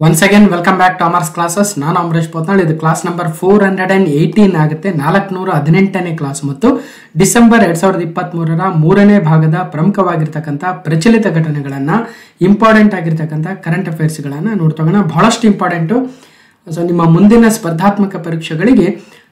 Once again welcome back to Amar's classes ನಾನು ಅಮರೇಶ್ ಪೋತ್ನಾಳ್ ಇದು class number four hundred and eighteen ಆಗುತ್ತೆ ನಾಲ್ಕುನೂರ ಹದಿನೆಂಟನೇ ಕ್ಲಾಸ್ ಮತ್ತು ಡಿಸೆಂಬರ್ ಎರಡ್ ಸಾವಿರದ ಇಪ್ಪತ್ತ್ ಮೂರರ ಮೂರನೇ ಭಾಗದ ಪ್ರಮುಖವಾಗಿರ್ತಕ್ಕಂಥ ಪ್ರಚಲಿತ ಘಟನೆಗಳನ್ನು ಇಂಪಾರ್ಟೆಂಟ್ ಆಗಿರ್ತಕ್ಕಂಥ ಕರೆಂಟ್ ಅಫೇರ್ಸ್ಗಳನ್ನು ನೋಡ್ತೋಗೋಣ ಬಹಳಷ್ಟು ಇಂಪಾರ್ಟೆಂಟು ಸೊ ನಿಮ್ಮ ಮುಂದಿನ ಸ್ಪರ್ಧಾತ್ಮಕ ಪರೀಕ್ಷೆಗಳಿಗೆ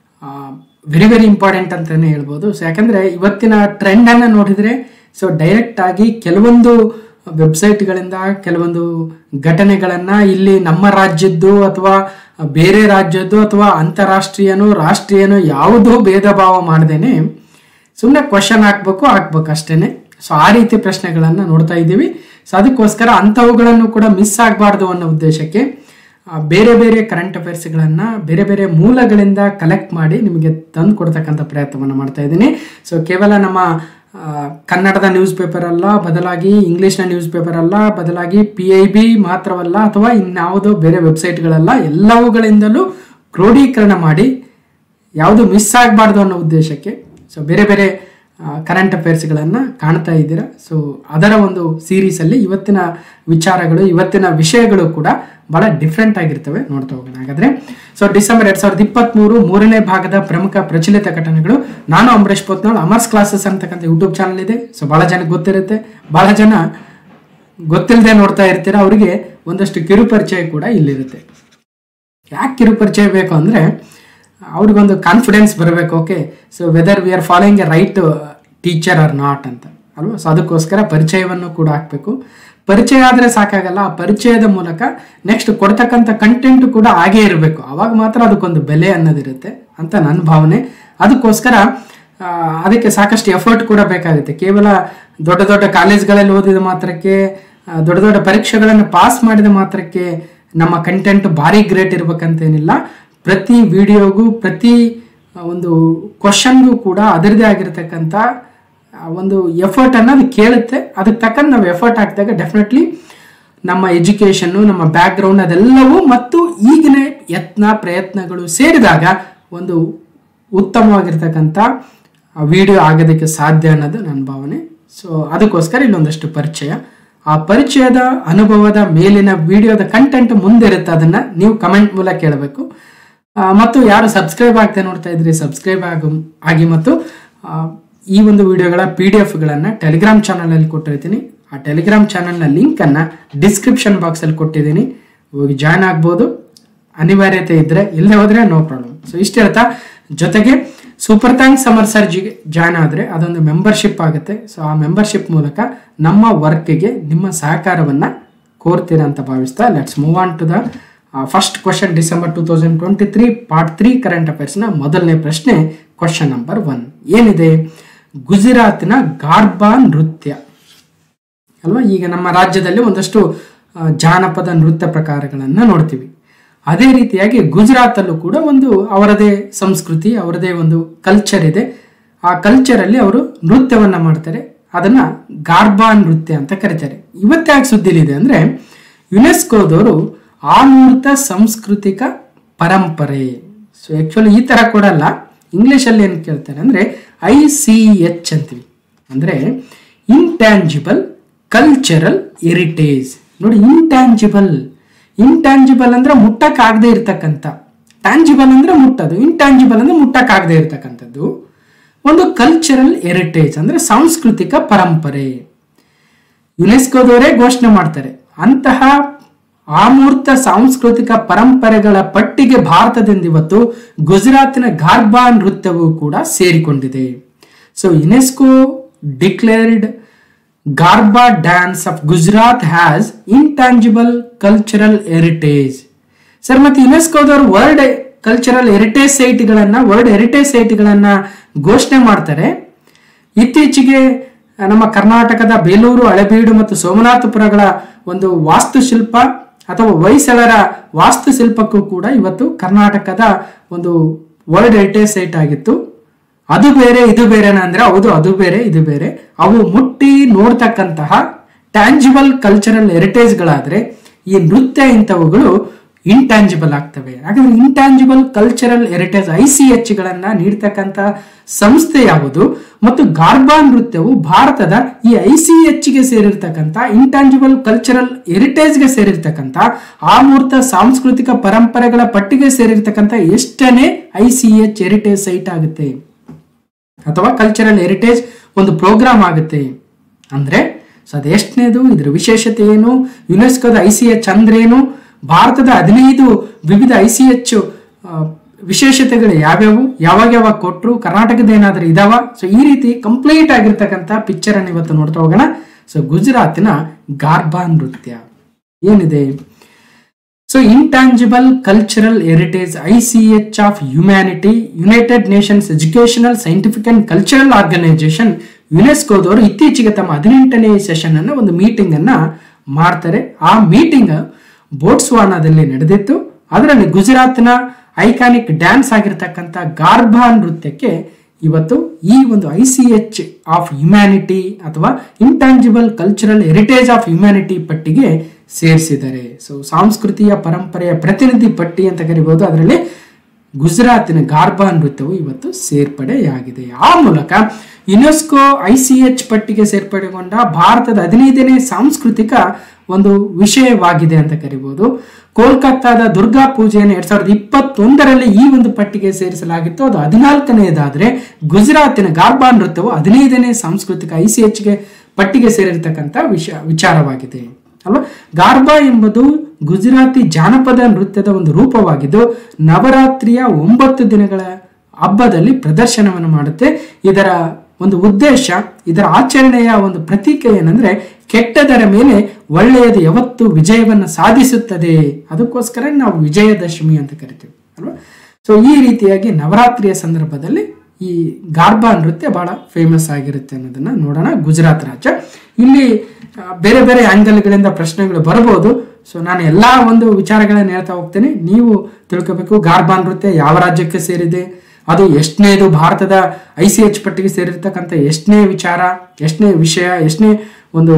ವೆರಿ ವೆರಿ ಇಂಪಾರ್ಟೆಂಟ್ ಅಂತಲೇ ಹೇಳ್ಬೋದು ಸೊ ಯಾಕಂದರೆ ಇವತ್ತಿನ ಟ್ರೆಂಡನ್ನು ನೋಡಿದರೆ ಸೊ ಡೈರೆಕ್ಟ್ ಆಗಿ ಕೆಲವೊಂದು ವೆಬ್ಸೈಟ್ಗಳಿಂದ ಕೆಲವೊಂದು ಘಟನೆಗಳನ್ನು ಇಲ್ಲಿ ನಮ್ಮ ರಾಜ್ಯದ್ದು ಅಥವಾ ಬೇರೆ ರಾಜ್ಯದ್ದು ಅಥವಾ ಅಂತಾರಾಷ್ಟ್ರೀಯನೋ ರಾಷ್ಟ್ರೀಯನೋ ಯಾವುದೋ ಭೇದ ಭಾವ ಮಾಡ್ದೇನೆ ಸುಮ್ಮನೆ ಕ್ವಶನ್ ಹಾಕ್ಬೇಕು ಹಾಕ್ಬೇಕು ಅಷ್ಟೇನೆ ಸೊ ಆ ರೀತಿ ಪ್ರಶ್ನೆಗಳನ್ನು ನೋಡ್ತಾ ಇದ್ದೀವಿ ಸೊ ಅದಕ್ಕೋಸ್ಕರ ಅಂಥವುಗಳನ್ನು ಕೂಡ ಮಿಸ್ ಆಗಬಾರ್ದು ಅನ್ನೋ ಉದ್ದೇಶಕ್ಕೆ ಆ, ಬೇರೆ ಬೇರೆ ಕರೆಂಟ್ ಅಫೇರ್ಸ್ಗಳನ್ನು ಬೇರೆ ಬೇರೆ ಮೂಲಗಳಿಂದ ಕಲೆಕ್ಟ್ ಮಾಡಿ ನಿಮಗೆ ತಂದು ಕೊಡ್ತಕ್ಕಂಥ ಪ್ರಯತ್ನವನ್ನು ಮಾಡ್ತಾ ಇದ್ದೀನಿ ಸೊ ಕೇವಲ ನಮ್ಮ ಆ, ಕನ್ನಡದ ನ್ಯೂಸ್ ಪೇಪರ್ ಅಲ್ಲ ಬದಲಾಗಿ ಇಂಗ್ಲೀಷ್ನ ನ್ಯೂಸ್ ಪೇಪರ್ ಅಲ್ಲ ಬದಲಾಗಿ ಪಿ ಐ ಬಿ ಮಾತ್ರವಲ್ಲ ಅಥವಾ ಇನ್ಯಾವುದೋ ಬೇರೆ ವೆಬ್ಸೈಟ್ಗಳಲ್ಲ ಎಲ್ಲವುಗಳಿಂದಲೂ ಕ್ರೋಢೀಕರಣ ಮಾಡಿ ಯಾವುದು ಮಿಸ್ ಆಗಬಾರ್ದು ಅನ್ನೋ ಉದ್ದೇಶಕ್ಕೆ ಸೊ ಬೇರೆ ಬೇರೆ ಕರೆಂಟ್ ಅಫೇರ್ಸ್ಗಳನ್ನು ಕಾಣ್ತಾ ಇದ್ದೀರಾ ಸೊ ಅದರ ಒಂದು ಸೀರೀಸಲ್ಲಿ ಇವತ್ತಿನ ವಿಚಾರಗಳು ಇವತ್ತಿನ ವಿಷಯಗಳು ಕೂಡ ಬಹಳ ಡಿಫ್ರೆಂಟ್ ಆಗಿರ್ತವೆ ನೋಡ್ತಾ ಹೋಗೋಣ ಹಾಗಾದ್ರೆ ಸೊ ಡಿಸೆಂಬರ್ ಎರಡ್ ಸಾವಿರದ ಇಪ್ಪತ್ತ್ಮೂರು ಮೂರನೇ ಭಾಗದ ಪ್ರಮುಖ ಪ್ರಚಲಿತ ಘಟನೆಗಳು ನಾನು ಅಂಬರೀಶ್ ಪೋತ್ನಾಳ್ ಅಮರ್ಸ್ ಕ್ಲಾಸಸ್ ಅಂತಕ್ಕಂಥ ಯೂಟ್ಯೂಬ್ ಚಾನಲ್ ಇದೆ ಸೊ ಬಹಳ ಜನಕ್ಕೆ ಗೊತ್ತಿರುತ್ತೆ ಬಹಳ ಜನ ಗೊತ್ತಿಲ್ಲದೆ ನೋಡ್ತಾ ಇರ್ತೀರ ಅವರಿಗೆ ಒಂದಷ್ಟು ಕಿರುಪರಿಚಯ ಕೂಡ ಇಲ್ಲಿರುತ್ತೆ ಯಾಕೆ ಕಿರುಪರಿಚಯ ಬೇಕು ಅಂದರೆ ಅವ್ರಿಗೊಂದು ಕಾನ್ಫಿಡೆನ್ಸ್ ಬರಬೇಕು okay so whether we are following a right teacher or not ಅಂತ ಅಲ್ವಾ ಸೊ ಅದಕ್ಕೋಸ್ಕರ ಪರಿಚಯವನ್ನು ಕೂಡ ಹಾಕಬೇಕು ಪರಿಚಯ ಆದರೆ ಸಾಕಾಗಲ್ಲ ಆ ಪರಿಚಯದ ಮೂಲಕ ನೆಕ್ಸ್ಟ್ ಕೊಡ್ತಕ್ಕಂಥ ಕಂಟೆಂಟ್ ಕೂಡ ಹಾಗೇ ಇರಬೇಕು ಅವಾಗ ಮಾತ್ರ ಅದಕ್ಕೊಂದು ಬೆಲೆ ಅನ್ನೋದಿರುತ್ತೆ ಅಂತ ನನ್ನ ಭಾವನೆ ಅದಕ್ಕೋಸ್ಕರ ಆ, ಅದಕ್ಕೆ ಸಾಕಷ್ಟು ಎಫರ್ಟ್ ಕೂಡ ಬೇಕಾಗುತ್ತೆ ಕೇವಲ ದೊಡ್ಡ ದೊಡ್ಡ ಕಾಲೇಜ್ಗಳಲ್ಲಿ ಓದಿದ ಮಾತ್ರಕ್ಕೆ ಆ, ದೊಡ್ಡ ದೊಡ್ಡ ಪರೀಕ್ಷೆಗಳನ್ನು ಪಾಸ್ ಮಾಡಿದ ಮಾತ್ರಕ್ಕೆ ನಮ್ಮ ಕಂಟೆಂಟ್ ಭಾರಿ ಗ್ರೇಟ್ ಇರ್ಬೇಕಂತೇನಿಲ್ಲ ಪ್ರತಿ ವಿಡಿಯೋಗೂ ಪ್ರತಿ ಆ, ಒಂದು ಕ್ವಶನ್ಗೂ ಕೂಡ ಅದರದೇ ಆಗಿರ್ತಕ್ಕಂಥ ಆ, ಒಂದು ಎಫರ್ಟ್ ಅನ್ನು ಅದು ಕೇಳುತ್ತೆ ಅದಕ್ಕೆ ತಕ್ಕಂಗೆ ನಾವು ಎಫರ್ಟ್ ಹಾಕಿದಾಗ ಡೆಫಿನೆಟ್ಲಿ ನಮ್ಮ ಎಜುಕೇಷನ್ನು ನಮ್ಮ ಬ್ಯಾಕ್ಗ್ರೌಂಡ್ ಅದೆಲ್ಲವೂ ಮತ್ತು ಈಗಿನ ಯತ್ನ ಪ್ರಯತ್ನಗಳು ಸೇರಿದಾಗ ಒಂದು ಉತ್ತಮವಾಗಿರ್ತಕ್ಕಂಥ ವಿಡಿಯೋ ಆಗೋದಕ್ಕೆ ಸಾಧ್ಯ ಅನ್ನೋದು ನನ್ನ ಭಾವನೆ ಸೊ ಅದಕ್ಕೋಸ್ಕರ ಇಲ್ಲೊಂದಷ್ಟು ಪರಿಚಯ ಆ ಪರಿಚಯದ ಅನುಭವದ ಮೇಲಿನ ವಿಡಿಯೋದ ಕಂಟೆಂಟ್ ಮುಂದೆ ಇರುತ್ತೆ ಅದನ್ನ ನೀವು ಕಮೆಂಟ್ ಮೂಲಕ ಕೇಳಬೇಕು ಆ, ಮತ್ತು ಯಾರು ಸಬ್ಸ್ಕ್ರೈಬ್ ಆಗ್ತಾ ನೋಡ್ತಾ ಇದ್ರಿ ಸಬ್ಸ್ಕ್ರೈಬ್ ಆಗು ಆಗಿ ಮತ್ತು ಆ, ಈ ಒಂದು ವಿಡಿಯೋಗಳ ಪಿ ಡಿ ಎಫ್ಗಳನ್ನು ಟೆಲಿಗ್ರಾಮ್ ಚಾನಲಲ್ಲಿ ಕೊಟ್ಟಿರ್ತೀನಿ ಆ ಟೆಲಿಗ್ರಾಮ್ ಚಾನಲ್ನ ಲಿಂಕನ್ನು ಡಿಸ್ಕ್ರಿಪ್ಷನ್ ಬಾಕ್ಸಲ್ಲಿ ಕೊಟ್ಟಿದ್ದೀನಿ ಹೋಗಿ ಜಾಯ್ನ್ ಆಗ್ಬೋದು ಅನಿವಾರ್ಯತೆ ಇದ್ದರೆ ಇಲ್ಲದೆ ಹೋದರೆ ನೋ ಪ್ರಾಬ್ಲಮ್ ಸೊ ಇಷ್ಟು ಹೇಳ್ತಾ ಜೊತೆಗೆ ಸೂಪರ್ ಥ್ಯಾಂಕ್ಸ್ ಸಮರ್ ಸರ್ ಜಿಗೆ ಜಾಯ್ನ್ ಆದರೆ ಅದೊಂದು ಮೆಂಬರ್ಶಿಪ್ ಆಗುತ್ತೆ ಸೊ ಆ ಮೆಂಬರ್ಶಿಪ್ ಮೂಲಕ ನಮ್ಮ ವರ್ಕ್ಗೆ ನಿಮ್ಮ ಸಹಕಾರವನ್ನು ಕೋರ್ತೀರಾ ಅಂತ ಭಾವಿಸ್ತಾ let's move on to the first question December two thousand twenty three part three current ಅಫೇರ್ಸ್ನ ಮೊದಲನೇ ಪ್ರಶ್ನೆ ಕ್ವಶನ್ ನಂಬರ್ ಒನ್ ಏನಿದೆ ಗುಜರಾತ್ನ ಗಾರ್ಬಾ ನೃತ್ಯ ಅಲ್ವಾ ಈಗ ನಮ್ಮ ರಾಜ್ಯದಲ್ಲಿ ಒಂದಷ್ಟು ಆ, ಜಾನಪದ ನೃತ್ಯ ಪ್ರಕಾರಗಳನ್ನು ನೋಡ್ತೀವಿ ಅದೇ ರೀತಿಯಾಗಿ ಗುಜರಾತಲ್ಲೂ ಕೂಡ ಒಂದು ಅವರದೇ ಸಂಸ್ಕೃತಿ ಅವರದೇ ಒಂದು ಕಲ್ಚರ್ ಇದೆ ಆ ಕಲ್ಚರಲ್ಲಿ ಅವರು ನೃತ್ಯವನ್ನ ಮಾಡ್ತಾರೆ ಅದನ್ನ ಗಾರ್ಬಾ ನೃತ್ಯ ಅಂತ ಕರೀತಾರೆ ಇವತ್ತಾಗಿ ಸುದ್ದಿಲಿದೆ ಅಂದ್ರೆ ಯುನೆಸ್ಕೋದವರು ಆಮೂರ್ತ ಸಾಂಸ್ಕೃತಿಕ ಪರಂಪರೆ ಸೊ ಆ್ಯಕ್ಚುಲಿ ಈ ಥರ ಕೊಡಲ್ಲ ಇಂಗ್ಲೀಷಲ್ಲಿ ಏನು ಕೇಳ್ತಾರೆ ಅಂದರೆ ಐ ಸಿ ಎಚ್ ಅಂತೀವಿ ಅಂದರೆ ಇಂಟ್ಯಾಂಜಿಬಲ್ ಕಲ್ಚರಲ್ ಹೆರಿಟೇಜ್ ನೋಡಿ ಇಂಟ್ಯಾಂಜಿಬಲ್ ಇಂಟ್ಯಾಂಜಿಬಲ್ ಅಂದ್ರೆ ಮುಟ್ಟಕ್ಕಾಗದೆ ಇರ್ತಕ್ಕಂಥ ಟ್ಯಾಂಜಿಬಲ್ ಅಂದ್ರೆ ಮುಟ್ಟದು ಇಂಟ್ಯಾಂಜಿಬಲ್ ಅಂದ್ರೆ ಮುಟ್ಟಕ್ಕಾಗದೆ ಇರ್ತಕ್ಕಂಥದ್ದು ಒಂದು ಕಲ್ಚರಲ್ ಹೆರಿಟೇಜ್ ಅಂದ್ರೆ ಸಾಂಸ್ಕೃತಿಕ ಪರಂಪರೆ ಯುನೆಸ್ಕೋದವರೇ ಘೋಷಣೆ ಮಾಡ್ತಾರೆ ಅಂತಹ ಆಮೂರ್ತ ಸಾಂಸ್ಕೃತಿಕ ಪರಂಪರೆಗಳ ಪಟ್ಟಿಗೆ ಭಾರತದಿಂದ ಇವತ್ತು ಗುಜರಾತಿನ ಗಾರ್ಬಾ ನೃತ್ಯವು ಕೂಡ ಸೇರಿಕೊಂಡಿದೆ so UNESCO declared Garba dance of Gujarat has intangible cultural heritage sir ಮತ್ತೆ ಯುನೆಸ್ಕೋದವರು ವರ್ಲ್ಡ್ ಕಲ್ಚರಲ್ ಹೆರಿಟೇಜ್ ಸೈಟ್ಗಳನ್ನ ವರ್ಲ್ಡ್ ಹೆರಿಟೇಜ್ ಸೈಟ್ಗಳನ್ನ ಘೋಷಣೆ ಮಾಡ್ತಾರೆ ಇತ್ತೀಚೆಗೆ ನಮ್ಮ ಕರ್ನಾಟಕದ ಬೇಲೂರು ಹಳೆಬೀಡು ಮತ್ತು ಸೋಮನಾಥಪುರಗಳ ಒಂದು ವಾಸ್ತುಶಿಲ್ಪ ಅಥವಾ ಹೊಯ್ಸಳರ ವಾಸ್ತುಶಿಲ್ಪಕ್ಕೂ ಕೂಡ ಇವತ್ತು ಕರ್ನಾಟಕದ ಒಂದು ವರ್ಲ್ಡ್ ಹೆರಿಟೇಜ್ ಸೈಟ್ ಆಗಿತ್ತು ಅದು ಬೇರೆ ಇದು ಬೇರೆನಾ ಅಂದ್ರೆ ಹೌದು ಅದು ಬೇರೆ ಇದು ಬೇರೆ ಅವು ಮುಟ್ಟಿ ನೋಡ್ತಕ್ಕಂತಹ ಟ್ಯಾಂಜಿಬಲ್ ಕಲ್ಚರಲ್ ಹೆರಿಟೇಜ್ಗಳಾದ್ರೆ ಈ ನೃತ್ಯ ಇಂಥವುಗಳು ಇಂಟ್ಯಾಂಜಿಬಲ್ ಆಗ್ತವೆ ಹಾಗಾದ್ರೆ intangible cultural heritage I C H ಗಳನ್ನ ನೀಡ್ತಕ್ಕಂಥ ಸಂಸ್ಥೆ ಯಾವುದು ಮತ್ತು ಗಾರ್ಬಾ ನೃತ್ಯವು ಭಾರತದ ಈ ಐ ಸಿ ಎಚ್ ಗೆ ಸೇರಿರ್ತಕ್ಕಂಥ ಇಂಟ್ಯಾಂಜಿಬಲ್ ಕಲ್ಚರಲ್ ಹೆರಿಟೇಜ್ಗೆ ಸೇರಿರ್ತಕ್ಕಂಥ ಆಮೂರ್ತ ಸಾಂಸ್ಕೃತಿಕ ಪರಂಪರೆಗಳ ಪಟ್ಟಿಗೆ ಸೇರಿರ್ತಕ್ಕಂಥ ಎಷ್ಟನೇ I C H heritage site ಆಗುತ್ತೆ ಅಥವಾ ಕಲ್ಚರಲ್ ಹೆರಿಟೇಜ್ ಒಂದು ಪ್ರೋಗ್ರಾಮ್ ಆಗುತ್ತೆ ಅಂದ್ರೆ ಸೊ ಅದು ಎಷ್ಟನೇದು ಇದರ ವಿಶೇಷತೆ ಏನು ಯುನೆಸ್ಕೋದ ಐ ಸಿ ಎಚ್ ಅಂದ್ರೇನು ಭಾರತದ ಹದಿನೈದು ವಿವಿಧ ಐ ಸಿ ಎಚ್ ವಿಶೇಷತೆಗಳು ಯಾವ್ಯಾವು ಯಾವಾಗ ಯಾವಾಗ ಕೊಟ್ಟರು ಕರ್ನಾಟಕದ ಏನಾದರೂ ಇದಾವ ಸೊ ಈ ರೀತಿ ಕಂಪ್ಲೀಟ್ ಆಗಿರ್ತಕ್ಕಂಥ ಪಿಕ್ಚರ್ ಅನ್ನು ಇವತ್ತು ನೋಡ್ತಾ ಹೋಗೋಣ ಸೊ ಗುಜರಾತಿನ ಗಾರ್ಬಾ ನೃತ್ಯ ಏನಿದೆ so intangible cultural heritage I C H of humanity United Nations Educational Scientific and Cultural Organization ಯುನೆಸ್ಕೋದವರು ಇತ್ತೀಚೆಗೆ ತಮ್ಮ ಹದಿನೆಂಟನೇ ಸೆಷನ್ ಅನ್ನ ಒಂದು ಮೀಟಿಂಗ್ ಅನ್ನ ಮಾಡ್ತಾರೆ ಆ ಮೀಟಿಂಗ್ ಬೋಟ್ಸ್ವಾನಾದಲ್ಲಿ ನಡೆದಿತ್ತು ಅದರಲ್ಲಿ ಗುಜರಾತ್ನ ಐಕಾನಿಕ್ ಡ್ಯಾನ್ಸ್ ಆಗಿರ್ತಕ್ಕಂಥ ಗಾರ್ಭಾ ನೃತ್ಯಕ್ಕೆ ಇವತ್ತು ಈ ಒಂದು I C H of humanity ಅಥವಾ intangible cultural heritage of humanity ಪಟ್ಟಿಗೆ ಸೇರಿಸಿದ್ದಾರೆ ಸೊ ಸಾಂಸ್ಕೃತಿಯ ಪರಂಪರೆಯ ಪ್ರತಿನಿಧಿ ಪಟ್ಟಿ ಅಂತ ಕರಿಬಹುದು ಅದರಲ್ಲಿ ಗುಜರಾತಿನ ಗಾರ್ಬಾ ನೃತ್ಯವು ಇವತ್ತು ಸೇರ್ಪಡೆಯಾಗಿದೆ ಆ ಮೂಲಕ ಯುನೆಸ್ಕೋ ಐ ಸಿ ಎಚ್ ಪಟ್ಟಿಗೆ ಸೇರ್ಪಡೆಗೊಂಡ ಭಾರತದ ಹದಿನೈದನೇ ಸಾಂಸ್ಕೃತಿಕ ಒಂದು ವಿಷಯವಾಗಿದೆ ಅಂತ ಕರಿಬಹುದು ಕೋಲ್ಕತ್ತಾದ ದುರ್ಗಾ ಪೂಜೆಯನ್ನು ಎರಡ್ ಸಾವಿರದ ಇಪ್ಪತ್ತೊಂದರಲ್ಲಿ ಈ ಒಂದು ಪಟ್ಟಿಗೆ ಸೇರಿಸಲಾಗಿತ್ತು ಅದು ಹದಿನಾಲ್ಕನೆಯದಾದ್ರೆ ಗುಜರಾತಿನ ಗಾರ್ಬಾ ನೃತ್ಯವು ಹದಿನೈದನೇ ಸಾಂಸ್ಕೃತಿಕ ಐ ಸಿ ಎಚ್ಗೆ ಪಟ್ಟಿಗೆ ಸೇರಿರ್ತಕ್ಕಂಥ ವಿಷ ವಿಚಾರವಾಗಿದೆ ಅಲ್ವಾ ಗಾರ್ಬಾ ಎಂಬುದು ಗುಜರಾತಿ ಜಾನಪದ ನೃತ್ಯದ ಒಂದು ರೂಪವಾಗಿದ್ದು ನವರಾತ್ರಿಯ ಒಂಬತ್ತು ದಿನಗಳ ಹಬ್ಬದಲ್ಲಿ ಪ್ರದರ್ಶನವನ್ನು ಮಾಡುತ್ತೆ ಇದರ ಒಂದು ಉದ್ದೇಶ ಇದರ ಆಚರಣೆಯ ಒಂದು ಪ್ರತೀಕ ಏನಂದ್ರೆ ಕೆಟ್ಟದರ ಮೇಲೆ ಒಳ್ಳೆಯದು ಯಾವತ್ತು ವಿಜಯವನ್ನು ಸಾಧಿಸುತ್ತದೆ ಅದಕ್ಕೋಸ್ಕರ ನಾವು ವಿಜಯದಶಮಿ ಅಂತ ಕರಿತೀವಿ ಅಲ್ವಾ ಸೊ ಈ ರೀತಿಯಾಗಿ ನವರಾತ್ರಿಯ ಸಂದರ್ಭದಲ್ಲಿ ಈ ಗಾರ್ಬಾ ನೃತ್ಯ ಬಹಳ ಫೇಮಸ್ ಆಗಿರುತ್ತೆ ಅನ್ನೋದನ್ನ ನೋಡೋಣ ಗುಜರಾತ್ ರಾಜ್ಯ ಇಲ್ಲಿ ಆ, ಬೇರೆ ಬೇರೆ ಆಂಗಲ್ಗಳಿಂದ ಪ್ರಶ್ನೆಗಳು ಬರಬಹುದು ಸೊ ನಾನು ಎಲ್ಲಾ ಒಂದು ವಿಚಾರಗಳನ್ನ ಹೇಳ್ತಾ ಹೋಗ್ತೇನೆ ನೀವು ತಿಳ್ಕೋಬೇಕು ಗಾರ್ಬಾ ನೃತ್ಯ ಯಾವ ರಾಜ್ಯಕ್ಕೆ ಸೇರಿದೆ ಅದು ಎಷ್ಟನೇದು ಭಾರತದ ಐ ಸಿ ಎಚ್ ಪಟ್ಟಿಗೆ ಸೇರಿರ್ತಕ್ಕಂಥ ಎಷ್ಟನೇ ವಿಚಾರ ಎಷ್ಟನೇ ವಿಷಯ ಎಷ್ಟನೇ ಒಂದು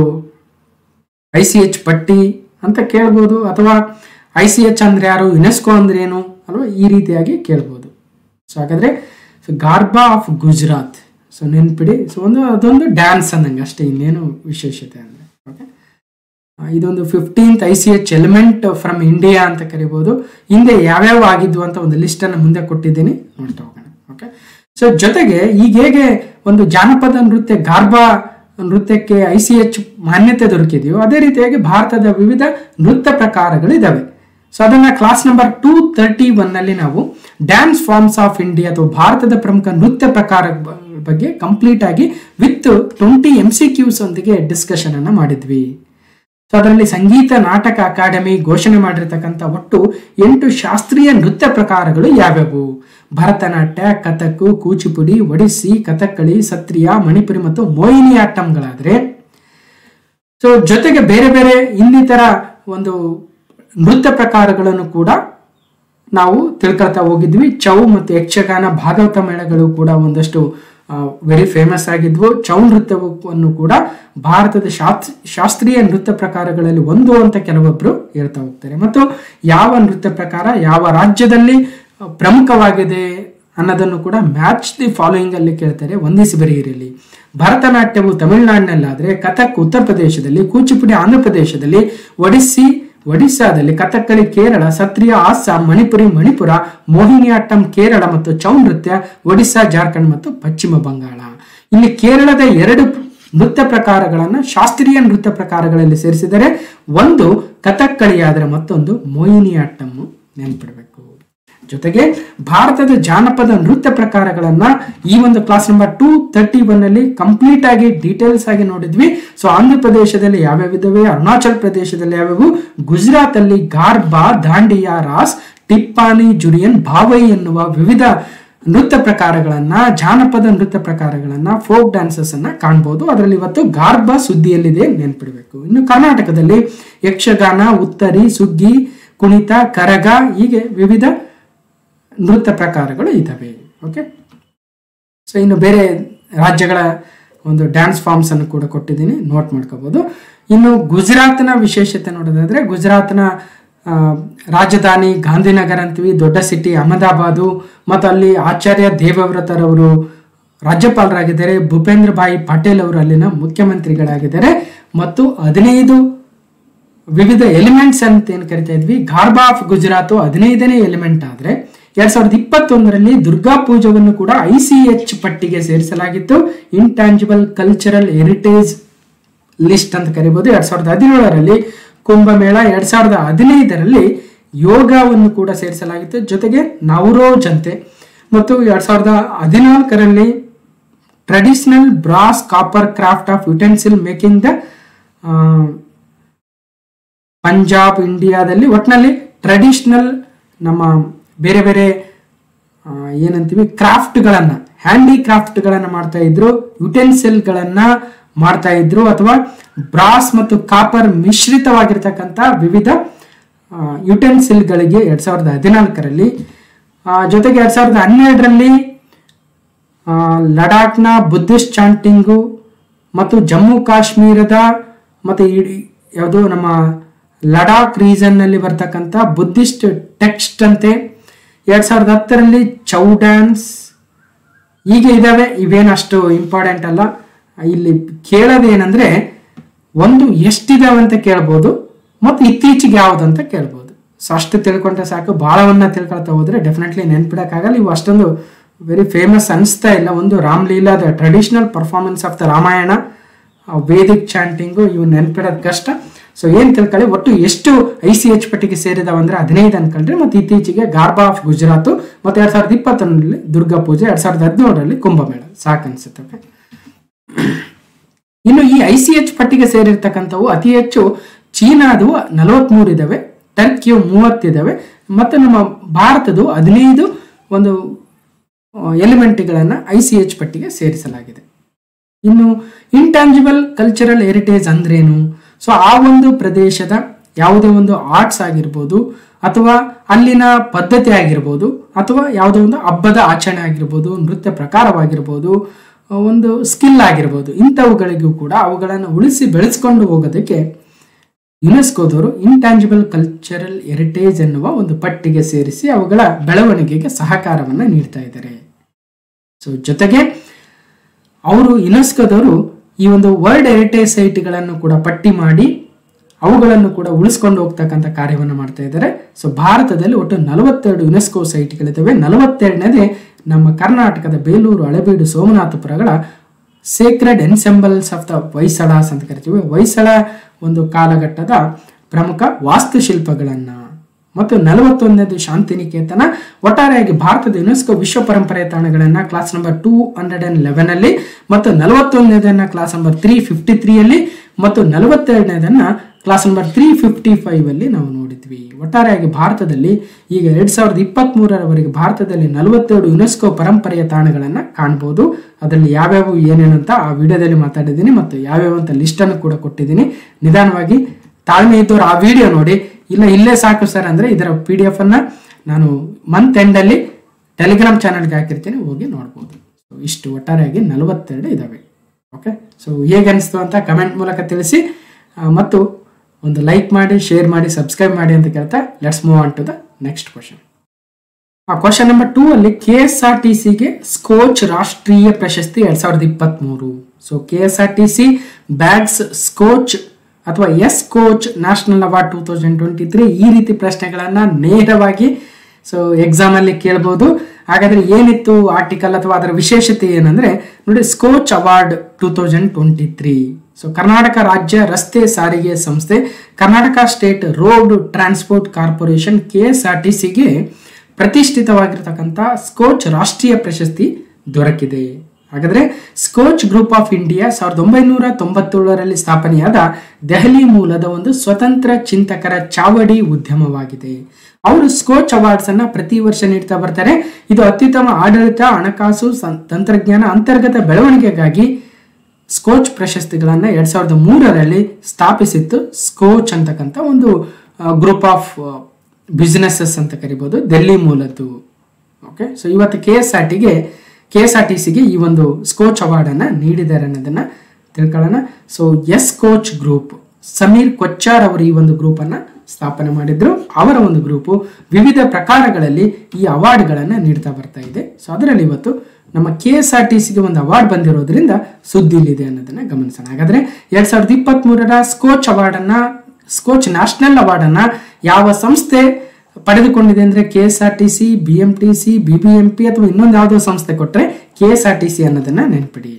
ಐ ಸಿ ಎಚ್ ಪಟ್ಟಿ ಅಂತ ಕೇಳ್ಬೋದು ಅಥವಾ ಐ ಸಿ ಎಚ್ ಅಂದ್ರೆ ಯಾರು ಯುನೆಸ್ಕೋ ಅಂದ್ರೆ ಏನು ಅಲ್ವಾ ಈ ರೀತಿಯಾಗಿ ಕೇಳ್ಬೋದು ಸೊ ಹಾಗಾದ್ರೆ so Garba of Gujarat so ನೆನ್ಪಿಡಿ ಸೊ ಒಂದು ಅದೊಂದು ಡ್ಯಾನ್ಸ್ ಅನ್ನಂಗೆ ಅಷ್ಟೇ ಇನ್ನೇನು ವಿಶೇಷತೆ ಅಂದರೆ ಓಕೆ ಇದೊಂದು fifteenth I C H element from India ಅಂತ ಕರಿಬೋದು ಹಿಂದೆ ಯಾವ್ಯಾವ ಆಗಿದ್ವು ಅಂತ ಒಂದು ಲಿಸ್ಟ್ ಅನ್ನು ಮುಂದೆ ಕೊಟ್ಟಿದ್ದೀನಿ ನೋಡ್ತಾ ಹೋಗೋಣ ಓಕೆ ಸೊ ಜೊತೆಗೆ ಈಗ ಹೇಗೆ ಒಂದು ಜಾನಪದ ನೃತ್ಯ ಗಾರ್ಬಾ ನೃತ್ಯಕ್ಕೆ ಐ ಸಿ ಎಚ್ ಮಾನ್ಯತೆ ದೊರಕಿದೆಯೋ ಅದೇ ರೀತಿಯಾಗಿ ಭಾರತದ ವಿವಿಧ ನೃತ್ಯ ಪ್ರಕಾರಗಳು ಇದಾವೆ ಸೊ ಅದನ್ನ class number two thirty one ನಲ್ಲಿ ನಾವು ಡ್ಯಾನ್ಸ್ ಫಾರ್ಮ್ಸ್ ಆಫ್ ಇಂಡಿಯಾ ಅಥವಾ ಭಾರತದ ಪ್ರಮುಖ ನೃತ್ಯ ಪ್ರಕಾರ ಬ- ಬಗ್ಗೆ ಕಂಪ್ಲೀಟ್ ಆಗಿ with twenty M C Qs ಒಂದಿಗೆ ಡಿಸ್ಕಷನ್ ಅನ್ನ ಮಾಡಿದ್ವಿ ಸೊ ಅದರಲ್ಲಿ ಸಂಗೀತ ನಾಟಕ ಅಕಾಡೆಮಿ ಘೋಷಣೆ ಮಾಡಿರ್ತಕ್ಕಂಥ ಒಟ್ಟು ಎಂಟು ಶಾಸ್ತ್ರೀಯ ನೃತ್ಯ ಪ್ರಕಾರಗಳು ಯಾವ್ಯಾವು ಭರತನಾಟ್ಯ ಕಥಕ್ ಕೂಚಿಪುಡಿ ಒಡಿಸ್ಸಿ ಕಥಕ್ಕಳಿ ಸತ್ರಿಯ ಮಣಿಪುರಿ ಮತ್ತು ಮೋಹಿನಿಯಾಟ್ಟಂಗಳಾದ್ರೆ ಸೊ ಜೊತೆಗೆ ಬೇರೆ ಬೇರೆ ಇನ್ನಿತರ ಒಂದು ನೃತ್ಯ ಪ್ರಕಾರಗಳನ್ನು ಕೂಡ ನಾವು ತಿಳ್ಕೊಳ್ತಾ ಹೋಗಿದ್ವಿ ಚೌ ಮತ್ತು ಯಕ್ಷಗಾನ ಭಾಗವತ ಮೇಳಗಳು ಕೂಡ ಒಂದಷ್ಟು ವೆರಿ ಫೇಮಸ್ ಆಗಿದ್ವು ಚೌ ನೃತ್ಯವನ್ನು ಕೂಡ ಭಾರತದ ಶಾಸ್ತ್ರ ಶಾಸ್ತ್ರೀಯ ನೃತ್ಯ ಪ್ರಕಾರಗಳಲ್ಲಿ ಒಂದು ಅಂತ ಕೆಲವೊಬ್ರು ಹೇಳ್ತಾ ಹೋಗ್ತಾರೆ ಮತ್ತು ಯಾವ ನೃತ್ಯ ಪ್ರಕಾರ ಯಾವ ರಾಜ್ಯದಲ್ಲಿ ಆ, ಪ್ರಮುಖವಾಗಿದೆ ಅನ್ನೋದನ್ನು ಕೂಡ ಮ್ಯಾಚ್ ದಿ ಫಾಲೋಯಿಂಗ್ ಅಲ್ಲಿ ಕೇಳ್ತಾರೆ ಒಂದಿಸಿ ಬರೆಯಿರಲಿ ಭರತನಾಟ್ಯವು ತಮಿಳುನಾಡಿನಲ್ಲಾದ್ರೆ ಕಥಕ್ ಉತ್ತರ ಪ್ರದೇಶದಲ್ಲಿ ಕೂಚಿಪುಡಿ ಆಂಧ್ರ ಪ್ರದೇಶದಲ್ಲಿ ಒಡಿಸ್ಸಿ ಒಡಿಸ್ಸಾದಲ್ಲಿ ಕಥಕ್ಕಳಿ ಕೇರಳ ಸತ್ರಿಯ ಅಸ್ಸಾಂ ಮಣಿಪುರಿ ಮಣಿಪುರ ಮೋಹಿನಿಯಾಟ್ಟಂ ಕೇರಳ ಮತ್ತು ಚೌ ನೃತ್ಯ ಒಡಿಸ್ಸಾ ಜಾರ್ಖಂಡ್ ಮತ್ತು ಪಶ್ಚಿಮ ಬಂಗಾಳ ಇಲ್ಲಿ ಕೇರಳದ ಎರಡು ನೃತ್ಯ ಪ್ರಕಾರಗಳನ್ನ ಶಾಸ್ತ್ರೀಯ ನೃತ್ಯ ಪ್ರಕಾರಗಳಲ್ಲಿ ಸೇರಿಸಿದರೆ ಒಂದು ಕಥಕ್ಕಳಿಯಾದರೆ ಮತ್ತೊಂದು ಮೋಹಿನಿಯಾಟ್ಟಂ ನೆನ್ಪಿಡಬೇಕು ಜೊತೆಗೆ ಭಾರತದ ಜಾನಪದ ನೃತ್ಯ ಪ್ರಕಾರಗಳನ್ನ ಈ ಒಂದು class number two thirty one ಅಲ್ಲಿ ಕಂಪ್ಲೀಟ್ ಆಗಿ ಡೀಟೇಲ್ಸ್ ಆಗಿ ನೋಡಿದ್ವಿ ಸೊ ಆಂಧ್ರ ಪ್ರದೇಶದಲ್ಲಿ ಯಾವ್ಯಾವ ಇದಾವೆ ಅರುಣಾಚಲ್ ಪ್ರದೇಶದಲ್ಲಿ ಯಾವ್ಯಾವು ಗುಜರಾತ್ ಅಲ್ಲಿ ಗಾರ್ಬಾ ದಾಂಡಿಯಾ ರಾಸ್ ಟಿಪ್ಪಾನಿ ಜುರಿಯನ್ ಭಾವೈ ಎನ್ನುವ ವಿವಿಧ ನೃತ್ಯ ಪ್ರಕಾರಗಳನ್ನ ಜಾನಪದ ನೃತ್ಯ ಪ್ರಕಾರಗಳನ್ನ ಫೋಕ್ ಡ್ಯಾನ್ಸಸ್ ಅನ್ನ ಕಾಣ್ಬೋದು ಅದರಲ್ಲಿ ಇವತ್ತು ಗಾರ್ಬಾ ಸುದ್ದಿಯಲ್ಲಿದೆ ನೆನ್ಪಿಡಬೇಕು ಇನ್ನು ಕರ್ನಾಟಕದಲ್ಲಿ ಯಕ್ಷಗಾನ ಉತ್ತರಿ ಸುಗ್ಗಿ ಕುಣಿತ ಕರಗ ಹೀಗೆ ವಿವಿಧ ನೃತ್ಯ ಪ್ರಕಾರಗಳು ಇದ್ದಾವೆ ಓಕೆ ಸೊ ಇನ್ನು ಬೇರೆ ರಾಜ್ಯಗಳ ಒಂದು ಡ್ಯಾನ್ಸ್ ಫಾರ್ಮ್ಸ್ ಅನ್ನು ಕೂಡ ಕೊಟ್ಟಿದ್ದೀನಿ ನೋಟ್ ಮಾಡ್ಕೋಬಹುದು ಇನ್ನು ಗುಜರಾತ್ನ ವಿಶೇಷತೆ ನೋಡೋದಾದ್ರೆ ಗುಜರಾತ್ನ ಆ, ರಾಜಧಾನಿ ಗಾಂಧಿನಗರ ಅಂತೀವಿ ದೊಡ್ಡ ಸಿಟಿ ಅಹಮದಾಬಾದು ಮತ್ತು ಅಲ್ಲಿ ಆಚಾರ್ಯ ದೇವವ್ರತರವರು ರಾಜ್ಯಪಾಲರಾಗಿದ್ದಾರೆ ಭೂಪೇಂದ್ರ ಭಾಯಿ ಪಟೇಲ್ ಅವರು ಅಲ್ಲಿನ ಮುಖ್ಯಮಂತ್ರಿಗಳಾಗಿದ್ದಾರೆ ಮತ್ತು ಹದಿನೈದು ವಿವಿಧ ಎಲಿಮೆಂಟ್ಸ್ ಅಂತ ಏನು ಕರಿತಾ ಇದ್ವಿ ಗಾರ್ಬಾ ಆಫ್ ಗುಜರಾತ್ ಹದಿನೈದನೇ ಎಲಿಮೆಂಟ್ ಆದ್ರೆ ಎರಡ್ ಸಾವಿರದ ಇಪ್ಪತ್ತೊಂದರಲ್ಲಿ ದುರ್ಗಾ ಪೂಜವನ್ನು ಕೂಡ ಐ ಸಿ ಎಚ್ ಪಟ್ಟಿಗೆ ಸೇರಿಸಲಾಗಿತ್ತು ಇಂಟ್ಯಾಂಜಿಬಲ್ ಕಲ್ಚರಲ್ ಹೆರಿಟೇಜ್ ಲಿಸ್ಟ್ ಅಂತ ಕರಿಬಹುದು ಎರಡ್ ಸಾವಿರದ ಹದಿನೇಳರಲ್ಲಿ ಕುಂಭಮೇಳ ಎರಡ್ ಸಾವಿರದ ಹದಿನೈದರಲ್ಲಿ ಯೋಗವನ್ನು ಕೂಡ ಸೇರಿಸಲಾಗಿತ್ತು ಜೊತೆಗೆ ನವರೋಜ್ ಅಂತೆ ಮತ್ತು ಎರಡ್ ಸಾವಿರದ ಹದಿನಾಲ್ಕರಲ್ಲಿ traditional brass copper craft of utensil making the Punjab ಇಂಡಿಯಾದಲ್ಲಿ ಒಟ್ಟಿನಲ್ಲಿ ಟ್ರೆಡಿಷನಲ್ ನಮ್ಮ ಬೇರೆ ಬೇರೆ ಆ, ಏನಂತೀವಿ ಕ್ರಾಫ್ಟ್ಗಳನ್ನು ಹ್ಯಾಂಡಿಕ್ರಾಫ್ಟ್ಗಳನ್ನು ಮಾಡ್ತಾ ಇದ್ರು ಯುಟೆನ್ಸಿಲ್ಗಳನ್ನು ಮಾಡ್ತಾ ಇದ್ರು ಅಥವಾ ಬ್ರಾಸ್ ಮತ್ತು ಕಾಪರ್ ಮಿಶ್ರಿತವಾಗಿರ್ತಕ್ಕಂಥ ವಿವಿಧ ಯುಟೆನ್ಸಿಲ್ಗಳಿಗೆ ಎರಡ್ ಸಾವಿರದ ಹದಿನಾಲ್ಕರಲ್ಲಿ ಆ, ಜೊತೆಗೆ ಎರಡ್ ಸಾವಿರದ ಹನ್ನೆರಡರಲ್ಲಿ ಆ, ಲಡಾಖ್ನ ಬುದ್ಧಿಸ್ಟ್ ಚಾಂಟಿಂಗು ಮತ್ತು ಜಮ್ಮು ಕಾಶ್ಮೀರದ ಮತ್ತು ಇಡೀ ಯಾವುದು ನಮ್ಮ ಲಡಾಖ್ ರೀಜನ್ನಲ್ಲಿ ಬರ್ತಕ್ಕಂಥ ಬುದ್ಧಿಸ್ಟ್ ಟೆಕ್ಸ್ಟ್ ಅಂತೆ ಎರಡ್ ಸಾವಿರದ ಹತ್ತರಲ್ಲಿ ಚೌ ಡ್ಯಾನ್ಸ್ ಹೀಗೆ ಇದಾವೆ ಇವೇನು ಅಷ್ಟು ಇಂಪಾರ್ಟೆಂಟ್ ಅಲ್ಲ ಇಲ್ಲಿ ಕೇಳೋದೇನೆಂದ್ರೆ ಒಂದು ಎಷ್ಟಿದಾವೆ ಅಂತ ಕೇಳ್ಬೋದು ಮತ್ತು ಇತ್ತೀಚೆಗೆ ಯಾವ್ದು ಅಂತ ಕೇಳ್ಬೋದು ಸೊ ಅಷ್ಟು ತಿಳ್ಕೊಂಡ್ರೆ ಸಾಕು ಭಾಳವನ್ನ ತಿಳ್ಕೊಳ್ತಾ ಹೋದ್ರೆ ಡೆಫಿನೆಟ್ಲಿ ನೆನ್ಪಿಡಕ್ಕಾಗಲ್ಲ ಇವು ಅಷ್ಟೊಂದು ವೆರಿ ಫೇಮಸ್ ಅನಿಸ್ತಾ ಇಲ್ಲ ಒಂದು ರಾಮ್ಲೀಲಾದ traditional performance of the Ramayana vedic chanting ಇವು ನೆನ್ಪಿಡೋದು ಕಷ್ಟ ಸೊ ಏನ್ ತಿಳ್ಕೊಳ್ಳಿ ಒಟ್ಟು ಎಷ್ಟು ಐ ಸಿ ಎಚ್ ಪಟ್ಟಿಗೆ ಸೇರಿದಾವ ಅಂದ್ರೆ ಹದಿನೈದು ಅನ್ಕೊಂಡ್ರೆ ಮತ್ತು ಇತ್ತೀಚೆಗೆ ಗಾರ್ಬಾ ಆಫ್ ಗುಜರಾತ್ ಮತ್ತು ಎರಡ್ ಸಾವಿರದ ಇಪ್ಪತ್ತೊಂದರಲ್ಲಿ ದುರ್ಗಾ ಪೂಜೆ ಎರಡ್ ಸಾವಿರದ ಹದಿನೇಳರಲ್ಲಿ ಕುಂಭಮೇಳ ಸಾಕು ಅನ್ಸುತ್ತೆ okay? ಇನ್ನು ಈ ಐ ಸಿ ಎಚ್ ಪಟ್ಟಿಗೆ ಸೇರಿರ್ತಕ್ಕಂಥವು ಅತಿ ಹೆಚ್ಚು ಚೀನಾದು ನಲವತ್ಮೂರು ಇದಾವೆ ಟರ್ಕಿಯು ಮೂವತ್ತಿದಾವೆ ಮತ್ತು ನಮ್ಮ ಭಾರತದ್ದು ಹದಿನೈದು ಒಂದು ಎಲಿಮೆಂಟ್ಗಳನ್ನು ಐ ಸಿ ಎಚ್ ಪಟ್ಟಿಗೆ ಸೇರಿಸಲಾಗಿದೆ ಇನ್ನು ಇಂಟ್ಯಾಂಜಿಬಲ್ ಕಲ್ಚರಲ್ ಹೆರಿಟೇಜ್ ಅಂದ್ರೇನು ಸೊ ಆ ಒಂದು ಪ್ರದೇಶದ ಯಾವುದೇ ಒಂದು ಆರ್ಟ್ಸ್ ಆಗಿರ್ಬೋದು ಅಥವಾ ಅಲ್ಲಿನ ಪದ್ಧತಿ ಆಗಿರ್ಬೋದು ಅಥವಾ ಯಾವುದೋ ಒಂದು ಹಬ್ಬದ ಆಚರಣೆ ಆಗಿರ್ಬೋದು ನೃತ್ಯ ಪ್ರಕಾರವಾಗಿರ್ಬೋದು ಆ, ಒಂದು ಸ್ಕಿಲ್ ಆಗಿರ್ಬೋದು ಇಂಥವುಗಳಿಗೂ ಕೂಡ ಅವುಗಳನ್ನು ಉಳಿಸಿ ಬೆಳೆಸ್ಕೊಂಡು ಹೋಗೋದಕ್ಕೆ ಯುನೆಸ್ಕೋದವರು ಇಂಟ್ಯಾಂಜಿಬಲ್ ಕಲ್ಚರಲ್ ಹೆರಿಟೇಜ್ ಎನ್ನುವ ಒಂದು ಪಟ್ಟಿಗೆ ಸೇರಿಸಿ ಅವುಗಳ ಬೆಳವಣಿಗೆಗೆ ಸಹಕಾರವನ್ನು ನೀಡ್ತಾ ಇದ್ದಾರೆ ಸೊ ಜೊತೆಗೆ ಅವರು ಯುನೆಸ್ಕೋದವರು ಈ ಒಂದು ವರ್ಲ್ಡ್ ಹೆರಿಟೇಜ್ ಸೈಟ್ಗಳನ್ನು ಕೂಡ ಪಟ್ಟಿ ಮಾಡಿ ಅವುಗಳನ್ನು ಕೂಡ ಉಳಿಸ್ಕೊಂಡು ಹೋಗ್ತಕ್ಕಂಥ ಕಾರ್ಯವನ್ನು ಮಾಡ್ತಾ ಇದ್ದಾರೆ ಸೊ ಭಾರತದಲ್ಲಿ ಒಟ್ಟು ನಲವತ್ತೆರಡು ಯುನೆಸ್ಕೋ ಸೈಟ್ಗಳಿದ್ದಾವೆ ನಲವತ್ತೆರಡನೇದೇ ನಮ್ಮ ಕರ್ನಾಟಕದ ಬೇಲೂರು ಹಳೆಬೀಡು ಸೋಮನಾಥಪುರಗಳ sacred ensembles of the Hoysalas ಅಂತ ಕರಿತೀವಿ ಹೊಯ್ಸಳ ಒಂದು ಕಾಲಘಟ್ಟದ ಪ್ರಮುಖ ವಾಸ್ತುಶಿಲ್ಪಗಳನ್ನು ಮತ್ತು ನಲವತ್ತೊಂದನೇದು ಶಾಂತಿನಿಕೇತನ ಒಟ್ಟಾರೆಯಾಗಿ ಭಾರತದ ಯುನೆಸ್ಕೋ ವಿಶ್ವ ಪರಂಪರೆ ತಾಣಗಳನ್ನು clause number two hundred and eleven ಅಲ್ಲಿ ಮತ್ತು ನಲವತ್ತೊಂದನೇದನ್ನ ಕ್ಲಾಸ್ ನಂಬರ್ ತ್ರೀ ಫಿಫ್ಟಿ ತ್ರೀಯಲ್ಲಿ ಮತ್ತು ನಲವತ್ತೆರಡನೇದನ್ನ clause number three fifty five ಅಲ್ಲಿ ನಾವು ನೋಡಿದ್ವಿ ಒಟ್ಟಾರೆಯಾಗಿ ಭಾರತದಲ್ಲಿ ಈಗ ಎರಡ್ ಸಾವಿರದ ಇಪ್ಪತ್ತ್ ಮೂರರವರೆಗೆ ಭಾರತದಲ್ಲಿ ನಲವತ್ತೆರಡು ಯುನೆಸ್ಕೋ ಪರಂಪರೆಯ ತಾಣಗಳನ್ನು ಕಾಣ್ಬೋದು ಅದರಲ್ಲಿ ಯಾವ್ಯಾವ ಏನೇನು ಅಂತ ಆ ವಿಡಿಯೋದಲ್ಲಿ ಮಾತಾಡಿದ್ದೀನಿ ಮತ್ತು ಯಾವ್ಯಾವ ಅಂತ ಲಿಸ್ಟನ್ನು ಕೂಡ ಕೊಟ್ಟಿದ್ದೀನಿ ನಿಧಾನವಾಗಿ ತಾಳ್ಮೆ ಇದ್ದವರು ಆ ವಿಡಿಯೋ ನೋಡಿ ಇಲ್ಲ ಇಲ್ಲೇ ಸಾಕು ಸರ್ ಅಂದರೆ ಇದರ ಪಿ ಡಿ ಎಫ್ ಅನ್ನ ನಾನು ಮಂತ್ ಎಂಡಲ್ಲಿ ಟೆಲಿಗ್ರಾಮ್ ಚಾನಲ್ಗೆ ಹಾಕಿರ್ತೀನಿ ಹೋಗಿ ನೋಡ್ಬೋದು ಸೊ ಇಷ್ಟು ಒಟ್ಟಾರೆಯಾಗಿ ನಲವತ್ತೆರಡು ಇದಾವೆ ಓಕೆ ಸೊ ಹೇಗೆ ಅನಿಸ್ತು ಅಂತ ಕಮೆಂಟ್ ಮೂಲಕ ತಿಳಿಸಿ ಆ, ಮತ್ತು ಒಂದು ಲೈಕ್ ಮಾಡಿ ಶೇರ್ ಮಾಡಿ ಸಬ್ಸ್ಕ್ರೈಬ್ ಮಾಡಿ ಅಂತ ಕೇಳ್ತಾ let's move on to the next question ಆ ಕ್ವಶನ್ ನಂಬರ್ ಟೂ ಅಲ್ಲಿ ಕೆ ಎಸ್ ಆರ್ ಟಿ ಸಿಗೆ ಸ್ಕೋಚ್ ರಾಷ್ಟ್ರೀಯ ಪ್ರಶಸ್ತಿ ಎರಡ್ ಸಾವಿರದ ಇಪ್ಪತ್ತ್ಮೂರು so K S R T C bags Skoch ಅಥವಾ Skoch national award two thousand twenty three ಈ ರೀತಿ ಪ್ರಶ್ನೆಗಳನ್ನು ನೇರವಾಗಿ ಸೊ ಎಕ್ಸಾಮಲ್ಲಿ ಕೇಳ್ಬೋದು ಹಾಗಾದ್ರೆ ಏನಿತ್ತು ಆರ್ಟಿಕಲ್ ಅಥವಾ ಅದರ ವಿಶೇಷತೆ ಏನಂದ್ರೆ ನೋಡಿ Skoch award two thousand twenty three so Karnataka ರಾಜ್ಯ ರಸ್ತೆ ಸಾರಿಗೆ ಸಂಸ್ಥೆ Karnataka state road transport corporation K S R T ಸಿಗೆ ಪ್ರತಿಷ್ಠಿತವಾಗಿರ್ತಕ್ಕಂಥ ಸ್ಕೋಚ್ ರಾಷ್ಟ್ರೀಯ ಪ್ರಶಸ್ತಿ ದೊರಕಿದೆ ಹಾಗಾದ್ರೆ ಸ್ಕೋಚ್ ಗ್ರೂಪ್ ಆಫ್ ಇಂಡಿಯಾ ಸಾವಿರದ ಒಂಬೈನೂರ ತೊಂಬತ್ತೇಳರಲ್ಲಿ ಸ್ಥಾಪನೆಯಾದ ದೆಹಲಿ ಮೂಲದ ಒಂದು ಸ್ವತಂತ್ರ ಚಿಂತಕರ ಚಾವಡಿ ಉದ್ಯಮವಾಗಿದೆ ಅವರು ಸ್ಕೋಚ್ ಅವಾರ್ಡ್ಸ್ ಅನ್ನ ಪ್ರತಿ ವರ್ಷ ನೀಡ್ತಾ ಬರ್ತಾರೆ ಇದು ಅತ್ಯುತ್ತಮ ಆಡಳಿತ ಹಣಕಾಸು ಸಂ- ತಂತ್ರಜ್ಞಾನ ಅಂತರ್ಗತ ಬೆಳವಣಿಗೆಗಾಗಿ ಸ್ಕೋಚ್ ಪ್ರಶಸ್ತಿಗಳನ್ನು ಎರಡ್ ಸಾವಿರದ ಮೂರರಲ್ಲಿ ಸ್ಥಾಪಿಸಿತ್ತು ಸ್ಕೋಚ್ ಅಂತಕ್ಕಂಥ ಒಂದು ಗ್ರೂಪ್ ಆಫ್ ಬಿಸ್ನೆಸಸ್ ಅಂತ ಕರಿಬೋದು ಡೆಲ್ಲಿ ಮೂಲದ್ದು ಓಕೆ ಸೊ ಇವತ್ತು ಕೆ ಎಸ್ ಆರ್ ಟಿಗೆ ಕೆ ಎಸ್ ಆರ್ ಟಿ ಸಿಗೆ ಈ ಒಂದು ಸ್ಕೋಚ್ ಅವಾರ್ಡನ್ನು ನೀಡಿದ್ದಾರೆ ಅನ್ನೋದನ್ನ ತಿಳ್ಕೊಳ್ಳೋಣ so Skoch group Sameer Kochhar ಅವರು ಈ ಒಂದು ಗ್ರೂಪನ್ನು ಸ್ಥಾಪನೆ ಮಾಡಿದ್ರು ಅವರ ಒಂದು ಗ್ರೂಪು ವಿವಿಧ ಪ್ರಕಾರಗಳಲ್ಲಿ ಈ ಅವಾರ್ಡ್ಗಳನ್ನು ನೀಡ್ತಾ ಬರ್ತಾ ಇದೆ ಸೊ ಅದರಲ್ಲಿ ಇವತ್ತು ನಮ್ಮ ಕೆ ಎಸ್ ಆರ್ ಟಿ ಸಿಗೆ ಒಂದು ಅವಾರ್ಡ್ ಬಂದಿರೋದ್ರಿಂದ ಸುದ್ದಿಲಿದೆ ಅನ್ನೋದನ್ನ ಗಮನಿಸೋಣ ಹಾಗಾದ್ರೆ ಎರಡ್ ಸಾವಿರದ ಇಪ್ಪತ್ತ್ ಮೂರರ ಸ್ಕೋಚ್ ಅವಾರ್ಡನ್ನ ಸ್ಕೋಚ್ ನ್ಯಾಷನಲ್ ಅವಾರ್ಡನ್ನ ಯಾವ ಸಂಸ್ಥೆ ಪಡೆದುಕೊಂಡಿದೆ ಅಂದ್ರೆ K S R T C B M T C B B M P ಅಥವಾ ಇನ್ನೊಂದು ಯಾವುದೋ ಸಂಸ್ಥೆ ಕೊಟ್ಟರೆ K S R T C ಅನ್ನೋದನ್ನ ನೆನ್ಪಿಡಿ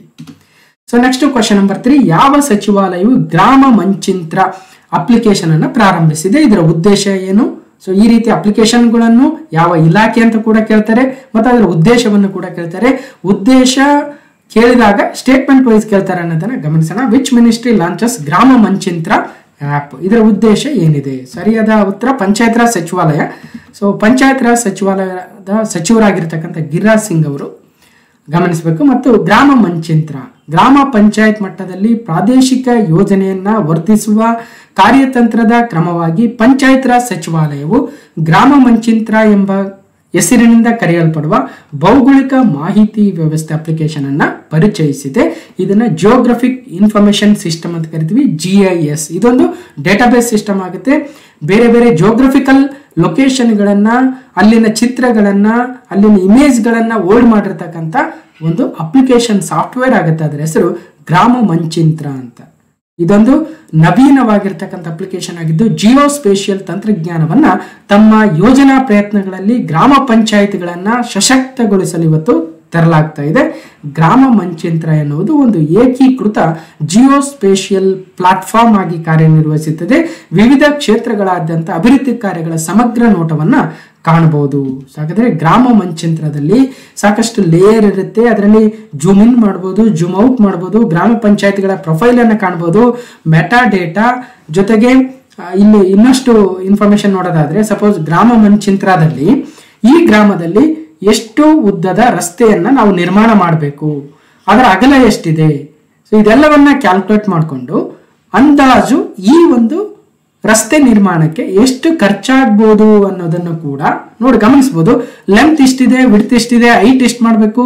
so next question number three ಯಾವ ಸಚಿವಾಲಯವು ಗ್ರಾಮ ಮಂಚಿಂತ್ರ ಅಪ್ಲಿಕೇಶನ್ ಅನ್ನು ಪ್ರಾರಂಭಿಸಿದೆ ಇದರ ಉದ್ದೇಶ ಏನು ಸೊ ಈ ರೀತಿ ಅಪ್ಲಿಕೇಶನ್ಗಳನ್ನು ಯಾವ ಇಲಾಖೆ ಅಂತ ಕೂಡ ಕೇಳ್ತಾರೆ ಮತ್ತು ಅದರ ಉದ್ದೇಶವನ್ನು ಕೂಡ ಕೇಳ್ತಾರೆ ಉದ್ದೇಶ ಕೇಳಿದಾಗ ಸ್ಟೇಟ್ಮೆಂಟ್ ವೈಸ್ ಕೇಳ್ತಾರೆ ಅನ್ನೋದನ್ನ ಗಮನಿಸೋಣ ವಿಚ್ ಮಿನಿಸ್ಟ್ರಿ ಲಾಂಚಸ್ ಗ್ರಾಮ ಮಂಚಿಂತ್ರ ಆ್ಯಪ್ ಇದರ ಉದ್ದೇಶ ಏನಿದೆ ಸರಿಯಾದ ಉತ್ತರ ಪಂಚಾಯತ್ ರಾಜ್ ಸಚಿವಾಲಯ ಸೊ ಪಂಚಾಯತ್ ರಾಜ್ ಸಚಿವಾಲಯದ ಸಚಿವರಾಗಿರ್ತಕ್ಕಂಥ ಗಿರಿರಾಜ್ ಸಿಂಗ್ ಅವರು ಗಮನಿಸಬೇಕು ಮತ್ತು ಗ್ರಾಮ ಮಂಚಿಂತ್ರ ಗ್ರಾಮ ಪಂಚಾಯತ್ ಮಟ್ಟದಲ್ಲಿ ಪ್ರಾದೇಶಿಕ ಯೋಜನೆಯನ್ನ ವರ್ಧಿಸುವ ಕಾರ್ಯತಂತ್ರದ ಕ್ರಮವಾಗಿ ಪಂಚಾಯತ್ ರಾಜ್ ಸಚಿವಾಲಯವು ಗ್ರಾಮ ಮಂಚಿಂತ್ರ ಎಂಬ ಹೆಸರಿನಿಂದ ಕರೆಯಲ್ಪಡುವ ಭೌಗೋಳಿಕ ಮಾಹಿತಿ ವ್ಯವಸ್ಥೆ ಅಪ್ಲಿಕೇಶನ್ ಅನ್ನ ಪರಿಚಯಿಸಿದೆ ಇದನ್ನ ಜಿಯೋಗ್ರಫಿಕ್ ಇನ್ಫಾರ್ಮೇಶನ್ ಸಿಸ್ಟಮ್ ಅಂತ ಕರಿತೀವಿ ಜಿ ಐ ಎಸ್ ಇದೊಂದು ಡೇಟಾಬೇಸ್ ಸಿಸ್ಟಮ್ ಆಗುತ್ತೆ ಬೇರೆ ಬೇರೆ ಜಿಯೋಗ್ರಫಿಕಲ್ ಲೊಕೇಶನ್ಗಳನ್ನ ಅಲ್ಲಿನ ಚಿತ್ರಗಳನ್ನ ಅಲ್ಲಿನ ಇಮೇಜ್ಗಳನ್ನ ಓಲ್ಡ್ ಮಾಡಿರ್ತಕ್ಕಂಥ ಒಂದು ಅಪ್ಲಿಕೇಶನ್ ಸಾಫ್ಟ್ವೇರ್ ಆಗುತ್ತೆ ಅದರ ಹೆಸರು ಗ್ರಾಮ ಮಂಚಿಂತ್ರ ಅಂತ ಇದೊಂದು ನವೀನವಾಗಿರ್ತಕ್ಕಂಥ ಅಪ್ಲಿಕೇಶನ್ ಆಗಿದ್ದು ಜಿಯೋ ಸ್ಪೇಷಿಯಲ್ ತಂತ್ರಜ್ಞಾನವನ್ನ ತಮ್ಮ ಯೋಜನಾ ಪ್ರಯತ್ನಗಳಲ್ಲಿ ಗ್ರಾಮ ಪಂಚಾಯಿತಿಗಳನ್ನ ಸಶಕ್ತಗೊಳಿಸಲು ಇವತ್ತು ತರಲಾಗ್ತಾ ಇದೆ ಗ್ರಾಮ ಮಂಚಿಂತ್ರ ಎನ್ನುವುದು ಒಂದು ಏಕೀಕೃತ ಜಿಯೋ ಸ್ಪೇಷಿಯಲ್ ಪ್ಲಾಟ್ಫಾರ್ಮ್ ಆಗಿ ಕಾರ್ಯನಿರ್ವಹಿಸುತ್ತದೆ ವಿವಿಧ ಕ್ಷೇತ್ರಗಳಾದ್ಯಂತ ಅಭಿವೃದ್ಧಿ ಕಾರ್ಯಗಳ ಸಮಗ್ರ ನೋಟವನ್ನ ಕಾಣಬಹುದು ಸೊ ಹಾಗಾದ್ರೆ ಗ್ರಾಮ ಮಂಚಿಂತ್ರದಲ್ಲಿ ಸಾಕಷ್ಟು ಲೇಯರ್ ಇರುತ್ತೆ ಅದರಲ್ಲಿ ಜೂಮ್ ಇನ್ ಮಾಡ್ಬೋದು ಜೂಮ್ ಔಟ್ ಮಾಡ್ಬೋದು ಗ್ರಾಮ ಪಂಚಾಯತ್ಗಳ ಪ್ರೊಫೈಲ್ ಅನ್ನು ಕಾಣ್ಬೋದು ಮೆಟಾ ಡೇಟಾ ಜೊತೆಗೆ ಆ, ಇಲ್ಲಿ ಇನ್ನಷ್ಟು ಇನ್ಫಾರ್ಮೇಶನ್ ನೋಡೋದಾದ್ರೆ ಸಪೋಸ್ ಗ್ರಾಮ ಮಂಚಿಂತ್ರದಲ್ಲಿ ಈ ಗ್ರಾಮದಲ್ಲಿ ಎಷ್ಟು ಉದ್ದದ ರಸ್ತೆಯನ್ನ ನಾವು ನಿರ್ಮಾಣ ಮಾಡಬೇಕು ಅದರ ಅಗಲ ಎಷ್ಟಿದೆ ಸೊ ಇದೆಲ್ಲವನ್ನ ಕ್ಯಾಲ್ಕುಲೇಟ್ ಮಾಡಿಕೊಂಡು ಅಂದಾಜು ಈ ಒಂದು ರಸ್ತೆ ನಿರ್ಮಾಣಕ್ಕೆ ಎಷ್ಟು ಖರ್ಚಾಗ್ಬೋದು ಅನ್ನೋದನ್ನು ಕೂಡ ನೋಡಿ ಗಮನಿಸ್ಬೋದು ಲೆಂತ್ ಇಷ್ಟಿದೆ ವಿಡ್ತ್ ಇಷ್ಟಿದೆ ಹೈಟ್ ಎಷ್ಟು ಮಾಡಬೇಕು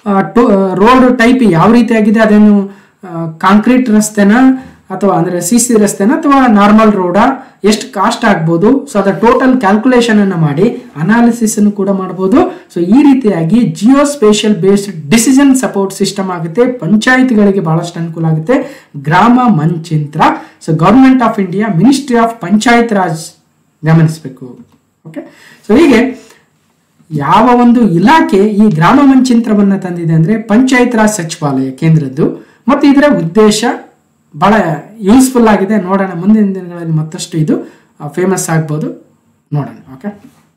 ರೋಡ್ ಟೈಪ್ ಯಾವ ರೀತಿ ಆಗಿದೆ ಅದೇನು ಕಾಂಕ್ರೀಟ್ ರಸ್ತೆನ ಅಥವಾ ಅಂದ್ರೆ ಸಿ ಸಿ ರಸ್ತೆನ ಅಥವಾ ನಾರ್ಮಲ್ ರೋಡ ಎಷ್ಟು ಕಾಸ್ಟ್ ಆಗ್ಬೋದು ಸೊ ಅದರ ಟೋಟಲ್ ಕ್ಯಾಲ್ಕುಲೇಷನ್ ಅನ್ನ ಮಾಡಿ ಅನಾಲಿಸಿಸ್ ಅನ್ನು ಕೂಡ ಮಾಡಬಹುದು ಸೊ ಈ ರೀತಿಯಾಗಿ geo spatial based decision support system ಆಗುತ್ತೆ ಪಂಚಾಯತ್ಗಳಿಗೆ ಬಹಳಷ್ಟು ಅನುಕೂಲ ಆಗುತ್ತೆ Gram Manchitra so government of India ministry of Panchayat Raj ಗಮನಿಸಬೇಕು ಓಕೆ ಸೊ ಹೀಗೆ ಯಾವ ಒಂದು ಇಲಾಖೆ ಈ ಗ್ರಾಮ ಮಂಚಿಂತ್ರವನ್ನ ತಂದಿದೆ ಅಂದ್ರೆ ಪಂಚಾಯತ್ ರಾಜ್ ಸಚಿವಾಲಯ ಕೇಂದ್ರದ್ದು ಮತ್ತು ಇದರ ಉದ್ದೇಶ ಬಹಳ ಯೂಸ್ಫುಲ್ ಆಗಿದೆ ನೋಡೋಣ ಮುಂದಿನ ದಿನಗಳಲ್ಲಿ ಮತ್ತಷ್ಟು ಇದು ಫೇಮಸ್ ಆಗ್ಬೋದು ನೋಡೋಣ ಓಕೆ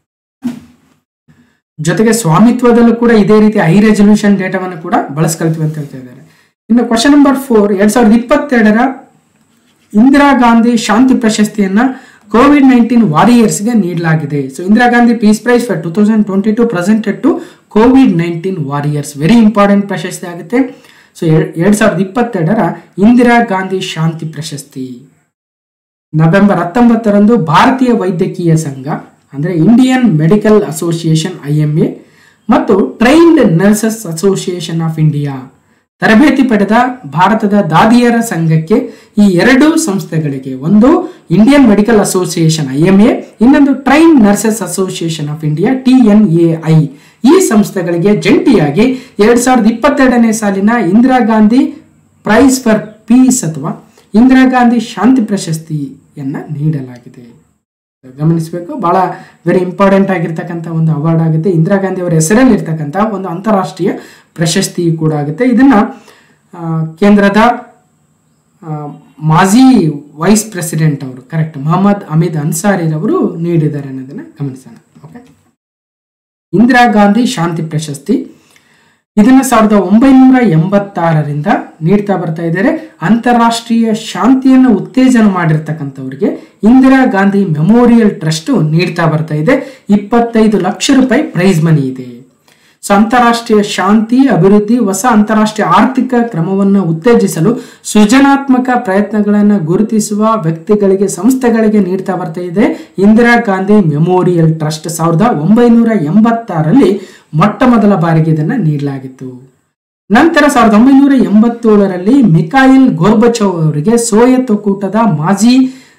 ಜೊತೆಗೆ ಸ್ವಾಮಿತ್ವದಲ್ಲೂ ಕೂಡ ಇದೇ ರೀತಿ ಹೈ ರೆಸಲ್ಯೂಷನ್ ಡೇಟಾವನ್ನು ಕೂಡ ಬಳಸ್ಕೊಳ್ತೀವಿ ಅಂತ ಹೇಳ್ತಾ ಇದ್ದಾರೆ ಇನ್ನು ಕ್ವಶನ್ ನಂಬರ್ ಫೋರ್ ಎರಡ್ ಸಾವಿರದ ಇಪ್ಪತ್ತೆರಡರ ಇಂದಿರಾ ಗಾಂಧಿ ಶಾಂತಿ ಪ್ರಶಸ್ತಿಯನ್ನ ಕೋವಿಡ್ ನೈನ್ಟೀನ್ ವಾರಿಯರ್ಸ್ಗೆ ನೀಡಲಾಗಿದೆ so Indira Gandhi peace prize for two thousand twenty two presented to Covid nineteen warriors very important ಪ್ರಶಸ್ತಿ ಆಗುತ್ತೆ ಸೊ ಎರಡ್ ಸಾವಿರದ ಇಪ್ಪತ್ತೆರಡರ ಇಂದಿರಾ ಗಾಂಧಿ ಶಾಂತಿ ಪ್ರಶಸ್ತಿ ನವೆಂಬರ್ ಹತ್ತೊಂಬತ್ತರಂದು ಭಾರತೀಯ ವೈದ್ಯಕೀಯ ಸಂಘ ಅಂದರೆ Indian medical association I M A ಮತ್ತು trained nurses association of India ತರಬೇತಿ ಪಡೆದ ಭಾರತದ ದಾದಿಯರ ಸಂಘಕ್ಕೆ ಈ ಎರಡೂ ಸಂಸ್ಥೆಗಳಿಗೆ ಒಂದು Indian medical association I M A ಇನ್ನೊಂದು train nurses association of India T N A I ಈ ಸಂಸ್ಥೆಗಳಿಗೆ ಜಂಟಿಯಾಗಿ ಎರಡ್ ಸಾವಿರದ ಇಪ್ಪತ್ತೆರಡನೇ ಸಾಲಿನ Indira Gandhi prize for peace ಅಥವಾ ಇಂದಿರಾ ಗಾಂಧಿ ಶಾಂತಿ ಪ್ರಶಸ್ತಿಯನ್ನ ನೀಡಲಾಗಿದೆ ಗಮನಿಸಬೇಕು ಬಹಳ ವೆರಿ ಇಂಪಾರ್ಟೆಂಟ್ ಆಗಿರ್ತಕ್ಕಂಥ ಒಂದು ಅವಾರ್ಡ್ ಆಗುತ್ತೆ ಇಂದಿರಾ ಗಾಂಧಿ ಅವರ ಹೆಸರಲ್ಲಿ ಇರ್ತಕ್ಕಂಥ ಒಂದು ಅಂತಾರಾಷ್ಟ್ರೀಯ ಪ್ರಶಸ್ತಿ ಕೂಡ ಆಗುತ್ತೆ ಇದನ್ನ ಆ, ಕೇಂದ್ರದ ಆ, ಮಾಜಿ ವೈಸ್ ಪ್ರೆಸಿಡೆಂಟ್ ಅವರು ಕರೆಕ್ಟ್ ಮೊಹಮ್ಮದ್ ಅಮೀದ್ ಅನ್ಸಾರಿ ಅವರು ನೀಡಿದ್ದಾರೆ ಅನ್ನೋದನ್ನ ಗಮನಿಸೋಣ ಓಕೆ ಇಂದಿರಾ ಗಾಂಧಿ ಶಾಂತಿ ಪ್ರಶಸ್ತಿ ಇದನ್ನ ಸಾವಿರದ ಒಂಬೈನೂರ ಎಂಬತ್ತಾರರಿಂದ ನೀಡ್ತಾ ಬರ್ತಾ ಇದ್ದಾರೆ ಅಂತಾರಾಷ್ಟ್ರೀಯ ಶಾಂತಿಯನ್ನು ಉತ್ತೇಜನ ಮಾಡಿರ್ತಕ್ಕಂಥವ್ರಿಗೆ ಇಂದಿರಾ ಗಾಂಧಿ ಮೆಮೋರಿಯಲ್ ಟ್ರಸ್ಟ್ ನೀಡ್ತಾ ಬರ್ತಾ ಇದೆ ಇಪ್ಪತ್ತೈದು ಲಕ್ಷ ರೂಪಾಯಿ ಪ್ರೈಸ್ ಮನಿ ಇದೆ ಸೊ ಅಂತಾರಾಷ್ಟ್ರೀಯ ಶಾಂತಿ ಅಭಿವೃದ್ಧಿ ಹೊಸ ಅಂತಾರಾಷ್ಟ್ರೀಯ ಆರ್ಥಿಕ ಕ್ರಮವನ್ನು ಉತ್ತೇಜಿಸಲು ಸೃಜನಾತ್ಮಕ ಪ್ರಯತ್ನಗಳನ್ನು ಗುರುತಿಸುವ ವ್ಯಕ್ತಿಗಳಿಗೆ ಸಂಸ್ಥೆಗಳಿಗೆ ನೀಡ್ತಾ ಬರ್ತಾ ಇದೆ ಇಂದಿರಾ ಗಾಂಧಿ ಮೆಮೋರಿಯಲ್ ಟ್ರಸ್ಟ್ ಸಾವಿರದ ಒಂಬೈನೂರ ಎಂಬತ್ತಾರಲ್ಲಿ ಮೊಟ್ಟ ಮೊದಲ ಬಾರಿಗೆ ಇದನ್ನ ನೀಡಲಾಗಿತ್ತು ನಂತರ ಸಾವಿರದ ಒಂಬೈನೂರ ಎಂಬತ್ತೇಳರಲ್ಲಿ ಮಿಕಾಯಿಲ್ ಗೋರ್ಬಚವ್ ಅವರಿಗೆ ಸೋವಿಯತ್ ಒಕ್ಕೂಟದ ಮಾಜಿ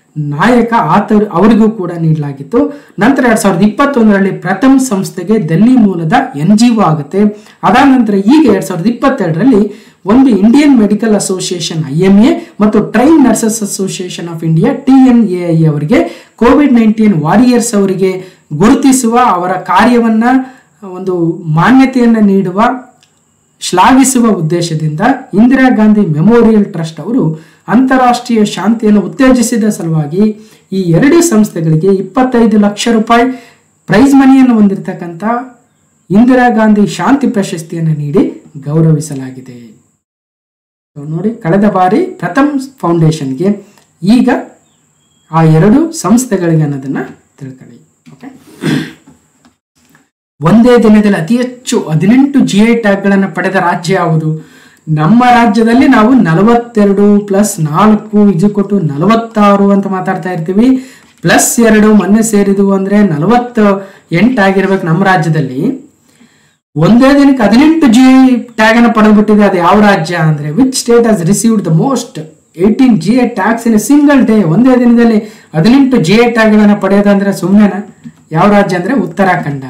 ನಾಯಕ ಆತ ಅವರಿಗೂ ಕೂಡ ನೀಡಲಾಗಿತ್ತು ನಂತರ ಎರಡ್ ಸಾವಿರದ ಇಪ್ಪತ್ತೊಂದರಲ್ಲಿ ಪ್ರಥಮ್ ಸಂಸ್ಥೆಗೆ ದಿಲ್ಲಿ ಮೂಲದ ಎನ್ ಜಿ ಒ ಆಗುತ್ತೆ ಅದಾದ ನಂತರ ಈಗ ಎರಡ್ ಸಾವಿರದ ಇಪ್ಪತ್ತೆರಡರಲ್ಲಿ ಒಂದು Indian medical association I M A ಮತ್ತು train nurses association of India T N A I ಅವರಿಗೆ ಕೋವಿಡ್ ನೈನ್ಟೀನ್ ವಾರಿಯರ್ಸ್ ಅವರಿಗೆ ಗುರುತಿಸುವ ಅವರ ಕಾರ್ಯವನ್ನ ಒಂದು ಮಾನ್ಯತೆಯನ್ನು ನೀಡುವ ಶ್ಲಾಘಿಸುವ ಉದ್ದೇಶದಿಂದ ಇಂದಿರಾ ಗಾಂಧಿ ಮೆಮೋರಿಯಲ್ ಟ್ರಸ್ಟ್ ಅವರು ಅಂತಾರಾಷ್ಟ್ರೀಯ ಶಾಂತಿಯನ್ನು ಉತ್ತೇಜಿಸಿದ ಸಲುವಾಗಿ ಈ ಎರಡು ಸಂಸ್ಥೆಗಳಿಗೆ ಇಪ್ಪತ್ತೈದು ಲಕ್ಷ ರೂಪಾಯಿ ಪ್ರೈಸ್ ಮನಿಯನ್ನು ಹೊಂದಿರತಕ್ಕಂಥ ಇಂದಿರಾ ಗಾಂಧಿ ಶಾಂತಿ ಪ್ರಶಸ್ತಿಯನ್ನು ನೀಡಿ ಗೌರವಿಸಲಾಗಿದೆ So ನೋಡಿ ಕಳೆದ ಬಾರಿ ಪ್ರಥಮ್ ಫೌಂಡೇಶನ್ಗೆ ಈಗ ಆ ಎರಡು ಸಂಸ್ಥೆಗಳಿಗೆ ಅನ್ನೋದನ್ನ ತಿಳ್ಕೊಳ್ಳಿ ಓಕೆ ಒಂದೇ ದಿನದಲ್ಲಿ ಅತಿ ಹೆಚ್ಚು ಹದಿನೆಂಟು ಜಿ ಐ ಟ್ಯಾಗ್ಗಳನ್ನು ಪಡೆದ ರಾಜ್ಯ ಯಾವುದು ನಮ್ಮ ರಾಜ್ಯದಲ್ಲಿ ನಾವು ನಲವತ್ತೆರಡು ಪ್ಲಸ್ ನಾಲ್ಕು ಇದು ಕೊಟ್ಟು ನಲವತ್ತಾರು ಅಂತ ಮಾತಾಡ್ತಾ ಇರ್ತೀವಿ ಪ್ಲಸ್ ಎರಡು ಮೊನ್ನೆ ಸೇರಿದ್ವು ಅಂದ್ರೆ ನಲವತ್ತ ಎಂಟು ಆಗಿರ್ಬೇಕು ನಮ್ಮ ರಾಜ್ಯದಲ್ಲಿ ಒಂದೇ ದಿನಕ್ಕೆ ಹದಿನೆಂಟು ಜಿ ಟ್ಯಾಗ್ ಅನ್ನು ಪಡೆದುಬಿಟ್ಟಿದೆ ಅದು ಯಾವ ರಾಜ್ಯ ಅಂದ್ರೆ which state has received the most eighteen G A tax in single day ಒಂದೇ ದಿನದಲ್ಲಿ ಹದಿನೆಂಟು ಜಿ ಎ ಟ್ಯಾಗ್ಗಳನ್ನು ಪಡೆಯೋದಂದ್ರೆ ಸುಮ್ಮನೆನಾ ಯಾವ ರಾಜ್ಯ ಅಂದ್ರೆ ಉತ್ತರಾಖಂಡ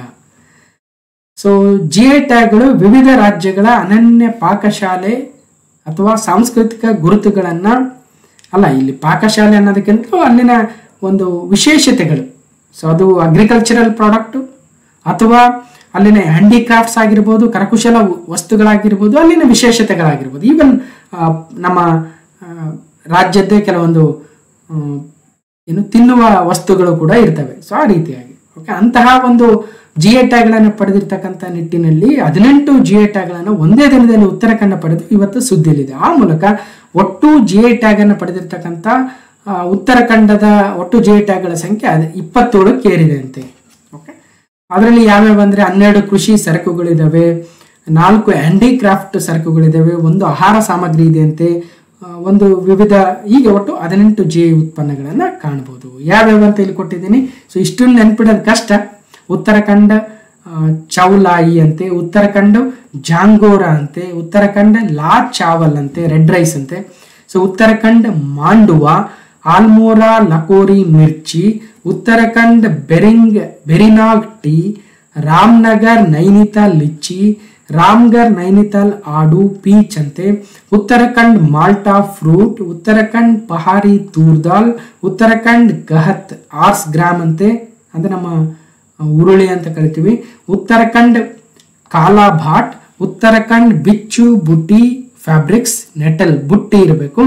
ಸೊ ಜಿ ಐ ಟ್ಯಾಗ್ಗಳು ವಿವಿಧ ರಾಜ್ಯಗಳ ಅನನ್ಯ ಪಾಕಶಾಲೆ ಅಥವಾ ಸಾಂಸ್ಕೃತಿಕ ಗುರುತುಗಳನ್ನ ಅಲ್ಲ ಇಲ್ಲಿ ಪಾಕಶಾಲೆ ಅನ್ನೋದಕ್ಕಿಂತ ಅಲ್ಲಿನ ಒಂದು ವಿಶೇಷತೆಗಳು ಸೊ ಅದು ಅಗ್ರಿಕಲ್ಚರಲ್ ಪ್ರಾಡಕ್ಟು ಅಥವಾ ಅಲ್ಲಿನ ಹ್ಯಾಂಡಿಕ್ರಾಫ್ಟ್ಸ್ ಆಗಿರ್ಬೋದು ಕರಕುಶಲ ವಸ್ತುಗಳಾಗಿರ್ಬೋದು ಅಲ್ಲಿನ ವಿಶೇಷತೆಗಳಾಗಿರ್ಬೋದು ಈವನ್ ನಮ್ಮ ಆ, ರಾಜ್ಯದ್ದೇ ಕೆಲವೊಂದು ಆ, ಏನು ತಿನ್ನುವ ವಸ್ತುಗಳು ಕೂಡ ಇರ್ತವೆ ಸೊ ಆ ರೀತಿಯಾಗಿ ಓಕೆ ಅಂತಹ ಒಂದು ಜಿ ಎ ಟ್ಯಾಗ್ಗಳನ್ನು ಪಡೆದಿರ್ತಕ್ಕಂಥ ನಿಟ್ಟಿನಲ್ಲಿ ಹದಿನೆಂಟು ಜಿ ಎ ಟ್ಯಾಗ್ಗಳನ್ನು ಒಂದೇ ದಿನದಲ್ಲಿ ಉತ್ತರಾಖಂಡ ಪಡೆದು ಇವತ್ತು ಸುದ್ದಿಯಲ್ಲಿದೆ ಆ ಮೂಲಕ ಒಟ್ಟು ಜಿ ಎ ಟ್ಯಾಗ್ ಅನ್ನು ಪಡೆದಿರ್ತಕ್ಕಂಥ ಆ, ಉತ್ತರಾಖಂಡದ ಒಟ್ಟು ಜಿ ಎ ಟ್ಯಾಗ್ಗಳ ಸಂಖ್ಯೆ ಅದು ಇಪ್ಪತ್ತೇಳಕ್ಕೆ ಏರಿದೆ ಅಂತೆ ಓಕೆ ಅದರಲ್ಲಿ ಯಾವ್ಯಾವ ಅಂದ್ರೆ ಹನ್ನೆರಡು ಕೃಷಿ ಸರಕುಗಳಿದಾವೆ ನಾಲ್ಕು ಹ್ಯಾಂಡಿಕ್ರಾಫ್ಟ್ ಸರಕುಗಳಿದಾವೆ ಒಂದು ಆಹಾರ ಸಾಮಗ್ರಿ ಇದೆ ಅಂತೆ ಆ, ಒಂದು ವಿವಿಧ ಹೀಗೆ ಒಟ್ಟು ಹದಿನೆಂಟು ಜಿ ಉತ್ಪನ್ನಗಳನ್ನು ಕಾಣಬಹುದು ಯಾವ್ಯಾವ ಅಂತ ಇಲ್ಲಿ ಕೊಟ್ಟಿದ್ದೀನಿ ಸೊ ಇಷ್ಟನ್ನು ನೆನ್ಪಿಡೋದು ಕಷ್ಟ ಉತ್ತರಾಖಂಡ ಆ, ಚೌಲಾಯಿ ಅಂತೆ ಉತ್ತರಾಖಂಡ ಜಾಂಗೋರ ಅಂತೆ ಉತ್ತರಾಖಂಡ ಲಾ ಚಾವಲ್ ಅಂತೆ ರೆಡ್ ರೈಸ್ ಅಂತೆ ಸೊ ಉತ್ತರಾಖಂಡ್ ಮಾಂಡುವ ಆಲ್ಮೋರಾ ಲಕೋರಿ ಮಿರ್ಚಿ ಉತ್ತರಾಖಂಡ್ ಬೆರಿಂಗ್ Berinag tea Ramnagar Nainital litchi Ramgarh Nainital aadu peach ಅಂತೆ Uttarakhand Malta fruit Uttarakhand Pahari toor dal Uttarakhand Gahat horse gram ಅಂತೆ ಅಂದ್ರೆ ನಮ್ಮ ಉರುಳಿ ಅಂತ ಕರಿತೀವಿ ಉತ್ತರಾಖಂಡ್ ಕಾಲಾಭಾಟ್ ಉತ್ತರಾಖಂಡ್ ಬಿಚ್ಚು ಬುಟ್ಟಿ ಫ್ಯಾಬ್ರಿಕ್ಸ್ ನೆಟಲ್ ಬುಟ್ಟಿ ಇರಬೇಕು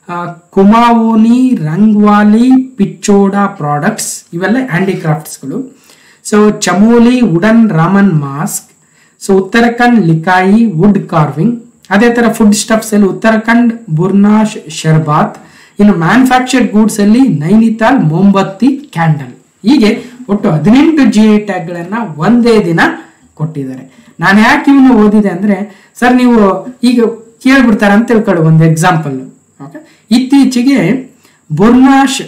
ಕುಮಾವೋನಿ ರಂಗ್ವಾಲಿ ಪಿಚ್ಚೋಡಾ ಪ್ರಾಡಕ್ಟ್ಸ್ ಇವೆಲ್ಲ ಹ್ಯಾಂಡಿಕ್ರಾಫ್ಟ್ಸ್ಗಳು so Chamoli wooden Ramman mask so Uttarakhand Likhai wood carving ಅದೇ ತರ ಫುಡ್ ಸ್ಟಫ್ಸ್ ಅಲ್ಲಿ ಉತ್ತರಾಖಂಡ್ ಬುರ್ನಾಶ್ ಶರ್ಬಾತ್ ಇನ್ನು ಮ್ಯಾನುಫ್ಯಾಕ್ಚರ್ಡ್ ಗೂಡ್ಸ್ ಅಲ್ಲಿ ನೈನಿತಾಲ್ ಮೊಂಬತ್ತಿ ಕ್ಯಾಂಡಲ್ ಹೀಗೆ ಒಟ್ಟು ಹದಿನೆಂಟು ಜಿ ಐ ಟ್ಯಾಗ್ಗಳನ್ನ ಒಂದೇ ದಿನ ಕೊಟ್ಟಿದ್ದಾರೆ ನಾನು ಯಾಕೆ ಇವನ್ನ ಓದಿದೆ ಅಂದ್ರೆ ಸರ್ ನೀವು ಈಗ ಕೇಳ್ಬಿಡ್ತಾರೆ ಅಂತ ತಿಳ್ಕೊಳ್ಳಿ ಒಂದು ಎಕ್ಸಾಂಪಲ್ ಓಕೆ ಇತ್ತೀಚೆಗೆ ಬುರ್ನಾಶ್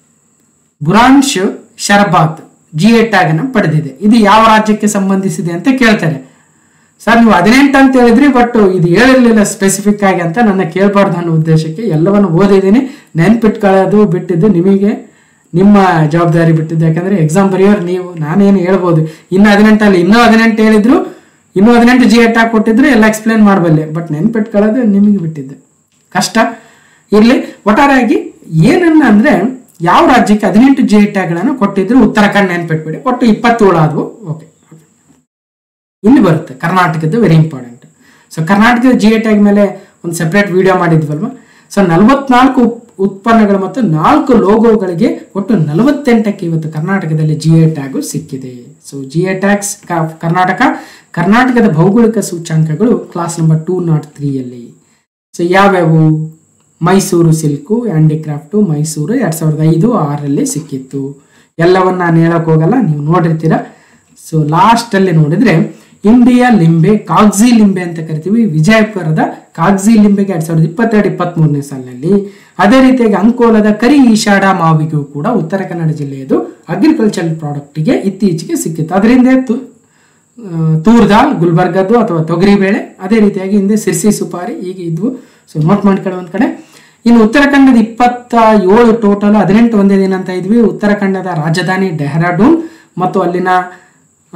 Buransh Sharbat G A tag ಅನ್ನು ಪಡೆದಿದೆ ಇದು ಯಾವ ರಾಜ್ಯಕ್ಕೆ ಸಂಬಂಧಿಸಿದೆ ಅಂತ ಕೇಳ್ತಾರೆ ಸರ್ ನೀವು ಹದಿನೆಂಟು ಅಂತ ಹೇಳಿದ್ರಿ ಬಟ್ ಇದು ಹೇಳಿರ್ಲಿಲ್ಲ ಸ್ಪೆಸಿಫಿಕ್ ಆಗಿ ಅಂತ ನನ್ನ ಕೇಳಬಾರ್ದು ಅನ್ನೋ ಉದ್ದೇಶಕ್ಕೆ ಎಲ್ಲವನ್ನು ಓದಿದ್ದೀನಿ ನೆನ್ಪಿಟ್ಕೊಳ್ಳೋದು ಬಿಟ್ಟಿದ್ದು ನಿಮಗೆ ನಿಮ್ಮ ಜವಾಬ್ದಾರಿ ಬಿಟ್ಟಿದ್ದು ಯಾಕಂದ್ರೆ ಎಕ್ಸಾಮ್ ಬರೆಯೋರು ನೀವು ನಾನೇನು ಹೇಳ್ಬೋದು ಇನ್ನು ಹದಿನೆಂಟಲ್ಲಿ ಇನ್ನೂ ಹದಿನೆಂಟು ಹೇಳಿದ್ರು ಇನ್ನೂ ಹದಿನೆಂಟು ಜಿ ಎಟ್ ಕೊಟ್ಟಿದ್ರು ಎಲ್ಲ ಎಕ್ಸ್ಪ್ಲೇನ್ ಮಾಡಬಲ್ಲೆ ಬಟ್ ನೆನ್ಪಿಟ್ಕೊಳ್ಳೋದು ನಿಮಗೆ ಬಿಟ್ಟಿದ್ದು ಕಷ್ಟ ಇರಲಿ ಒಟ್ಟಾರೆಯಾಗಿ ಏನನ್ನ ಅಂದ್ರೆ ಯಾವ ರಾಜ್ಯಕ್ಕೆ ಹದಿನೆಂಟು ಜಿ ಟ್ಯಾಗ್ಗಳನ್ನು ಕೊಟ್ಟಿದ್ರು ಉತ್ತರಾಖಂಡ್ ನೆನ್ಪಿಟ್ಬಿಡಿ ಒಟ್ಟು ಇಪ್ಪತ್ತೇಳು ಆದವು ಓಕೆ ಇಲ್ಲಿ ಬರುತ್ತೆ ಕರ್ನಾಟಕದ್ದು ವೆರಿ ಇಂಪಾರ್ಟೆಂಟ್ ಸೊ ಕರ್ನಾಟಕದ ಜಿ ಎ ಟ್ಯಾಗ್ ಮೇಲೆ ಒಂದು ಸೆಪರೇಟ್ ವಿಡಿಯೋ ಮಾಡಿದ್ವಲ್ವಾ ಸೊ ನಲವತ್ನಾಲ್ಕು ಉತ್ಪನ್ನಗಳು ಮತ್ತು ನಾಲ್ಕು ಲೋಗೋಗಳಿಗೆ ಒಟ್ಟು ನಲವತ್ತೆಂಟಕ್ಕೆ ಇವತ್ತು ಕರ್ನಾಟಕದಲ್ಲಿ ಜಿ ಎ ಟ್ಯಾಗು ಸಿಕ್ಕಿದೆ so G A tags Karnataka ಕರ್ನಾಟಕದ ಭೌಗೋಳಿಕ ಸೂಚ್ಯಾಂಕಗಳು ಕ್ಲಾಸ್ ನಂಬರ್ ಟೂ ನಾಟ್ ತ್ರೀಯಲ್ಲಿ ಸೊ ಯಾವ್ಯಾವು ಮೈಸೂರು ಸಿಲ್ಕು ಹ್ಯಾಂಡಿಕ್ರಾಫ್ಟು ಮೈಸೂರು ಎರಡು ಸಾವಿರದ ಐದು ಆರರಲ್ಲಿ ಸಿಕ್ಕಿತ್ತು ಎಲ್ಲವನ್ನ ನಾನು ಹೇಳಕ್ ಹೋಗಲ್ಲ ನೀವು ನೋಡಿರ್ತೀರ ಸೊ ಲಾಸ್ಟಲ್ಲಿ ನೋಡಿದ್ರೆ ಇಂಡಿಯಾ ಲಿಂಬೆ ಕಾಗ್ಜಿ ಲಿಂಬೆ ಅಂತ ಕರಿತೀವಿ ವಿಜಯಪುರದ ಕಾಗ್ಜಿ ಲಿಂಬೆಗೆ ಎರಡ್ ಸಾವಿರದ ಇಪ್ಪತ್ತೆರಡು ಇಪ್ಪತ್ತ್ಮೂರನೇ ಸಾಲಿನಲ್ಲಿ ಅದೇ ರೀತಿಯಾಗಿ ಅಂಕೋಲದ ಕರಿ ಈಶಾಡ ಮಾವಿಗೂ ಕೂಡ ಉತ್ತರ ಕನ್ನಡ ಜಿಲ್ಲೆಯದು ಅಗ್ರಿಕಲ್ಚರ್ ಪ್ರಾಡಕ್ಟ್ಗೆ ಇತ್ತೀಚೆಗೆ ಸಿಕ್ಕಿತ್ತು ಅದರಿಂದ ತು ಆ, ತೂರ್ ದಾಲ್ ಗುಲ್ಬರ್ಗದ್ದು ಅಥವಾ ತೊಗರಿ ಬೇಳೆ ಅದೇ ರೀತಿಯಾಗಿ ಹಿಂದೆ ಸಿರ್ಸಿ ಸುಪಾರಿ ಹೀಗೆ ಇದ್ವು ಸೊ ನೋಟ್ ಮಾಡ್ಕೊಳ್ಳೋ ಒಂದು ಕಡೆ ಇನ್ನು ಉತ್ತರಾಖಂಡದ ಇಪ್ಪತ್ತ ಏಳು ಟೋಟಲ್ ಹದಿನೆಂಟು ಒಂದೇ ದಿನ ಅಂತ ಇದ್ವಿ ಉತ್ತರಾಖಂಡದ ರಾಜಧಾನಿ ಡೆಹ್ರಾಡೂನ್ ಮತ್ತು ಅಲ್ಲಿನ ಆ,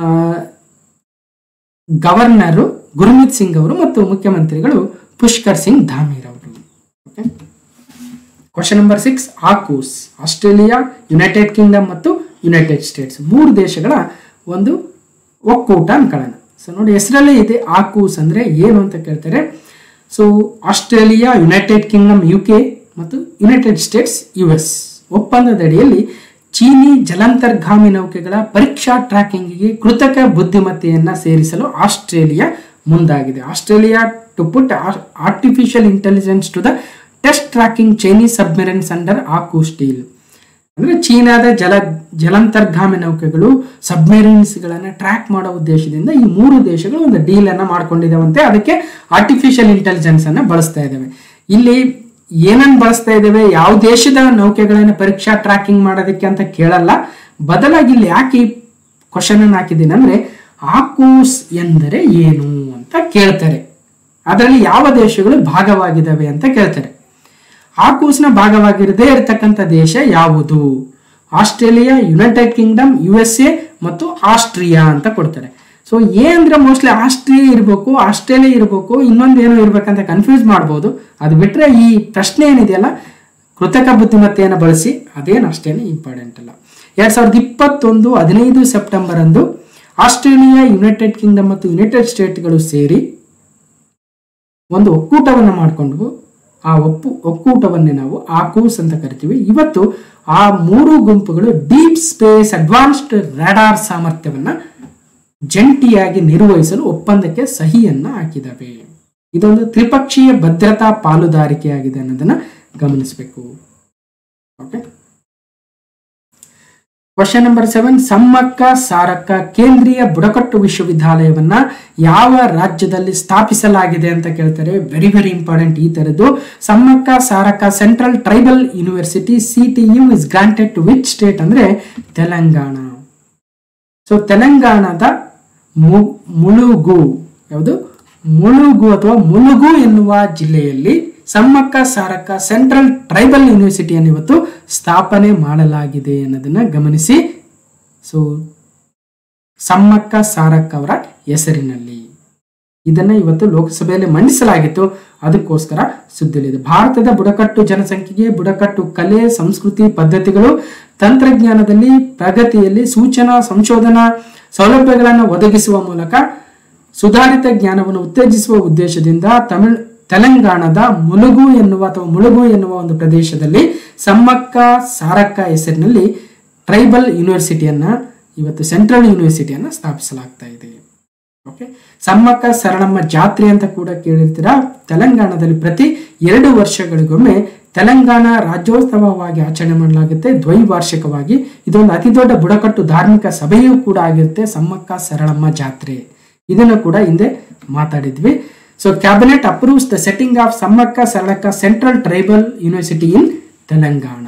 ಗವರ್ನರು ಗುರುಮಿತ್ ಸಿಂಗ್ ಅವರು ಮತ್ತು ಮುಖ್ಯಮಂತ್ರಿಗಳು ಪುಷ್ಕರ್ ಸಿಂಗ್ ಧಾಮೀರ್ ಅವರು okay question number six AUKUS Australia United Kingdom ಮತ್ತು ಯುನೈಟೆಡ್ ಸ್ಟೇಟ್ಸ್ ಮೂರು ದೇಶಗಳ ಒಂದು ಒಕ್ಕೂಟ ಅನ್ಕೊಳ್ಳೋಣ ಸೊ ನೋಡಿ ಹೆಸರಲ್ಲೇ ಇದೆ ಆಕೂಸ್ ಅಂದ್ರೆ ಏನು ಅಂತ ಕೇಳ್ತಾರೆ so Australia United Kingdom U K ಮತ್ತು ಯುನೈಟೆಡ್ ಸ್ಟೇಟ್ಸ್ ಯು ಎಸ್ ಒಪ್ಪಂದದಡಿಯಲ್ಲಿ ಚೀನಿ ಜಲಾಂತರ್ಗಾಮಿ ನೌಕೆಗಳ ಪರೀಕ್ಷಾ ಟ್ರ್ಯಾಕಿಂಗಿಗೆ ಕೃತಕ ಬುದ್ಧಿಮತ್ತೆಯನ್ನ ಸೇರಿಸಲು ಆಸ್ಟ್ರೇಲಿಯಾ ಮುಂದಾಗಿದೆ Australia to put artificial intelligence to the test tracking Chinese submarines under AUKUS deal ಅಂದ್ರೆ ಚೀನಾದ ಜಲ ಜಲಾಂತರ್ಗಾಮಿ ನೌಕೆಗಳು ಸಬ್ಮೆರಿನ್ಸ್ಗಳನ್ನು ಟ್ರ್ಯಾಕ್ ಮಾಡೋ ಉದ್ದೇಶದಿಂದ ಈ ಮೂರು ದೇಶಗಳು ಒಂದು ಡೀಲ್ ಅನ್ನ ಮಾಡ್ಕೊಂಡಿದ್ದಾವಂತೆ ಅದಕ್ಕೆ ಆರ್ಟಿಫಿಷಿಯಲ್ ಇಂಟೆಲಿಜೆನ್ಸ್ ಅನ್ನ ಬಳಸ್ತಾ ಇದ್ದಾವೆ ಇಲ್ಲಿ ಏನನ್ನ ಬಳಸ್ತಾ ಇದ್ದೇವೆ ಯಾವ ದೇಶದ ನೌಕೆಗಳನ್ನ ಪರೀಕ್ಷಾ ಟ್ರ್ಯಾಕಿಂಗ್ ಮಾಡೋದಕ್ಕೆ ಅಂತ ಕೇಳಲ್ಲ ಬದಲಾಗಿ ಇಲ್ಲಿ ಯಾಕೆ ಈ ಕ್ವಶನ್ ಅನ್ನು ಹಾಕಿದ್ದೀನಿ ಅಂದ್ರೆ ಆಕೂಸ್ ಎಂದರೆ ಏನು ಅಂತ ಕೇಳ್ತಾರೆ ಅದರಲ್ಲಿ ಯಾವ ದೇಶಗಳು ಭಾಗವಾಗಿದ್ದಾವೆ ಅಂತ ಕೇಳ್ತಾರೆ ಆಕೂಸ್ನ ಭಾಗವಾಗಿರದೇ ಇರತಕ್ಕಂಥ ದೇಶ ಯಾವುದು Australia United Kingdom U S A ಮತ್ತು ಆಸ್ಟ್ರಿಯಾ ಅಂತ ಕೊಡ್ತಾರೆ ಸೊ ಎ ಅಂದ್ರೆ ಮೋಸ್ಟ್ಲಿ ಆಸ್ಟ್ರಿಯಾ ಇರಬೇಕು ಆಸ್ಟ್ರೇಲಿಯಾ ಇರಬೇಕು ಇನ್ನೊಂದು ಏನೋ ಇರ್ಬೇಕಂತ ಕನ್ಫ್ಯೂಸ್ ಮಾಡ್ಬೋದು ಅದು ಬಿಟ್ರೆ ಈ ಪ್ರಶ್ನೆ ಏನಿದೆಯಲ್ಲ ಕೃತಕ ಬುದ್ಧಿಮತ್ತೆಯನ್ನು ಬಳಸಿ ಅದೇನು ಅಷ್ಟೇನು ಇಂಪಾರ್ಟೆಂಟ್ ಅಲ್ಲ ಎರಡ್ ಸಾವಿರದ ಇಪ್ಪತ್ತೊಂದು ಹದಿನೈದು ಸೆಪ್ಟೆಂಬರ್ ಅಂದು ಆಸ್ಟ್ರೇಲಿಯಾ ಯುನೈಟೆಡ್ ಕಿಂಗ್ಡಮ್ ಮತ್ತು ಯುನೈಟೆಡ್ ಸ್ಟೇಟ್ಗಳು ಸೇರಿ ಒಂದು ಒಕ್ಕೂಟವನ್ನು ಮಾಡಿಕೊಂಡು ಆ ಒಪ್ಪು ಒಕ್ಕೂಟವನ್ನೇ ನಾವು ಆಕೂಸ್ ಅಂತ ಕರಿತೀವಿ ಇವತ್ತು ಆ ಮೂರು ಗುಂಪುಗಳು ಡೀಪ್ ಸ್ಪೇಸ್ ಅಡ್ವಾನ್ಸ್ಡ್ ರಾಡಾರ್ ಸಾಮರ್ಥ್ಯವನ್ನ ಜಂಟಿಯಾಗಿ ನಿರ್ವಹಿಸಲು ಒಪ್ಪಂದಕ್ಕೆ ಸಹಿಯನ್ನ ಹಾಕಿದವೆ ಇದೊಂದು ತ್ರಿಪಕ್ಷೀಯ ಭದ್ರತಾ ಪಾಲುದಾರಿಕೆಯಾಗಿದೆ ಅನ್ನೋದನ್ನ ಗಮನಿಸಬೇಕು okay question number seven Sammakka Sarakka ಕೇಂದ್ರೀಯ ಬುಡಕಟ್ಟು ವಿಶ್ವವಿದ್ಯಾಲಯವನ್ನ ಯಾವ ರಾಜ್ಯದಲ್ಲಿ ಸ್ಥಾಪಿಸಲಾಗಿದೆ ಅಂತ ಕೇಳ್ತಾರೆ ವೆರಿ ವೆರಿ ಇಂಪಾರ್ಟೆಂಟ್ ಈ ತರದ್ದು Sammakka Sarakka central tribal university C T U is granted to which state ಅಂದ್ರೆ ತೆಲಂಗಾಣ ಸೊ ತೆಲಂಗಾಣದ ಮು- ಮುಳುಗು ಯಾವುದು ಮುಳುಗು ಅಥವಾ ಮುಳುಗು ಎನ್ನುವ ಜಿಲ್ಲೆಯಲ್ಲಿ ಸಮ್ಮಕ್ಕ ಸಾರಕ್ಕ ಸೆಂಟ್ರಲ್ ಟ್ರೈಬಲ್ ಯೂನಿವರ್ಸಿಟಿಯನ್ನು ಇವತ್ತು ಸ್ಥಾಪನೆ ಮಾಡಲಾಗಿದೆ ಅನ್ನೋದನ್ನ ಗಮನಿಸಿ ಸೊ ಸಮ್ಮಕ್ಕ ಸಾರಕ್ಕ ಅವರ ಹೆಸರಿನಲ್ಲಿ ಇದನ್ನ ಇವತ್ತು ಲೋಕಸಭೆಯಲ್ಲಿ ಮಂಡಿಸಲಾಗಿತ್ತು ಅದಕ್ಕೋಸ್ಕರ ಸುದ್ದಿಲಿದೆ ಭಾರತದ ಬುಡಕಟ್ಟು ಜನಸಂಖ್ಯೆಗೆ ಬುಡಕಟ್ಟು ಕಲೆ ಸಂಸ್ಕೃತಿ ಪದ್ಧತಿಗಳು ತಂತ್ರಜ್ಞಾನದಲ್ಲಿ ಪ್ರಗತಿಯಲ್ಲಿ ಸೂಚನಾ ಸಂಶೋಧನಾ ಸೌಲಭ್ಯಗಳನ್ನು ಒದಗಿಸುವ ಮೂಲಕ ಸುಧಾರಿತ ಜ್ಞಾನವನ್ನು ಉತ್ತೇಜಿಸುವ ಉದ್ದೇಶದಿಂದ ತಮಿಳ್ ತೆಲಂಗಾಣದ ಮುಳುಗು ಎನ್ನುವ ಅಥವಾ ಮುಳುಗು ಎನ್ನುವ ಒಂದು ಪ್ರದೇಶದಲ್ಲಿ ಸಮ್ಮಕ್ಕ ಸಾರಕ್ಕ ಹೆಸರಿನಲ್ಲಿ ಟ್ರೈಬಲ್ ಯೂನಿವರ್ಸಿಟಿಯನ್ನ ಇವತ್ತು ಸೆಂಟ್ರಲ್ ಯೂನಿವರ್ಸಿಟಿಯನ್ನ ಸ್ಥಾಪಿಸಲಾಗ್ತಾ ಇದೆ ಓಕೆ ಸಮ್ಮಕ್ಕ ಸರಳಮ್ಮ ಜಾತ್ರೆ ಅಂತ ಕೂಡ ಕೇಳಿರ್ತೀರಾ ತೆಲಂಗಾಣದಲ್ಲಿ ಪ್ರತಿ ಎರಡು ವರ್ಷಗಳಿಗೊಮ್ಮೆ ತೆಲಂಗಾಣ ರಾಜ್ಯೋತ್ಸವವಾಗಿ ಆಚರಣೆ ಮಾಡಲಾಗುತ್ತೆ ದ್ವೈವಾರ್ಷಿಕವಾಗಿ ಇದೊಂದು ಅತಿ ದೊಡ್ಡ ಬುಡಕಟ್ಟು ಧಾರ್ಮಿಕ ಸಭೆಯೂ ಕೂಡ ಆಗಿರುತ್ತೆ ಸಮ್ಮಕ್ಕ ಸರಳಮ್ಮ ಜಾತ್ರೆ ಇದನ್ನು ಕೂಡ ಹಿಂದೆ ಮಾತಾಡಿದ್ವಿ so cabinet approves the setting of Sammakka Saralakka central tribal university in Telangana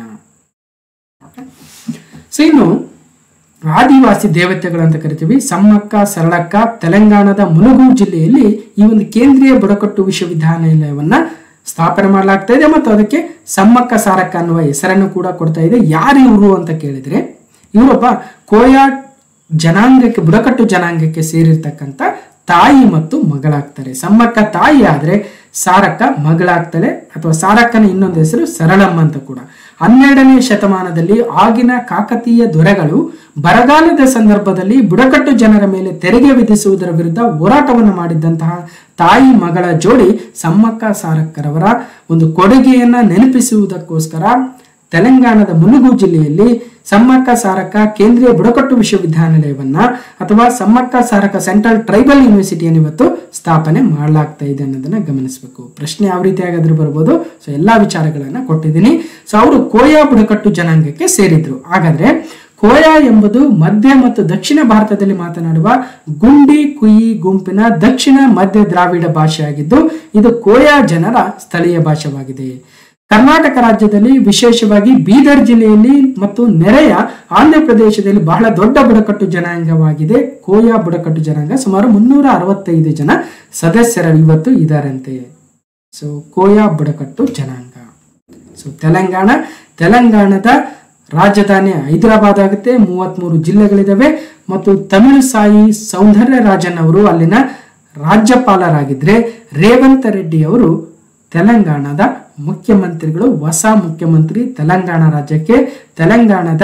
so ಇನ್ನು ಆದಿವಾಸಿ ದೇವತೆಗಳು ಅಂತ ಕರಿತೀವಿ ಸಮ್ಮಕ್ಕ ಸರಳಕ್ಕ ತೆಲಂಗಾಣದ ಮುಲುಗು ಜಿಲ್ಲೆಯಲ್ಲಿ ಈ ಒಂದು ಕೇಂದ್ರೀಯ ಬುಡಕಟ್ಟು ವಿಶ್ವವಿದ್ಯಾನಿಲಯವನ್ನ ಸ್ಥಾಪನೆ ಮಾಡಲಾಗ್ತಾ ಇದೆ ಮತ್ತು ಅದಕ್ಕೆ ಸಮ್ಮಕ್ಕ ಸಾರಕ್ಕ ಅನ್ನುವ ಹೆಸರನ್ನು ಕೂಡ ಕೊಡ್ತಾ ಇದೆ ಯಾರು ಇವರು ಅಂತ ಕೇಳಿದ್ರೆ ಇವರೊಬ್ಬ ಕೋಯಾ ಜನಾಂಗಕ್ಕೆ ಬುಡಕಟ್ಟು ಜನಾಂಗಕ್ಕೆ ಸೇರಿರ್ತಕ್ಕಂಥ ತಾಯಿ ಮತ್ತು ಮಗಳಾಗ್ತಾರೆ ಸಮ್ಮಕ್ಕ ತಾಯಿ ಆದ್ರೆ ಸಾರಕ್ಕ ಮಗಳಾಗ್ತಾಳೆ ಅಥವಾ ಸಾರಕ್ಕನ ಇನ್ನೊಂದು ಹೆಸರು ಸರಳಮ್ಮ ಅಂತ ಕೂಡ ಹನ್ನೆರಡನೇ ಶತಮಾನದಲ್ಲಿ ಆಗಿನ ಕಾಕತೀಯ ದೊರೆಗಳು ಬರಗಾಲದ ಸಂದರ್ಭದಲ್ಲಿ ಬುಡಕಟ್ಟು ಜನರ ಮೇಲೆ ತೆರಿಗೆ ವಿಧಿಸುವುದರ ವಿರುದ್ಧ ಹೋರಾಟವನ್ನು ಮಾಡಿದ್ದಂತಹ ತಾಯಿ ಮಗಳ ಜೋಡಿ ಸಮ್ಮಕ್ಕ ಸಾರಕ್ಕರವರ ಒಂದು ಕೊಡುಗೆಯನ್ನ ನೆನಪಿಸುವುದಕ್ಕೋಸ್ಕರ ತೆಲಂಗಾಣದ ಮುಲುಗು ಜಿಲ್ಲೆಯಲ್ಲಿ ಸಮ್ಮಕ್ಕ ಸಾರಕ್ಕ ಕೇಂದ್ರೀಯ ಬುಡಕಟ್ಟು ವಿಶ್ವವಿದ್ಯಾನಿಲಯವನ್ನ ಅಥವಾ ಸಮ್ಮಕ್ಕ ಸಾರಕ್ಕ ಸೆಂಟ್ರಲ್ ಟ್ರೈಬಲ್ ಯೂನಿವರ್ಸಿಟಿಯನ್ನು ಇವತ್ತು ಸ್ಥಾಪನೆ ಮಾಡಲಾಗ್ತಾ ಇದೆ ಅನ್ನೋದನ್ನ ಗಮನಿಸಬೇಕು ಪ್ರಶ್ನೆ ಯಾವ ರೀತಿ ಆಗಾದ್ರೂ ಬರ್ಬೋದು ಸೊ ಎಲ್ಲಾ ವಿಚಾರಗಳನ್ನ ಕೊಟ್ಟಿದ್ದೀನಿ ಸೊ ಅವರು ಕೋಯಾ ಬುಡಕಟ್ಟು ಜನಾಂಗಕ್ಕೆ ಸೇರಿದ್ರು ಹಾಗಾದ್ರೆ ಕೋಯಾ ಎಂಬುದು ಮಧ್ಯ ಮತ್ತು ದಕ್ಷಿಣ ಭಾರತದಲ್ಲಿ ಮಾತನಾಡುವ ಗುಂಡಿ ಕುಯಿ ಗುಂಪಿನ ದಕ್ಷಿಣ ಮಧ್ಯ ದ್ರಾವಿಡ ಭಾಷೆಯಾಗಿದ್ದು ಇದು ಕೋಯಾ ಜನರ ಸ್ಥಳೀಯ ಭಾಷೆಯಾಗಿದೆ ಕರ್ನಾಟಕ ರಾಜ್ಯದಲ್ಲಿ ವಿಶೇಷವಾಗಿ ಬೀದರ್ ಜಿಲ್ಲೆಯಲ್ಲಿ ಮತ್ತು ನೆರೆಯ ಆಂಧ್ರ ಪ್ರದೇಶದಲ್ಲಿ ಬಹಳ ದೊಡ್ಡ ಬುಡಕಟ್ಟು ಜನಾಂಗವಾಗಿದೆ ಕೋಯಾ ಬುಡಕಟ್ಟು ಜನಾಂಗ ಸುಮಾರು ಮುನ್ನೂರ ಅರವತ್ತೈದು ಜನ ಸದಸ್ಯರು ಇವತ್ತು ಇದಾರಂತೆ ಸೊ ಕೋಯಾ ಬುಡಕಟ್ಟು ಜನಾಂಗ ಸೊ ತೆಲಂಗಾಣ ತೆಲಂಗಾಣದ ರಾಜಧಾನಿ ಹೈದರಾಬಾದ್ ಆಗುತ್ತೆ ಮೂವತ್ತ್ಮೂರು ಜಿಲ್ಲೆಗಳಿದಾವೆ ಮತ್ತು ತಮಿಳು ಸಾಯಿ ಸೌಂದರ್ಯ ರಾಜನ್ ಅವರು ಅಲ್ಲಿನ ರಾಜ್ಯಪಾಲರಾಗಿದ್ದರೆ ರೇವಂತ್ ರೆಡ್ಡಿ ಅವರು ತೆಲಂಗಾಣದ ಮುಖ್ಯಮಂತ್ರಿಗಳು ಹೊಸ ಮುಖ್ಯಮಂತ್ರಿ ತೆಲಂಗಾಣ ರಾಜ್ಯಕ್ಕೆ ತೆಲಂಗಾಣದ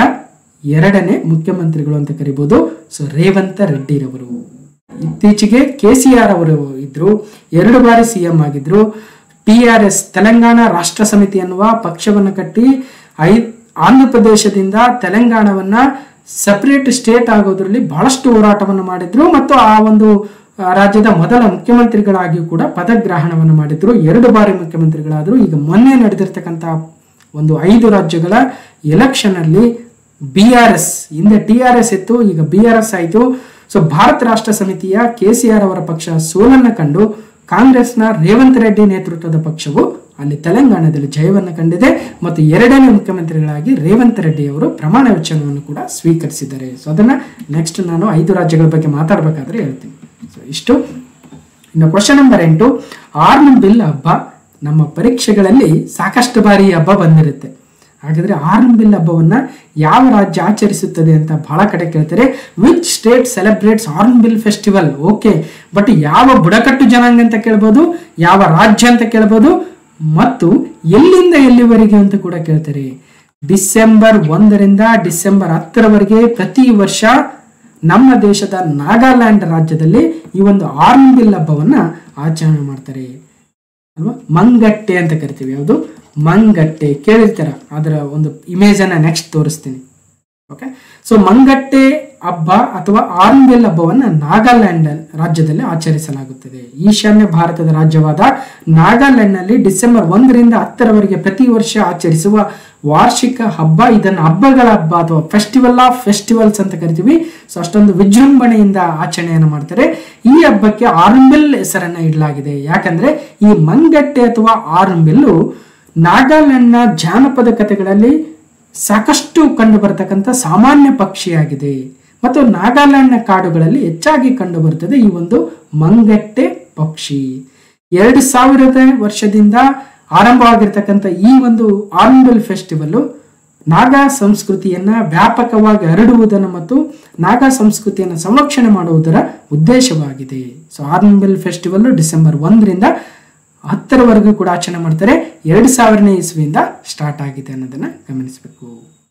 ಎರಡನೇ ಮುಖ್ಯಮಂತ್ರಿಗಳು ಅಂತ ಕರಿಬಹುದು ಸೊ ರೇವಂತ ರೆಡ್ಡಿರವರು ಇತ್ತೀಚೆಗೆ ಕೆ ಸಿ ಆರ್ ಅವರು ಇದ್ರು ಎರಡು ಬಾರಿ ಸಿ ಎಂ ಆಗಿದ್ರು T R S Telangana Rashtra Samithi ಅನ್ನುವ ಪಕ್ಷವನ್ನು ಕಟ್ಟಿ ಐ ಆಂಧ್ರ ಪ್ರದೇಶದಿಂದ ತೆಲಂಗಾಣವನ್ನ ಸಪರೇಟ್ ಸ್ಟೇಟ್ ಆಗೋದ್ರಲ್ಲಿ ಬಹಳಷ್ಟು ಹೋರಾಟವನ್ನು ಮಾಡಿದ್ರು ಮತ್ತು ಆ ಒಂದು ಆ, ರಾಜ್ಯದ ಮೊದಲ ಮುಖ್ಯಮಂತ್ರಿಗಳಾಗಿಯೂ ಕೂಡ ಪದಗ್ರಹಣವನ್ನು ಮಾಡಿದ್ರು ಎರಡು ಬಾರಿ ಮುಖ್ಯಮಂತ್ರಿಗಳಾದರು ಈಗ ಮೊನ್ನೆ ನಡೆದಿರ್ತಕ್ಕಂಥ ಒಂದು ಐದು ರಾಜ್ಯಗಳ ಎಲೆಕ್ಷನ್ ಅಲ್ಲಿ ಬಿ ಆರ್ ಎಸ್ ಹಿಂದೆ ಟಿ ಆರ್ ಎಸ್ ಇತ್ತು ಈಗ ಬಿ ಆರ್ ಎಸ್ ಆಯಿತು ಸೊ ಭಾರತ ರಾಷ್ಟ್ರ ಸಮಿತಿಯ ಕೆ ಸಿ ಆರ್ ಅವರ ಪಕ್ಷ ಸೋಲನ್ನು ಕಂಡು ಕಾಂಗ್ರೆಸ್ನ ರೇವಂತ್ ರೆಡ್ಡಿ ನೇತೃತ್ವದ ಪಕ್ಷವು ಅಲ್ಲಿ ತೆಲಂಗಾಣದಲ್ಲಿ ಜಯವನ್ನು ಕಂಡಿದೆ ಮತ್ತು ಎರಡನೇ ಮುಖ್ಯಮಂತ್ರಿಗಳಾಗಿ ರೇವಂತ್ ರೆಡ್ಡಿ ಅವರು ಪ್ರಮಾಣ ವಚನವನ್ನು ಕೂಡ ಸ್ವೀಕರಿಸಿದ್ದಾರೆ ಸೊ ಅದನ್ನ ನೆಕ್ಸ್ಟ್ ನಾನು ಐದು ರಾಜ್ಯಗಳ ಬಗ್ಗೆ ಮಾತಾಡಬೇಕಾದ್ರೆ ಹೇಳ್ತೀನಿ ಸೊ ಇಷ್ಟು ಇನ್ನು ಕ್ವಶನ್ ನಂಬರ್ ಎಂಟು ಆರ್ನ್ ಬಿಲ್ ಹಬ್ಬ ನಮ್ಮ ಪರೀಕ್ಷೆಗಳಲ್ಲಿ ಸಾಕಷ್ಟು ಬಾರಿ ಈ ಹಬ್ಬ ಬಂದಿರುತ್ತೆ ಹಾಗಾದ್ರೆ ಆರ್ನ್ ಬಿಲ್ ಹಬ್ಬವನ್ನ ಯಾವ ರಾಜ್ಯ ಆಚರಿಸುತ್ತದೆ ಅಂತ ಬಹಳ ಕಡೆ ಕೇಳ್ತಾರೆ which state celebrates Hornbill festival okay but ಯಾವ ಬುಡಕಟ್ಟು ಜನಾಂಗ ಅಂತ ಕೇಳ್ಬೋದು ಯಾವ ರಾಜ್ಯ ಅಂತ ಕೇಳ್ಬೋದು ಮತ್ತು ಎಲ್ಲಿಂದ ಎಲ್ಲಿವರೆಗೆ ಅಂತ ಕೂಡ ಕೇಳ್ತಾರೆ ಡಿಸೆಂಬರ್ ಒಂದರಿಂದ ಡಿಸೆಂಬರ್ ಹತ್ತರವರೆಗೆ ಪ್ರತಿ ವರ್ಷ ನಮ್ಮ ದೇಶದ ನಾಗಾಲ್ಯಾಂಡ್ ರಾಜ್ಯದಲ್ಲಿ ಈ ಒಂದು ಆರ್ನ್ ಬಿಲ್ ಹಬ್ಬವನ್ನ ಆಚರಣೆ ಮಾಡ್ತಾರೆ ಅಲ್ವಾ ಮಂಗಟ್ಟೆ ಅಂತ ಕರಿತೀವಿ ಯಾವುದು ಮಂಗಟ್ಟೆ ಕೇಳಿರ್ತಾರ ಅದರ ಒಂದು ಇಮೇಜ್ ಅನ್ನ ನೆಕ್ಸ್ಟ್ ತೋರಿಸ್ತೀನಿ ಓಕೆ ಸೊ ಮಂಗಟ್ಟೆ ಹಬ್ಬ ಅಥವಾ ಆರ್ನ್ಬೆಲ್ ಹಬ್ಬವನ್ನ ನಾಗಾಲ್ಯಾಂಡ್ ರಾಜ್ಯದಲ್ಲಿ ಆಚರಿಸಲಾಗುತ್ತದೆ ಈಶಾನ್ಯ ಭಾರತದ ರಾಜ್ಯವಾದ ನಾಗಾಲ್ಯಾಂಡ್ನಲ್ಲಿ ಡಿಸೆಂಬರ್ ಒಂದರಿಂದ ಹತ್ತರವರೆಗೆ ಪ್ರತಿ ವರ್ಷ ಆಚರಿಸುವ ವಾರ್ಷಿಕ ಹಬ್ಬ ಇದನ್ನು ಹಬ್ಬಗಳ ಹಬ್ಬ ಅಥವಾ ಫೆಸ್ಟಿವಲ್ ಆಫ್ ಫೆಸ್ಟಿವಲ್ಸ್ ಅಂತ ಕರಿತೀವಿ ಸೊ ಅಷ್ಟೊಂದು ವಿಜೃಂಭಣೆಯಿಂದ ಆಚರಣೆಯನ್ನು ಮಾಡ್ತಾರೆ ಈ ಹಬ್ಬಕ್ಕೆ ಆರ್ನ್ಬಿಲ್ ಹೆಸರನ್ನ ಇಡಲಾಗಿದೆ ಯಾಕಂದ್ರೆ ಈ ಮಂಗಟ್ಟೆ ಅಥವಾ ಆರ್ನ್ಬಿಲ್ಲು ನಾಗಾಲ್ಯಾಂಡ್ನ ಜಾನಪದ ಕಥೆಗಳಲ್ಲಿ ಸಾಕಷ್ಟು ಕಂಡು ಬರತಕ್ಕಂಥ ಸಾಮಾನ್ಯ ಪಕ್ಷಿಯಾಗಿದೆ ಮತ್ತು ನಾಗಾಲ್ಯಾಂಡ್ನ ಕಾಡುಗಳಲ್ಲಿ ಹೆಚ್ಚಾಗಿ ಕಂಡು ಬರುತ್ತದೆ ಈ ಒಂದು ಮಂಗಟ್ಟೆ ಪಕ್ಷಿ ಎರಡು ಸಾವಿರದ ವರ್ಷದಿಂದ ಆರಂಭವಾಗಿರ್ತಕ್ಕಂಥ ಈ ಒಂದು ಆರ್ನ್ಬಿಲ್ ಫೆಸ್ಟಿವಲ್ ನಾಗಾ ಸಂಸ್ಕೃತಿಯನ್ನ ವ್ಯಾಪಕವಾಗಿ ಹರಡುವುದನ್ನು ಮತ್ತು ನಾಗಾ ಸಂಸ್ಕೃತಿಯನ್ನು ಸಂರಕ್ಷಣೆ ಮಾಡುವುದರ ಉದ್ದೇಶವಾಗಿದೆ ಸೊ ಆರ್ನ್ಬಿಲ್ ಫೆಸ್ಟಿವಲ್ ಡಿಸೆಂಬರ್ ಒಂದರಿಂದ ಹತ್ತರವರೆಗೂ ಕೂಡ ಆಚರಣೆ ಮಾಡ್ತಾರೆ ಎರಡು ಸಾವಿರನೇ ಇಸ್ವಿಯಿಂದ ಸ್ಟಾರ್ಟ್ ಆಗಿದೆ ಅನ್ನೋದನ್ನ ಗಮನಿಸಬೇಕು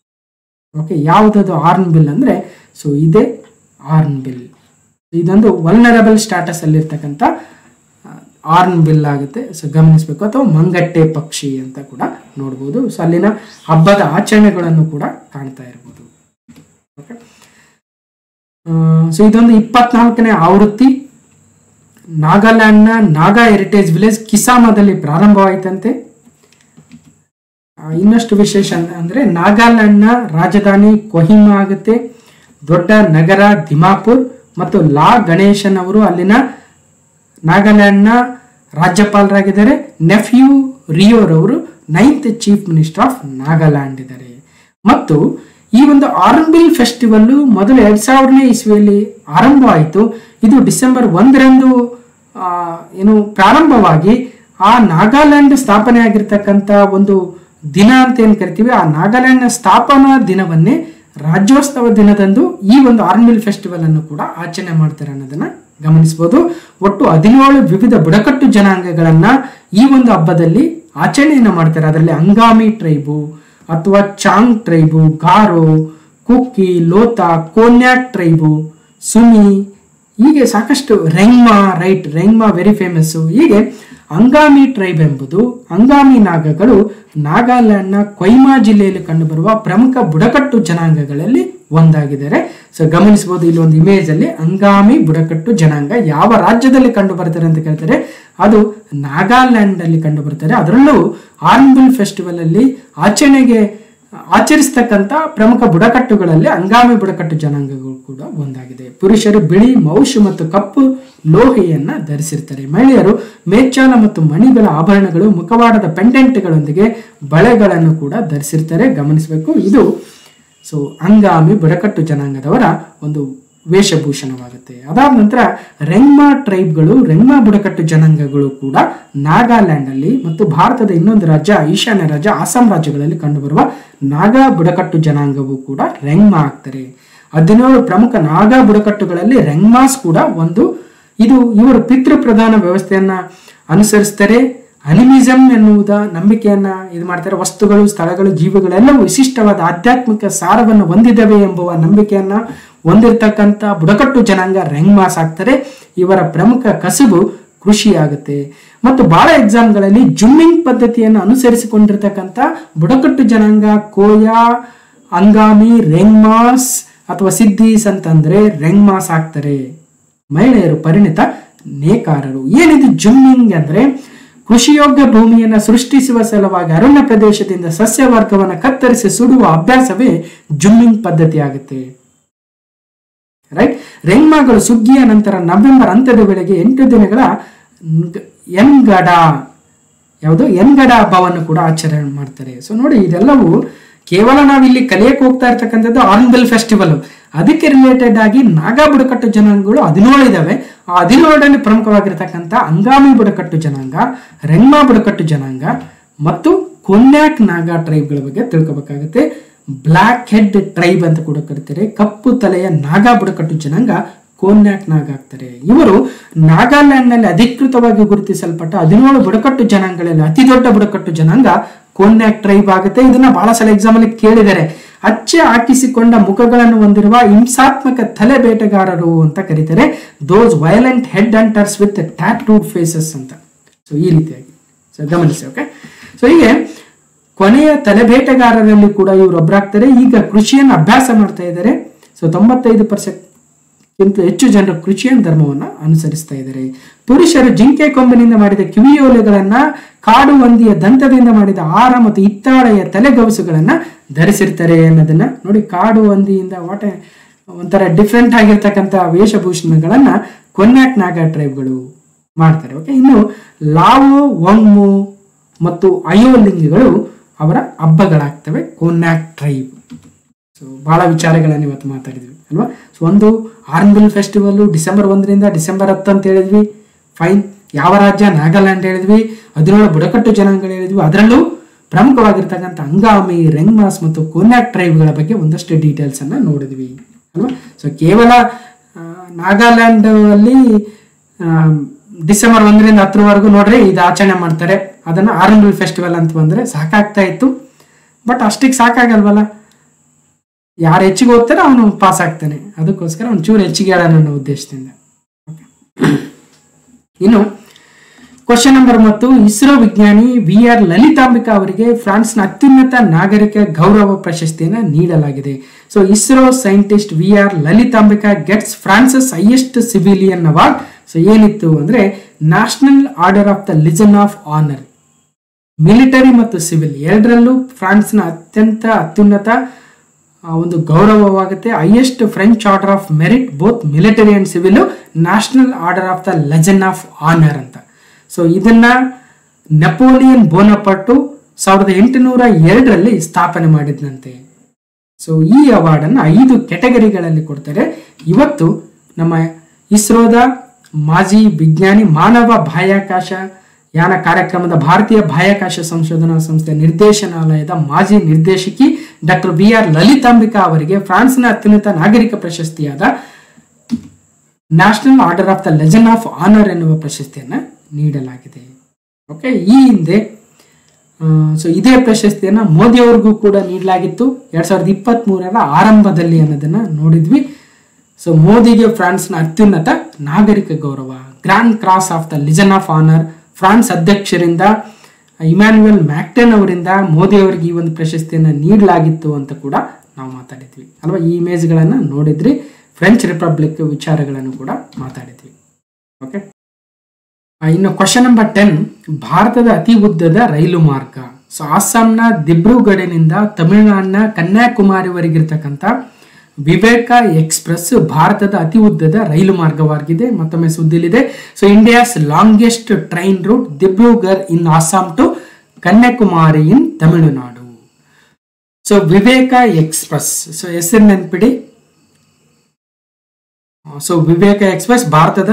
ಓಕೆ ಯಾವುದದು ಆರ್ನ್ ಬಿಲ್ ಅಂದ್ರೆ ಸೊ ಇದೇ ಆರ್ನ್ ಬಿಲ್ ಇದೊಂದು ವಲ್ನರಬಲ್ ಸ್ಟಾಟಸ್ ಅಲ್ಲಿರ್ತಕ್ಕಂಥ ಆರ್ನ್ ಬಿಲ್ ಆಗುತ್ತೆ ಸೊ ಗಮನಿಸಬೇಕು ಅಥವಾ ಮಂಗಟ್ಟೆ ಪಕ್ಷಿ ಅಂತ ಕೂಡ ನೋಡ್ಬೋದು ಸೊ ಅಲ್ಲಿನ ಹಬ್ಬದ ಆಚರಣೆಗಳನ್ನು ಕೂಡ ಕಾಣ್ತಾ ಇರ್ಬೋದು ಓಕೆ ಸೊ ಇದೊಂದು ಇಪ್ಪತ್ನಾಲ್ಕನೇ ಆವೃತ್ತಿ ನಾಗಾಲ್ಯಾಂಡ್ನ ನಾಗಾ ಹೆರಿಟೇಜ್ ವಿಲೇಜ್ ಕಿಸಾಮದಲ್ಲಿ ಪ್ರಾರಂಭವಾಯಿತಂತೆ ಆ, ಇನ್ನಷ್ಟು ವಿಶೇಷ ಅನ್- ಅಂದ್ರೆ ನಾಗಾಲ್ಯಾಂಡ್ನ ರಾಜಧಾನಿ ಕೊಹಿಮಾ ಆಗುತ್ತೆ ದೊಡ್ಡ ನಗರ ದಿಮಾಪುರ್ ಮತ್ತು ಲಾ ಗಣೇಶನ್ ಅವರು ಅಲ್ಲಿನ ನಾಗಾಲ್ಯಾಂಡ್ನ ರಾಜ್ಯಪಾಲರಾಗಿದ್ದಾರೆ ನೆಫ್ಯೂ ರಿಯೋರ್ ಅವರು ninth chief minister of Nagaland ಇದ್ದಾರೆ ಮತ್ತು ಈ ಒಂದು ಆರ್ನ್ಬಿಲ್ ಫೆಸ್ಟಿವಲ್ ಮೊದಲು ಎರಡ್ ಸಾವಿರನೇ ಇಸ್ವಿಯಲ್ಲಿ ಆರಂಭವಾಯಿತು ಇದು ಡಿಸೆಂಬರ್ ಒಂದರಂದು ಆ, ಏನು ಪ್ರಾರಂಭವಾಗಿ ಆ ನಾಗಾಲ್ಯಾಂಡ್ ಸ್ಥಾಪನೆ ಆಗಿರ್ತಕ್ಕಂಥ ಒಂದು ದಿನ ಅಂತ ಏನು ಕರಿತೀವಿ ಆ ನಾಗಾಲ್ಯಾಂಡ್ನ ಸ್ಥಾಪನಾ ದಿನವನ್ನೇ ರಾಜ್ಯೋತ್ಸವ ದಿನದಂದು ಈ ಒಂದು ಆರ್ನ್ಬಿಲ್ ಫೆಸ್ಟಿವಲ್ ಅನ್ನು ಕೂಡ ಆಚರಣೆ ಮಾಡ್ತಾರೆ ಅನ್ನೋದನ್ನ ಗಮನಿಸಬಹುದು ಒಟ್ಟು ಹದಿನೇಳು ವಿವಿಧ ಬುಡಕಟ್ಟು ಜನಾಂಗಗಳನ್ನ ಈ ಒಂದು ಹಬ್ಬದಲ್ಲಿ ಆಚರಣೆಯನ್ನ ಮಾಡ್ತಾರೆ ಅದರಲ್ಲಿ ಅಂಗಾಮಿ ಟ್ರೈಬು ಅಥವಾ ಚಾಂಗ್ ಟ್ರೈಬು ಗಾರೋ ಕುಕ್ಕಿ ಲೋತಾ ಕೋನ್ಯಾಕ್ ಟ್ರೈಬು ಸುನಿ ಹೀಗೆ ಸಾಕಷ್ಟು Rengma right Rengma very famous ಹೀಗೆ ಅಂಗಾಮಿ ಟ್ರೈಬ್ ಎಂಬುದು ಅಂಗಾಮಿ ನಾಗಗಳು ನಾಗಾಲ್ಯಾಂಡ್ನ ಕೊಯ್ಮಾ ಜಿಲ್ಲೆಯಲ್ಲಿ ಕಂಡುಬರುವ ಪ್ರಮುಖ ಬುಡಕಟ್ಟು ಜನಾಂಗಗಳಲ್ಲಿ ಒಂದಾಗಿದ್ದಾರೆ ಸೊ ಗಮನಿಸಬಹುದು ಇಲ್ಲಿ ಒಂದು ಇಮೇಜ್ ಅಲ್ಲಿ ಅಂಗಾಮಿ ಬುಡಕಟ್ಟು ಜನಾಂಗ ಯಾವ ರಾಜ್ಯದಲ್ಲಿ ಕಂಡು ಬರ್ತಾರೆ ಅಂತ ಕೇಳ್ತಾರೆ ಅದು ನಾಗಾಲ್ಯಾಂಡ್ ಅಲ್ಲಿ ಕಂಡು ಬರ್ತಾರೆ ಅದರಲ್ಲೂ ಆರ್ನ್ಬಿಲ್ ಫೆಸ್ಟಿವಲ್ ಅಲ್ಲಿ ಆಚರಣೆಗೆ ಆಚರಿಸ್ತಕ್ಕಂಥ ಪ್ರಮುಖ ಬುಡಕಟ್ಟುಗಳಲ್ಲಿ ಅಂಗಾಮಿ ಬುಡಕಟ್ಟು ಜನಾಂಗಗಳು ಕೂಡ ಒಂದಾಗಿದೆ ಪುರುಷರು ಬಿಳಿ ಮೌಶು ಮತ್ತು ಕಪ್ಪು ಲೋಹೆಯನ್ನ ಧರಿಸಿರ್ತಾರೆ ಮಹಿಳೆಯರು ಮೇಚಾಲ ಮತ್ತು ಮಣಿಗಳ ಆಭರಣಗಳು ಮುಖವಾಡದ ಪೆಂಡೆಂಟ್ಗಳೊಂದಿಗೆ ಬಳೆಗಳನ್ನು ಕೂಡ ಧರಿಸಿರ್ತಾರೆ ಗಮನಿಸಬೇಕು ಇದು ಸೊ ಅಂಗಾಮಿ ಬುಡಕಟ್ಟು ಜನಾಂಗದವರ ಒಂದು ವೇಷಭೂಷಣವಾಗುತ್ತೆ ಅದಾದ ನಂತರ ರೆಂಗ್ಮಾ ಟ್ರೈಬ್ಗಳು ರೆಂಗ್ಮಾ ಬುಡಕಟ್ಟು ಜನಾಂಗಗಳು ಕೂಡ ನಾಗಾಲ್ಯಾಂಡ್ ಅಲ್ಲಿ ಮತ್ತು ಭಾರತದ ಇನ್ನೊಂದು ರಾಜ್ಯ ಈಶಾನ್ಯ ರಾಜ್ಯ ಅಸ್ಸಾಂ ರಾಜ್ಯಗಳಲ್ಲಿ ಕಂಡುಬರುವ ನಾಗಾ ಬುಡಕಟ್ಟು ಜನಾಂಗವು ಕೂಡ ರೆಂಗ್ಮಾ ಆಗ್ತಾರೆ ಹದಿನೇಳು ಪ್ರಮುಖ ನಾಗಾ ಬುಡಕಟ್ಟುಗಳಲ್ಲಿ ರೆಂಗ್ಮಾಸ್ ಕೂಡ ಒಂದು ಇದು ಇವರು ಪಿತೃ ಪ್ರಧಾನ ವ್ಯವಸ್ಥೆಯನ್ನ ಅನುಸರಿಸ್ತಾರೆ ಅನಿಮಿಸಂ ಎನ್ನುವುದ ನಂಬಿಕೆಯನ್ನ ಇದು ಮಾಡ್ತಾರೆ ವಸ್ತುಗಳು ಸ್ಥಳಗಳು ಜೀವಿಗಳೆಲ್ಲವೂ ವಿಶಿಷ್ಟವಾದ ಆಧ್ಯಾತ್ಮಿಕ ಸಾರವನ್ನು ಹೊಂದಿದವೆ ಎಂಬುವ ನಂಬಿಕೆಯನ್ನ ಹೊಂದಿರತಕ್ಕಂಥ ಬುಡಕಟ್ಟು ಜನಾಂಗ ರೆಂಗ್ಮಾಸ್ ಆಗ್ತಾರೆ ಇವರ ಪ್ರಮುಖ ಕಸುಬು ಕೃಷಿ ಆಗುತ್ತೆ ಮತ್ತು ಬಹಳ ಎಕ್ಸಾಮ್ಗಳಲ್ಲಿ ಜುಮ್ಮಿಂಗ್ ಪದ್ಧತಿಯನ್ನು ಅನುಸರಿಸಿಕೊಂಡಿರ್ತಕ್ಕಂಥ ಬುಡಕಟ್ಟು ಜನಾಂಗ ಕೋಯಾ ಅಂಗಾಮಿ ರೆಂಗ್ಮಾಸ್ ಅಥವಾ ಸಿದ್ದೀಸ್ ಅಂತಂದ್ರೆ ರೆಂಗ್ಮಾಸ್ ಆಗ್ತಾರೆ ಮಹಿಳೆಯರು ಪರಿಣಿತ ನೇಕಾರರು ಏನಿದು ಜುಮ್ಮಿಂಗ್ ಅಂದ್ರೆ ಕೃಷಿಯೋಗ್ಯ ಭೂಮಿಯನ್ನು ಸೃಷ್ಟಿಸುವ ಸಲುವಾಗಿ ಅರಣ್ಯ ಪ್ರದೇಶದಿಂದ ಸಸ್ಯವರ್ಗವನ್ನು ಕತ್ತರಿಸಿ ಸುಡುವ ಅಭ್ಯಾಸವೇ ಜುಮ್ಮಿಂಗ್ ಪದ್ಧತಿ ಆಗುತ್ತೆ ರೈಟ್ ರೆಂಗ್ಮಾಗಳು ಸುಗ್ಗಿಯ ನಂತರ ನವೆಂಬರ್ ಅಂತ್ಯದ ವೇಳೆಗೆ ಎಂಟು ದಿನಗಳ ನ್ಗ್- ಎನ್ಗಡ ಯಾವುದು ಎನ್ಗಡ ಹಬ್ಬವನ್ನು ಕೂಡ ಆಚರಣೆ ಮಾಡ್ತಾರೆ ಸೊ ನೋಡಿ ಇದೆಲ್ಲವೂ ಕೇವಲ ನಾವಿಲ್ಲಿ ಕಲಿಯಕ್ಕೆ ಹೋಗ್ತಾ ಇರ್ತಕ್ಕಂಥದ್ದು ಆರ್ನ್ಬಿಲ್ ಫೆಸ್ಟಿವಲ್ ಅದಕ್ಕೆ ರಿಲೇಟೆಡ್ ಆಗಿ ನಾಗಾ ಬುಡಕಟ್ಟು ಜನಾಂಗಗಳು ಹದಿನೇಳು ಇದಾವೆ ಆ ಹದಿನೇಳರಲ್ಲಿ ಪ್ರಮುಖವಾಗಿರ್ತಕ್ಕಂಥ ಅಂಗಾಮಿ ಬುಡಕಟ್ಟು ಜನಾಂಗ ರೆಂಗ್ಮಾ ಬುಡಕಟ್ಟು ಜನಾಂಗ ಮತ್ತು ಕೊನ್ಯಾಕ್ ನಾಗಾ ಟ್ರೈಬ್ಗಳ ಬಗ್ಗೆ ತಿಳ್ಕೊಬೇಕಾಗುತ್ತೆ ಬ್ಲ್ಯಾಕ್ ಹೆಡ್ ಟ್ರೈಬ್ ಅಂತ ಕೂಡ ಕರೀತಾರೆ ಕಪ್ಪು ತಲೆಯ ನಾಗಾ ಬುಡಕಟ್ಟು ಜನಾಂಗ ಕೋನ್ಯಾಕ್ ನಾಗ ಆಗ್ತಾರೆ ಇವರು ನಾಗಾಲ್ಯಾಂಡ್ ನಲ್ಲಿ ಅಧಿಕೃತವಾಗಿ ಗುರುತಿಸಲ್ಪಟ್ಟ ಹದಿನೇಳು ಬುಡಕಟ್ಟು ಜನಾಂಗಗಳಲ್ಲಿ ಅತಿ ದೊಡ್ಡ ಬುಡಕಟ್ಟು ಜನಾಂಗ ಕೋನ್ಯಾಕ್ ಟ್ರೈಬ್ ಆಗುತ್ತೆ ಇದನ್ನ ಬಹಳ ಸಲ ಎಕ್ಸಾಮ್ ಅಲ್ಲಿ ಕೇಳಿದ್ದಾರೆ ಅಚ್ಚೆ ಹಾಕಿಸಿಕೊಂಡ ಮುಖಗಳನ್ನು ಹೊಂದಿರುವ ಹಿಂಸಾತ್ಮಕ ತಲೆ ಬೇಟೆಗಾರರು ಅಂತ ಕರೀತಾರೆ those violent head hunters with tattooed faces ಅಂತ ಸೊ ಈ ರೀತಿಯಾಗಿ ಸೊ ಗಮನಿಸಿ ಓಕೆ ಸೊ ಹೀಗೆ ಕೊನೆಯ ತಲೆಬೇಟೆಗಾರರಲ್ಲಿ ಕೂಡ ಇವರು ಒಬ್ಬರಾಗ್ತಾರೆ ಈಗ ಕೃಷಿಯನ್ನು ಅಭ್ಯಾಸ ಮಾಡ್ತಾ ಇದ್ದಾರೆ ಸೊ ತೊಂಬತ್ತೈದು ಪರ್ಸೆಂಟ್ ಗಿಂತ ಹೆಚ್ಚು ಜನರು ಕ್ರಿಶ್ಚಿಯನ್ ಧರ್ಮವನ್ನ ಅನುಸರಿಸ್ತಾ ಇದ್ದಾರೆ ಪುರುಷರು ಜಿಂಕೆ ಕೊಂಬಿನಿಂದ ಮಾಡಿದ ಕಿವಿಯೋಲೆಗಳನ್ನ ಕಾಡು ಹಂದಿಯ ದಂತದಿಂದ ಮಾಡಿದ ಆಹಾರ ಮತ್ತು ಹಿತ್ತಾಳೆಯ ತಲೆಗವಸುಗಳನ್ನ ಧರಿಸಿರ್ತಾರೆ ಅನ್ನೋದನ್ನ ನೋಡಿ ಕಾಡು ಹಂದಿಯಿಂದ ವಾಟೆ ಒಂಥರ ಡಿಫ್ರೆಂಟ್ ಆಗಿರ್ತಕ್ಕಂಥ ವೇಷಭೂಷಣಗಳನ್ನ ಕೊನ್ಯಾಕ್ ನಾಗಾ ಟ್ರೈಬ್ಗಳು ಮಾಡ್ತಾರೆ ಓಕೆ ಇನ್ನು ಲಾವೋ ವಂಗ್ಮು ಮತ್ತು ಅಯೋಲಿಂಗಿಗಳು ಅವರ ಹಬ್ಬಗಳಾಗ್ತವೆ ಕೋನ್ಯಾಕ್ ಟ್ರೈಬ್ ಸೊ ಬಹಳ ವಿಚಾರಗಳನ್ನು ಇವತ್ತು ಮಾತಾಡಿದ್ವಿ ಅಲ್ವಾ ಸೊ ಒಂದು ಆರ್ನ್ಬಿಲ್ ಫೆಸ್ಟಿವಲ್ ಡಿಸೆಂಬರ್ ಒಂದರಿಂದ ಡಿಸೆಂಬರ್ ಹತ್ತು ಅಂತ ಹೇಳಿದ್ವಿ ಫೈನ್ ಯಾವ ರಾಜ್ಯ ನಾಗಾಲ್ಯಾಂಡ್ ಹೇಳಿದ್ವಿ ಹದಿನೇಳು ಬುಡಕಟ್ಟು ಜನಾಂಗಗಳು ಹೇಳಿದ್ವಿ ಅದರಲ್ಲೂ ಪ್ರಮುಖವಾಗಿರ್ತಕ್ಕಂಥ ಅಂಗಾಮಿ ರೆಂಗ್ಮಾಸ್ ಮತ್ತು ಕೋನ್ಯಾಕ್ ಟ್ರೈಬ್ಗಳ ಬಗ್ಗೆ ಒಂದಷ್ಟು ಡೀಟೇಲ್ಸ್ ಅನ್ನ ನೋಡಿದ್ವಿ ಅಲ್ವಾ ಸೊ ಕೇವಲ ಆ, ನಾಗಾಲ್ಯಾಂಡ್ ಅಲ್ಲಿ ಆ, ಡಿಸೆಂಬರ್ ಒಂದರಿಂದ ಹತ್ತರವರೆಗೂ ನೋಡ್ರಿ ಇದು ಆಚರಣೆ ಮಾಡ್ತಾರೆ ಅದನ್ನ ಆರ್ನ್ಬಿಲ್ ಫೆಸ್ಟಿವಲ್ ಅಂತ ಬಂದ್ರೆ ಸಾಕಾಗ್ತಾ ಇತ್ತು ಬಟ್ ಅಷ್ಟಿಗೆ ಸಾಕಾಗಲ್ವಲ್ಲ ಯಾರು ಹೆಚ್ಚಿಗೆ ಓದ್ತಾರೆ ಅವನು ಪಾಸ್ ಆಗ್ತಾನೆ ಅದಕ್ಕೋಸ್ಕರ ಒಂಚೂರು ಹೆಚ್ಚಿಗೆ ಹೇಳೋಣ ಅನ್ನೋ ಉದ್ದೇಶದಿಂದ Okay. ಇನ್ನು ಕ್ವಶನ್ ನಂಬರ್ ಮತ್ತು ಇಸ್ರೋ ವಿಜ್ಞಾನಿ ವಿ ಆರ್ ಲಲಿತಾಂಬಿಕಾ ಅವರಿಗೆ ಫ್ರಾನ್ಸ್ನ ಅತ್ಯುನ್ನತ ನಾಗರಿಕ ಗೌರವ ಪ್ರಶಸ್ತಿಯನ್ನು ನೀಡಲಾಗಿದೆ so ISRO scientist V R Lalithambika gets France's highest civilian award so ಏನಿತ್ತು ಅಂದ್ರೆ national order of the legion of honour military ಮತ್ತು ಸಿವಿಲ್ ಎರಡರಲ್ಲೂ ಫ್ರಾನ್ಸ್ನ ಅತ್ಯಂತ ಅತ್ಯುನ್ನತ ಆ, ಒಂದು ಗೌರವವಾಗುತ್ತೆ highest French order of merit both military and civil national order of the legion of honour ಅಂತ ಸೊ ಇದನ್ನ ನೆಪೋಲಿಯನ್ ಬೋನಪಟ್ಟು ಸಾವಿರದ ಎಂಟುನೂರ ಎರಡರಲ್ಲಿ ಸ್ಥಾಪನೆ ಮಾಡಿದ್ನಂತೆ ಸೊ ಈ ಅವಾರ್ಡನ್ನು ಐದು ಕೆಟಗರಿಗಳಲ್ಲಿ ಕೊಡ್ತಾರೆ ಇವತ್ತು ನಮ್ಮ ಇಸ್ರೋದ ಮಾಜಿ ವಿಜ್ಞಾನಿ ಮಾನವ ಬಾಹ್ಯಾಕಾಶ ಯಾನ ಕಾರ್ಯಕ್ರಮದ ಭಾರತೀಯ ಬಾಹ್ಯಾಕಾಶ ಸಂಶೋಧನಾ ಸಂಸ್ಥೆ ನಿರ್ದೇಶನಾಲಯದ ಮಾಜಿ ನಿರ್ದೇಶಕಿ ಡಾಕ್ಟರ್ ಬಿ ಆರ್ ಲಲಿತಾಂಬಿಕಾ ಅವರಿಗೆ ಫ್ರಾನ್ಸ್ನ ಅತ್ಯುನ್ನತ ನಾಗರಿಕ ಪ್ರಶಸ್ತಿಯಾದ national order of the legion of honour ಎನ್ನುವ ಪ್ರಶಸ್ತಿಯನ್ನು ನೀಡಲಾಗಿದೆ ಓಕೆ ಈ ಹಿಂದೆ ಸೊ ಇದೇ ಪ್ರಶಸ್ತಿಯನ್ನು ಮೋದಿ ಅವ್ರಿಗೂ ಕೂಡ ನೀಡಲಾಗಿತ್ತು ಎರಡ್ ಸಾವಿರದ ಇಪ್ಪತ್ತ್ ಮೂರರ ಆರಂಭದಲ್ಲಿ ಅನ್ನೋದನ್ನ ನೋಡಿದ್ವಿ ಸೊ ಮೋದಿಗೆ ಫ್ರಾನ್ಸ್ನ ಅತ್ಯುನ್ನತ ನಾಗರಿಕ ಗೌರವ grand cross of the legion of honour France ಅಧ್ಯಕ್ಷರಿಂದ ಇಮ್ಯಾನ್ಯುಯಲ್ ಮ್ಯಾಕ್ಟನ್ ಅವರಿಂದ ಮೋದಿ ಅವರಿಗೆ ಈ ಒಂದು ಪ್ರಶಸ್ತಿಯನ್ನು ನೀಡಲಾಗಿತ್ತು ಅಂತ ಕೂಡ ನಾವು ಮಾತಾಡಿದ್ವಿ ಅಲ್ವಾ ಈ ಇಮೇಜ್ಗಳನ್ನು ನೋಡಿದ್ರಿ ಫ್ರೆಂಚ್ ರಿಪಬ್ಲಿಕ್ ವಿಚಾರಗಳನ್ನು ಕೂಡ ಮಾತಾಡಿದ್ವಿ ಓಕೆ ಆ, ಇನ್ನು ಕ್ವಶನ್ ನಂಬರ್ ಟೆನ್ ಭಾರತದ ಅತಿ ಉದ್ದದ ರೈಲು ಮಾರ್ಗ ಸೊ ಅಸ್ಸಾಂನ ದಿಬ್ರುಗಢನಿಂದ ತಮಿಳುನಾಡಿನ ಕನ್ಯಾಕುಮಾರಿವರೆಗಿರ್ತಕ್ಕಂಥ ವಿವೇಕ ಎಕ್ಸ್ಪ್ರೆಸ್ ಭಾರತದ ಅತಿ ಉದ್ದದ ರೈಲು ಮಾರ್ಗವಾಗಿದೆ ಮತ್ತೊಮ್ಮೆ ಸುದ್ದಿಲಿದೆ so India's longest train route Dibrugarh in Assam to Kanyakumari in Tamil Nadu so Vivek express so ಹೆಸರು ನೆನ್ಪಿಡಿ ಸೊ ವಿವೇಕ ಎಕ್ಸ್ಪ್ರೆಸ್ ಭಾರತದ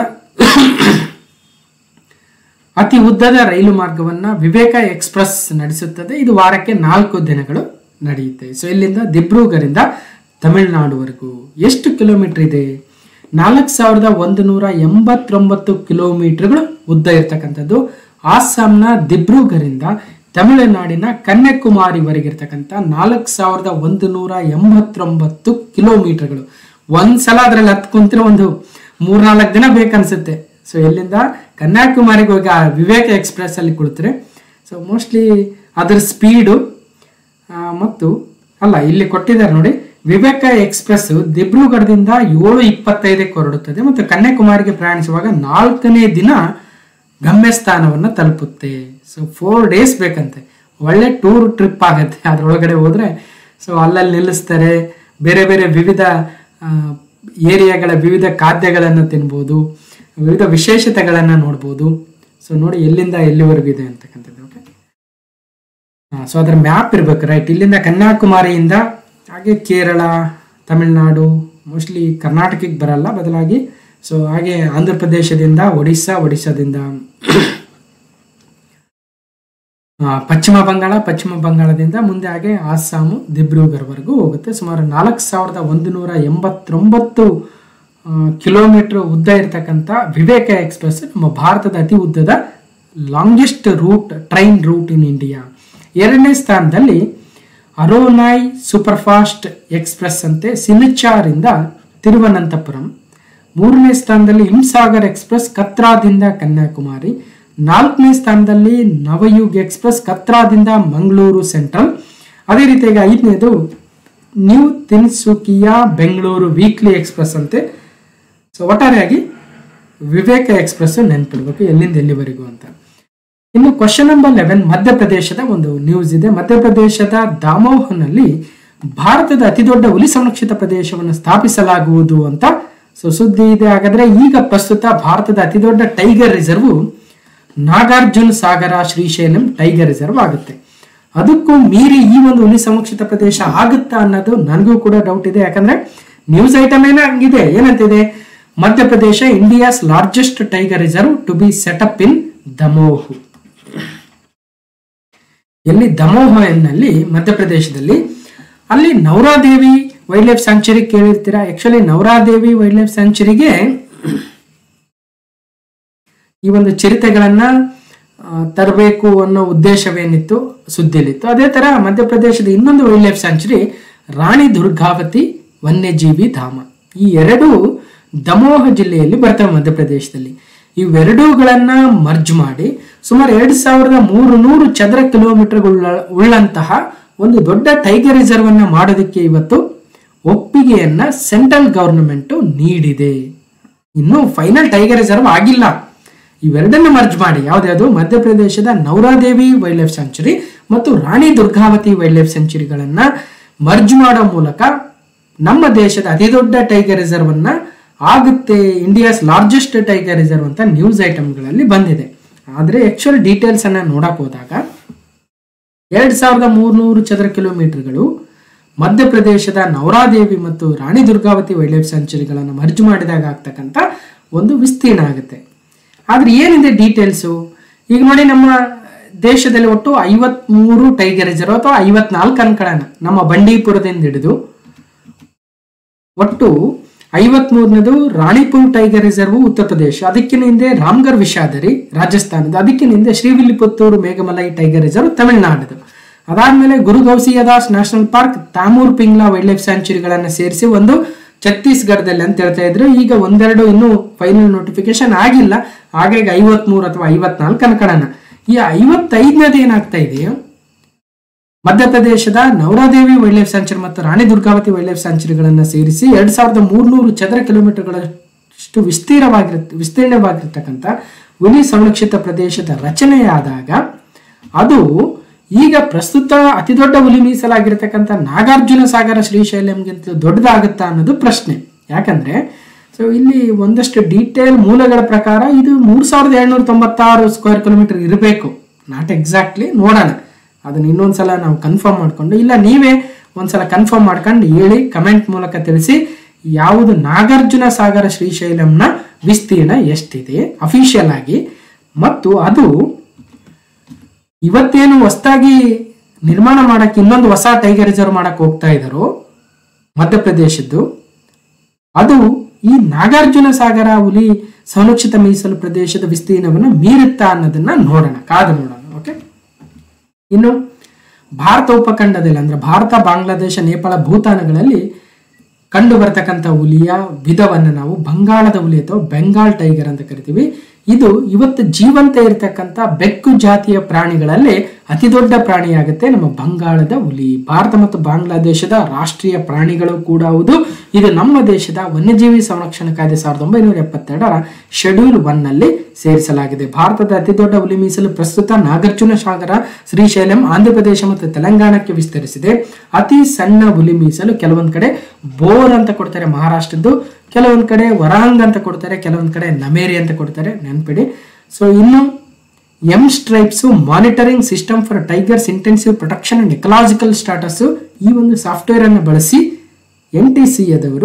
ಅತಿ ಉದ್ದದ ರೈಲು ಮಾರ್ಗವನ್ನ ವಿವೇಕ ಎಕ್ಸ್ಪ್ರೆಸ್ ನಡೆಸುತ್ತದೆ ಇದು ವಾರಕ್ಕೆ ನಾಲ್ಕು ದಿನಗಳು ನಡೆಯುತ್ತೆ ಸೊ ಇಲ್ಲಿಂದ ದಿಬ್ರೂಗರಿಂದ ತಮಿಳುನಾಡುವರೆಗೂ ಎಷ್ಟು ಕಿಲೋಮೀಟರ್ ಇದೆ ನಾಲ್ಕು ಸಾವಿರದ ಒಂದು ನೂರ ಎಂಬತ್ತೊಂಬತ್ತು ಕಿಲೋಮೀಟರ್ಗಳು ಉದ್ದ ಇರ್ತಕ್ಕಂಥದ್ದು ಆಸ್ಸಾಂನ ದಿಬ್ರೂಗರಿಂದ ತಮಿಳುನಾಡಿನ ಕನ್ಯಾಕುಮಾರಿವರೆಗೆ ಇರ್ತಕ್ಕಂಥ ನಾಲ್ಕು ಸಾವಿರದ ಒಂದು ನೂರ ಎಂಬತ್ತೊಂಬತ್ತು ಕಿಲೋಮೀಟರ್ಗಳು ಒಂದ್ಸಲ ಅದ್ರಲ್ಲಿ ಹತ್ತು ಕುಂತಿರೋ ಒಂದು ಮೂರ್ನಾಲ್ಕು ದಿನ ಬೇಕನ್ಸುತ್ತೆ ಸೊ ಎಲ್ಲಿಂದ ಕನ್ಯಾಕುಮಾರಿಗೆ ಹೋಗಿ ಆ ವಿವೇಕ ಎಕ್ಸ್ಪ್ರೆಸ್ ಅಲ್ಲಿ ಕುಳಿತರೆ ಸೊ ಮೋಸ್ಟ್ಲಿ ಅದರ ಸ್ಪೀಡು ಮತ್ತು ಅಲ್ಲ ಇಲ್ಲಿ ಕೊಟ್ಟಿದ್ದಾರೆ ನೋಡಿ ವಿವೇಕ ಎಕ್ಸ್ಪ್ರೆಸ್ ದಿಬ್ರುಗಢದಿಂದ ಏಳು ಇಪ್ಪತ್ತೈದಕ್ಕೆ ಹೊರಡುತ್ತದೆ ಮತ್ತು ಕನ್ಯಾಕುಮಾರಿಗೆ ಪ್ರಯಾಣಿಸುವಾಗ ನಾಲ್ಕನೇ ದಿನ ಗಮ್ಯಸ್ಥಾನವನ್ನು ತಲುಪುತ್ತೆ ಸೊ ಫೋರ್ ಡೇಸ್ ಬೇಕಂತೆ ಒಳ್ಳೆ ಟೂರ್ ಟ್ರಿಪ್ ಆಗುತ್ತೆ ಅದರೊಳಗಡೆ ಹೋದ್ರೆ ಸೊ ಅಲ್ಲಲ್ಲಿ ನಿಲ್ಲಿಸ್ತಾರೆ ಬೇರೆ ಬೇರೆ ವಿವಿಧ ಏರಿಯಾಗಳ ವಿವಿಧ ಖಾದ್ಯಗಳನ್ನು ತಿನ್ಬೋದು ವಿವಿಧ ವಿಶೇಷತೆಗಳನ್ನು ನೋಡ್ಬೋದು ಸೊ ನೋಡಿ ಎಲ್ಲಿಂದ ಎಲ್ಲಿವರೆಗೂ ಇದೆ ಅಂತಕ್ಕಂಥದ್ದು ಓಕೆ ಸೊ ಅದರ ಮ್ಯಾಪ್ ಇರ್ಬೇಕು ರೈಟ್ ಇಲ್ಲಿಂದ ಕನ್ಯಾಕುಮಾರಿಯಿಂದ ಹಾಗೆ ಕೇರಳ ತಮಿಳುನಾಡು ಮೋಸ್ಟ್ಲಿ ಕರ್ನಾಟಕಕ್ಕೆ ಬರಲ್ಲ ಬದಲಾಗಿ ಸೊ ಹಾಗೆ ಆಂಧ್ರ ಪ್ರದೇಶದಿಂದ ಒಡಿಸ್ಸಾ ಒಡಿಸ್ಸಾದಿಂದ ಆ, ಪಶ್ಚಿಮ ಬಂಗಾಳ ಪಶ್ಚಿಮ ಬಂಗಾಳದಿಂದ ಮುಂದೆ ಹಾಗೆ ಆಸ್ಸಾಮು ದಿಬ್ರೂಗರ್ವರೆಗೂ ಹೋಗುತ್ತೆ ಸುಮಾರು ನಾಲ್ಕು ಸಾವಿರದ ಒಂದು ನೂರ ಎಂಬತ್ತೊಂಬತ್ತು ಕಿಲೋಮೀಟರ್ ಉದ್ದ ಇರತಕ್ಕಂಥ ವಿವೇಕ ಎಕ್ಸ್ಪ್ರೆಸ್ ನಮ್ಮ ಭಾರತದ ಅತಿ ಉದ್ದದ longest route train route in India ಎರಡನೇ ಸ್ಥಾನದಲ್ಲಿ ಅರೋನಾಯ್ ಸೂಪರ್ಫಾಸ್ಟ್ ಎಕ್ಸ್ಪ್ರೆಸ್ ಅಂತೆ ಸಿಲಿಚಾರಿಂದ ತಿರುವನಂತಪುರಂ ಮೂರನೇ ಸ್ಥಾನದಲ್ಲಿ ಹಿಂಸಾಗರ್ ಎಕ್ಸ್ಪ್ರೆಸ್ ಕತ್ರಾದಿಂದ ಕನ್ಯಾಕುಮಾರಿ ನಾಲ್ಕನೇ ಸ್ಥಾನದಲ್ಲಿ ನವಯುಗ್ ಎಕ್ಸ್ಪ್ರೆಸ್ ಕತ್ರಾದಿಂದ ಮಂಗಳೂರು ಸೆಂಟ್ರಲ್ ಅದೇ ರೀತಿಯಾಗಿ ಐದನೇದು new Tinsukia Bengaluru weekly express ಅಂತೆ ಸೊ ಒಟ್ಟಾರೆಯಾಗಿ ವಿವೇಕ ಎಕ್ಸ್ಪ್ರೆಸ್ ನೆನ್ಪಿಡ್ಬೇಕು ಎಲ್ಲಿಂದ ಎಲ್ಲಿವರೆಗೂ ಅಂತ ಇನ್ನು ಕ್ವಶನ್ ನಂಬರ್ ಲೆವೆನ್ ಮಧ್ಯಪ್ರದೇಶದ ಒಂದು ನ್ಯೂಸ್ ಇದೆ ಮಧ್ಯಪ್ರದೇಶದ ದಾಮೋಹನಲ್ಲಿ ಭಾರತದ ಅತಿದೊಡ್ಡ ಹುಲಿ ಸಂರಕ್ಷಿತ ಪ್ರದೇಶವನ್ನು ಸ್ಥಾಪಿಸಲಾಗುವುದು ಅಂತ ಸೊ ಸುದ್ದಿ ಇದೆ ಹಾಗಾದ್ರೆ ಈಗ ಪ್ರಸ್ತುತ ಭಾರತದ ಅತಿದೊಡ್ಡ tiger reserve Nagarjuna Sagar Srisailam tiger reserve ಆಗುತ್ತೆ ಅದಕ್ಕೂ ಮೀರಿ ಈ ಒಂದು ಹುಲಿ ಸಂರಕ್ಷಿತ ಪ್ರದೇಶ ಆಗುತ್ತಾ ಅನ್ನೋದು ನನಗೂ ಕೂಡ ಡೌಟ್ ಇದೆ ಯಾಕಂದ್ರೆ ನ್ಯೂಸ್ ಐಟಮ್ ಏನೋ ಹಂಗಿದೆ ಏನಂತಿದೆ Madhya Pradesh India's largest tiger reserve to be set up in Damoh ಎಲ್ಲಿ ದಮೋಹ ಎನ್ನಲ್ಲಿ ಮಧ್ಯಪ್ರದೇಶದಲ್ಲಿ ಅಲ್ಲಿ ನವರಾದೇವಿ ವೈಲ್ಡ್ ಲೈಫ್ ಸ್ಯಾಂಕ್ಚುರಿ ಕೇಳಿರ್ತೀರಾ ಆಕ್ಚುಲಿ ನವರಾದೇವಿ ವೈಲ್ಡ್ ಲೈಫ್ ಸ್ಯಾಂಕ್ಚುರಿಗೆ ಈ ಒಂದು ಚಿರತೆಗಳನ್ನ ತರಬೇಕು ಅನ್ನೋ ಉದ್ದೇಶವೇನಿತ್ತು ಸುದ್ದಿಯಲ್ಲಿತ್ತು ಅದೇ ತರ ಮಧ್ಯಪ್ರದೇಶದ ಇನ್ನೊಂದು wildlife sanctuary Rani Durgavati ವನ್ಯಜೀವಿ ಧಾಮ ಈ ಎರಡು ದಮೋಹ ಜಿಲ್ಲೆಯಲ್ಲಿ ಬರ್ತವೆ ಮಧ್ಯಪ್ರದೇಶದಲ್ಲಿ ಇವೆರಡೂಗಳನ್ನ ಮರ್ಜ್ ಮಾಡಿ ಸುಮಾರು ಎರಡ್ ಸಾವಿರದ ಮೂರು ನೂರು ಚದರ ಕಿಲೋಮೀಟರ್ ಉಳ್ಳಂತಹ ಒಂದು ದೊಡ್ಡ ಟೈಗರ್ ರಿಸರ್ವ್ ಅನ್ನ ಮಾಡೋದಕ್ಕೆ ಇವತ್ತು ಒಪ್ಪಿಗೆಯನ್ನ ಸೆಂಟ್ರಲ್ ಗವರ್ನಮೆಂಟ್ ನೀಡಿದೆ ಇನ್ನು ಫೈನಲ್ ಟೈಗರ್ ರಿಸರ್ವ್ ಆಗಿಲ್ಲ ಇವೆರಡನ್ನ ಮರ್ಜ್ ಮಾಡಿ ಯಾವ್ದ್ಯಾವುದು ಮಧ್ಯಪ್ರದೇಶದ ನವರಾದೇವಿ ವೈಲ್ಡ್ ಲೈಫ್ ಸ್ಯಾಂಕ್ಚುರಿ ಮತ್ತು ರಾಣಿ ದುರ್ಗಾವತಿ ವೈಲ್ಡ್ ಲೈಫ್ ಸ್ಯಾಂಕ್ಚುರಿಗಳನ್ನ ಮರ್ಜ್ ಮಾಡೋ ಮೂಲಕ ನಮ್ಮ ದೇಶದ ಅತಿ ದೊಡ್ಡ ಟೈಗರ್ ರಿಸರ್ವ್ ಅನ್ನ ಆಗುತ್ತೆ ಇಂಡಿಯಾಸ್ ಲಾರ್ಜೆಸ್ಟ್ ಟೈಗರ್ ರಿಸರ್ವ್ ಅಂತ ನ್ಯೂಸ್ ಐಟಮ್ಗಳಲ್ಲಿ ಬಂದಿದೆ ಆದರೆ ಆಕ್ಚುಯಲ್ ಡೀಟೇಲ್ಸ್ ಅನ್ನ ನೋಡಕ್ ಹೋದಾಗ ಎರಡ್ ಸಾವಿರದ ಮೂರ್ನೂರು ಚದರ ಕಿಲೋಮೀಟರ್ಗಳು ಮಧ್ಯಪ್ರದೇಶದ ನವರಾದೇವಿ ಮತ್ತು ರಾಣಿ ದುರ್ಗಾವತಿ ವೈಲ್ಡ್ ಲೈಫ್ ಸ್ಯಾಂಕ್ಚುರಿಗಳನ್ನು ಮರ್ಜ್ ಮಾಡಿದಾಗ ಆಗ್ತಕ್ಕಂಥ ಒಂದು ವಿಸ್ತೀರ್ಣ ಆಗುತ್ತೆ ಆದ್ರೆ ಏನಿದೆ ಡೀಟೇಲ್ಸು ಈಗ ನೋಡಿ ನಮ್ಮ ದೇಶದಲ್ಲಿ ಒಟ್ಟು ಐವತ್ಮೂರು ಟೈಗರ್ ರಿಸರ್ವ್ ಅಥವಾ ಐವತ್ನಾಲ್ಕು ಅನ್ಕೊಳ್ಳೋಣ ನಮ್ಮ ಬಂಡೀಪುರದಿಂದ ಹಿಡಿದು ಒಟ್ಟು ಐವತ್ಮೂರನೇದು ರಾಣಿಪುರ್ ಟೈಗರ್ ರಿಸರ್ವ್ ಉತ್ತರ ಪ್ರದೇಶ ಅದಕ್ಕಿನ ಹಿಂದೆ ರಾಮ್ಗರ್ ವಿಷಾದರಿ ರಾಜಸ್ಥಾನದ ಅದಕ್ಕಿನ ಹಿಂದೆ ಶ್ರೀವಿಲ್ಲಿಪುತ್ತೂರು ಮೇಘಮಲೈ ಟೈಗರ್ ರಿಸರ್ವ್ ತಮಿಳುನಾಡದು ಅದಾದ್ಮೇಲೆ Guru Ghasidas national park Tamor Pingla wildlife ಸ್ಯಾಂಕ್ಚುರಿಗಳನ್ನು ಸೇರಿಸಿ ಒಂದು ಛತ್ತೀಸ್ಗಢದಲ್ಲಿ ಅಂತ ಹೇಳ್ತಾ ಇದ್ರು ಈಗ ಒಂದೆರಡು ಇನ್ನೂ ಫೈನಲ್ ನೋಟಿಫಿಕೇಶನ್ ಆಗಿಲ್ಲ ಹಾಗಾಗಿ ಐವತ್ಮೂರು ಅಥವಾ ಐವತ್ನಾಲ್ಕು ಅನ್ಕೊಳ್ಳೋಣ ಈ ಐವತ್ತೈದನೇದು ಏನಾಗ್ತಾ ಇದೆಯೋ ಮಧ್ಯಪ್ರದೇಶದ ನವರಾದೇವಿ ವೈಲ್ಡ್ ಲೈಫ್ ಸ್ಯಾಂಕ್ಚುರಿ ಮತ್ತು ರಾಣಿ ದುರ್ಗಾವತಿ ವೈಲ್ಡ್ ಲೈಫ್ ಸ್ಯಾಂಕ್ಚುರಿಗಳನ್ನು ಸೇರಿಸಿ ಎರಡ್ ಸಾವಿರದ ಮೂರ್ನೂರು ಚದರ ಕಿಲೋಮೀಟರ್ಗಳಷ್ಟು ವಿಸ್ತೀರ್ಣವಾಗಿರುತ್ತೆ ವಿಸ್ತೀರ್ಣವಾಗಿರ್ತಕ್ಕಂಥ ಹುಲಿ ಸಂರಕ್ಷಿತ ಪ್ರದೇಶದ ರಚನೆಯಾದಾಗ ಅದು ಈಗ ಪ್ರಸ್ತುತ ಅತಿ ದೊಡ್ಡ ಹುಲಿ ಮೀಸಲಾಗಿರ್ತಕ್ಕಂಥ ನಾಗಾರ್ಜುನ ಸಾಗರ ಶ್ರೀಶೈಲಂಗಿಂತ ದೊಡ್ಡದಾಗುತ್ತಾ ಅನ್ನೋದು ಪ್ರಶ್ನೆ ಯಾಕಂದ್ರೆ ಸೊ ಇಲ್ಲಿ ಒಂದಷ್ಟು ಡೀಟೇಲ್ ಮೂಲಗಳ ಪ್ರಕಾರ ಇದು ಮೂರ್ ಸಾವಿರದ ಏಳ್ನೂರ ತೊಂಬತ್ತಾರು ಸ್ಕ್ವೇರ್ ಕಿಲೋಮೀಟರ್ ಇರಬೇಕು ನಾಟ್ ಎಕ್ಸಾಕ್ಟ್ಲಿ ನೋಡೋಣ ಅದನ್ನ ಇನ್ನೊಂದ್ಸಲ ನಾವು ಕನ್ಫರ್ಮ್ ಮಾಡ್ಕೊಂಡು ಇಲ್ಲ ನೀವೇ ಒಂದ್ಸಲ ಕನ್ಫರ್ಮ್ ಮಾಡ್ಕೊಂಡು ಹೇಳಿ ಕಮೆಂಟ್ ಮೂಲಕ ತಿಳಿಸಿ ಯಾವುದು ನಾಗಾರ್ಜುನ ಸಾಗರ ಶ್ರೀಶೈಲಂನ ವಿಸ್ತೀರ್ಣ ಎಷ್ಟಿದೆ ಅಫಿಷಿಯಲ್ ಆಗಿ ಮತ್ತು ಅದು ಇವತ್ತೇನು ಹೊಸದಾಗಿ ನಿರ್ಮಾಣ ಮಾಡಕ್ಕೆ ಇನ್ನೊಂದು ಹೊಸ ಟೈಗರ್ ರಿಸರ್ವ್ ಮಾಡಕ್ಕೆ ಹೋಗ್ತಾ ಇದ್ದಾರೋ ಮಧ್ಯಪ್ರದೇಶದ್ದು ಅದು ಈ ನಾಗಾರ್ಜುನ ಸಾಗರ ಹುಲಿ ಸಂರಕ್ಷಿತ ಮೀಸಲು ಪ್ರದೇಶದ ವಿಸ್ತೀರ್ಣವನ್ನು ಮೀರುತ್ತಾ ಅನ್ನೋದನ್ನ ನೋಡೋಣ ಕಾದು ನೋಡೋಣ ಓಕೆ ಇನ್ನು ಭಾರತ ಉಪಖಂಡದಲ್ಲಿ ಅಂದ್ರೆ ಭಾರತ ಬಾಂಗ್ಲಾದೇಶ ನೇಪಾಳ ಭೂತಾನಗಳಲ್ಲಿ ಕಂಡು ಬರತಕ್ಕಂಥ ಹುಲಿಯ ವಿಧವನ್ನು ನಾವು ಬಂಗಾಳದ ಹುಲಿ ಅಥವಾ ಬೆಂಗಾಲ್ ಟೈಗರ್ ಅಂತ ಕರಿತೀವಿ ಇದು ಇವತ್ತು ಜೀವಂತ ಇರತಕ್ಕಂಥ ಬೆಕ್ಕು ಜಾತಿಯ ಪ್ರಾಣಿಗಳಲ್ಲೇ ಅತಿ ದೊಡ್ಡ ಪ್ರಾಣಿಯಾಗುತ್ತೆ ನಮ್ಮ ಬಂಗಾಳದ ಹುಲಿ ಭಾರತ ಮತ್ತು ಬಾಂಗ್ಲಾದೇಶದ ರಾಷ್ಟ್ರೀಯ ಪ್ರಾಣಿಗಳು ಕೂಡ ಹೌದು ಇದು ನಮ್ಮ ದೇಶದ ವನ್ಯಜೀವಿ ಸಂರಕ್ಷಣಾ ಕಾಯ್ದೆ ಸಾವಿರದ ಒಂಬೈನೂರ ಎಪ್ಪತ್ತೆರಡರ ಶೆಡ್ಯೂಲ್ ಒನ್ ನಲ್ಲಿ ಸೇರಿಸಲಾಗಿದೆ ಭಾರತದ ಅತಿ ದೊಡ್ಡ ಹುಲಿ ಮೀಸಲು ಪ್ರಸ್ತುತ ನಾಗಾರ್ಜುನ ಸಾಗರ ಶ್ರೀಶೈಲಂ ಆಂಧ್ರಪ್ರದೇಶ ಮತ್ತು ತೆಲಂಗಾಣಕ್ಕೆ ವಿಸ್ತರಿಸಿದೆ ಅತಿ ಸಣ್ಣ ಹುಲಿ ಮೀಸಲು ಕೆಲವೊಂದ್ ಕಡೆ ಬೋರ್ ಅಂತ ಕೊಡ್ತಾರೆ ಮಹಾರಾಷ್ಟ್ರದ್ದು ಕೆಲವೊಂದ್ ಕಡೆ ವರಾಂಗ್ ಅಂತ ಕೊಡ್ತಾರೆ ಕೆಲವೊಂದ್ ಕಡೆ ನಮೇರಿ ಅಂತ ಕೊಡ್ತಾರೆ ನೆನ್ಪಿಡಿ ಸೊ ಇನ್ನು M stripes monitoring system for tigers intensive protection and ecological status ಈ ಒಂದು ಸಾಫ್ಟ್ವೇರ್ ಅನ್ನು ಬಳಸಿ ಎನ್ ಟಿ ಸಿ ಯದವರು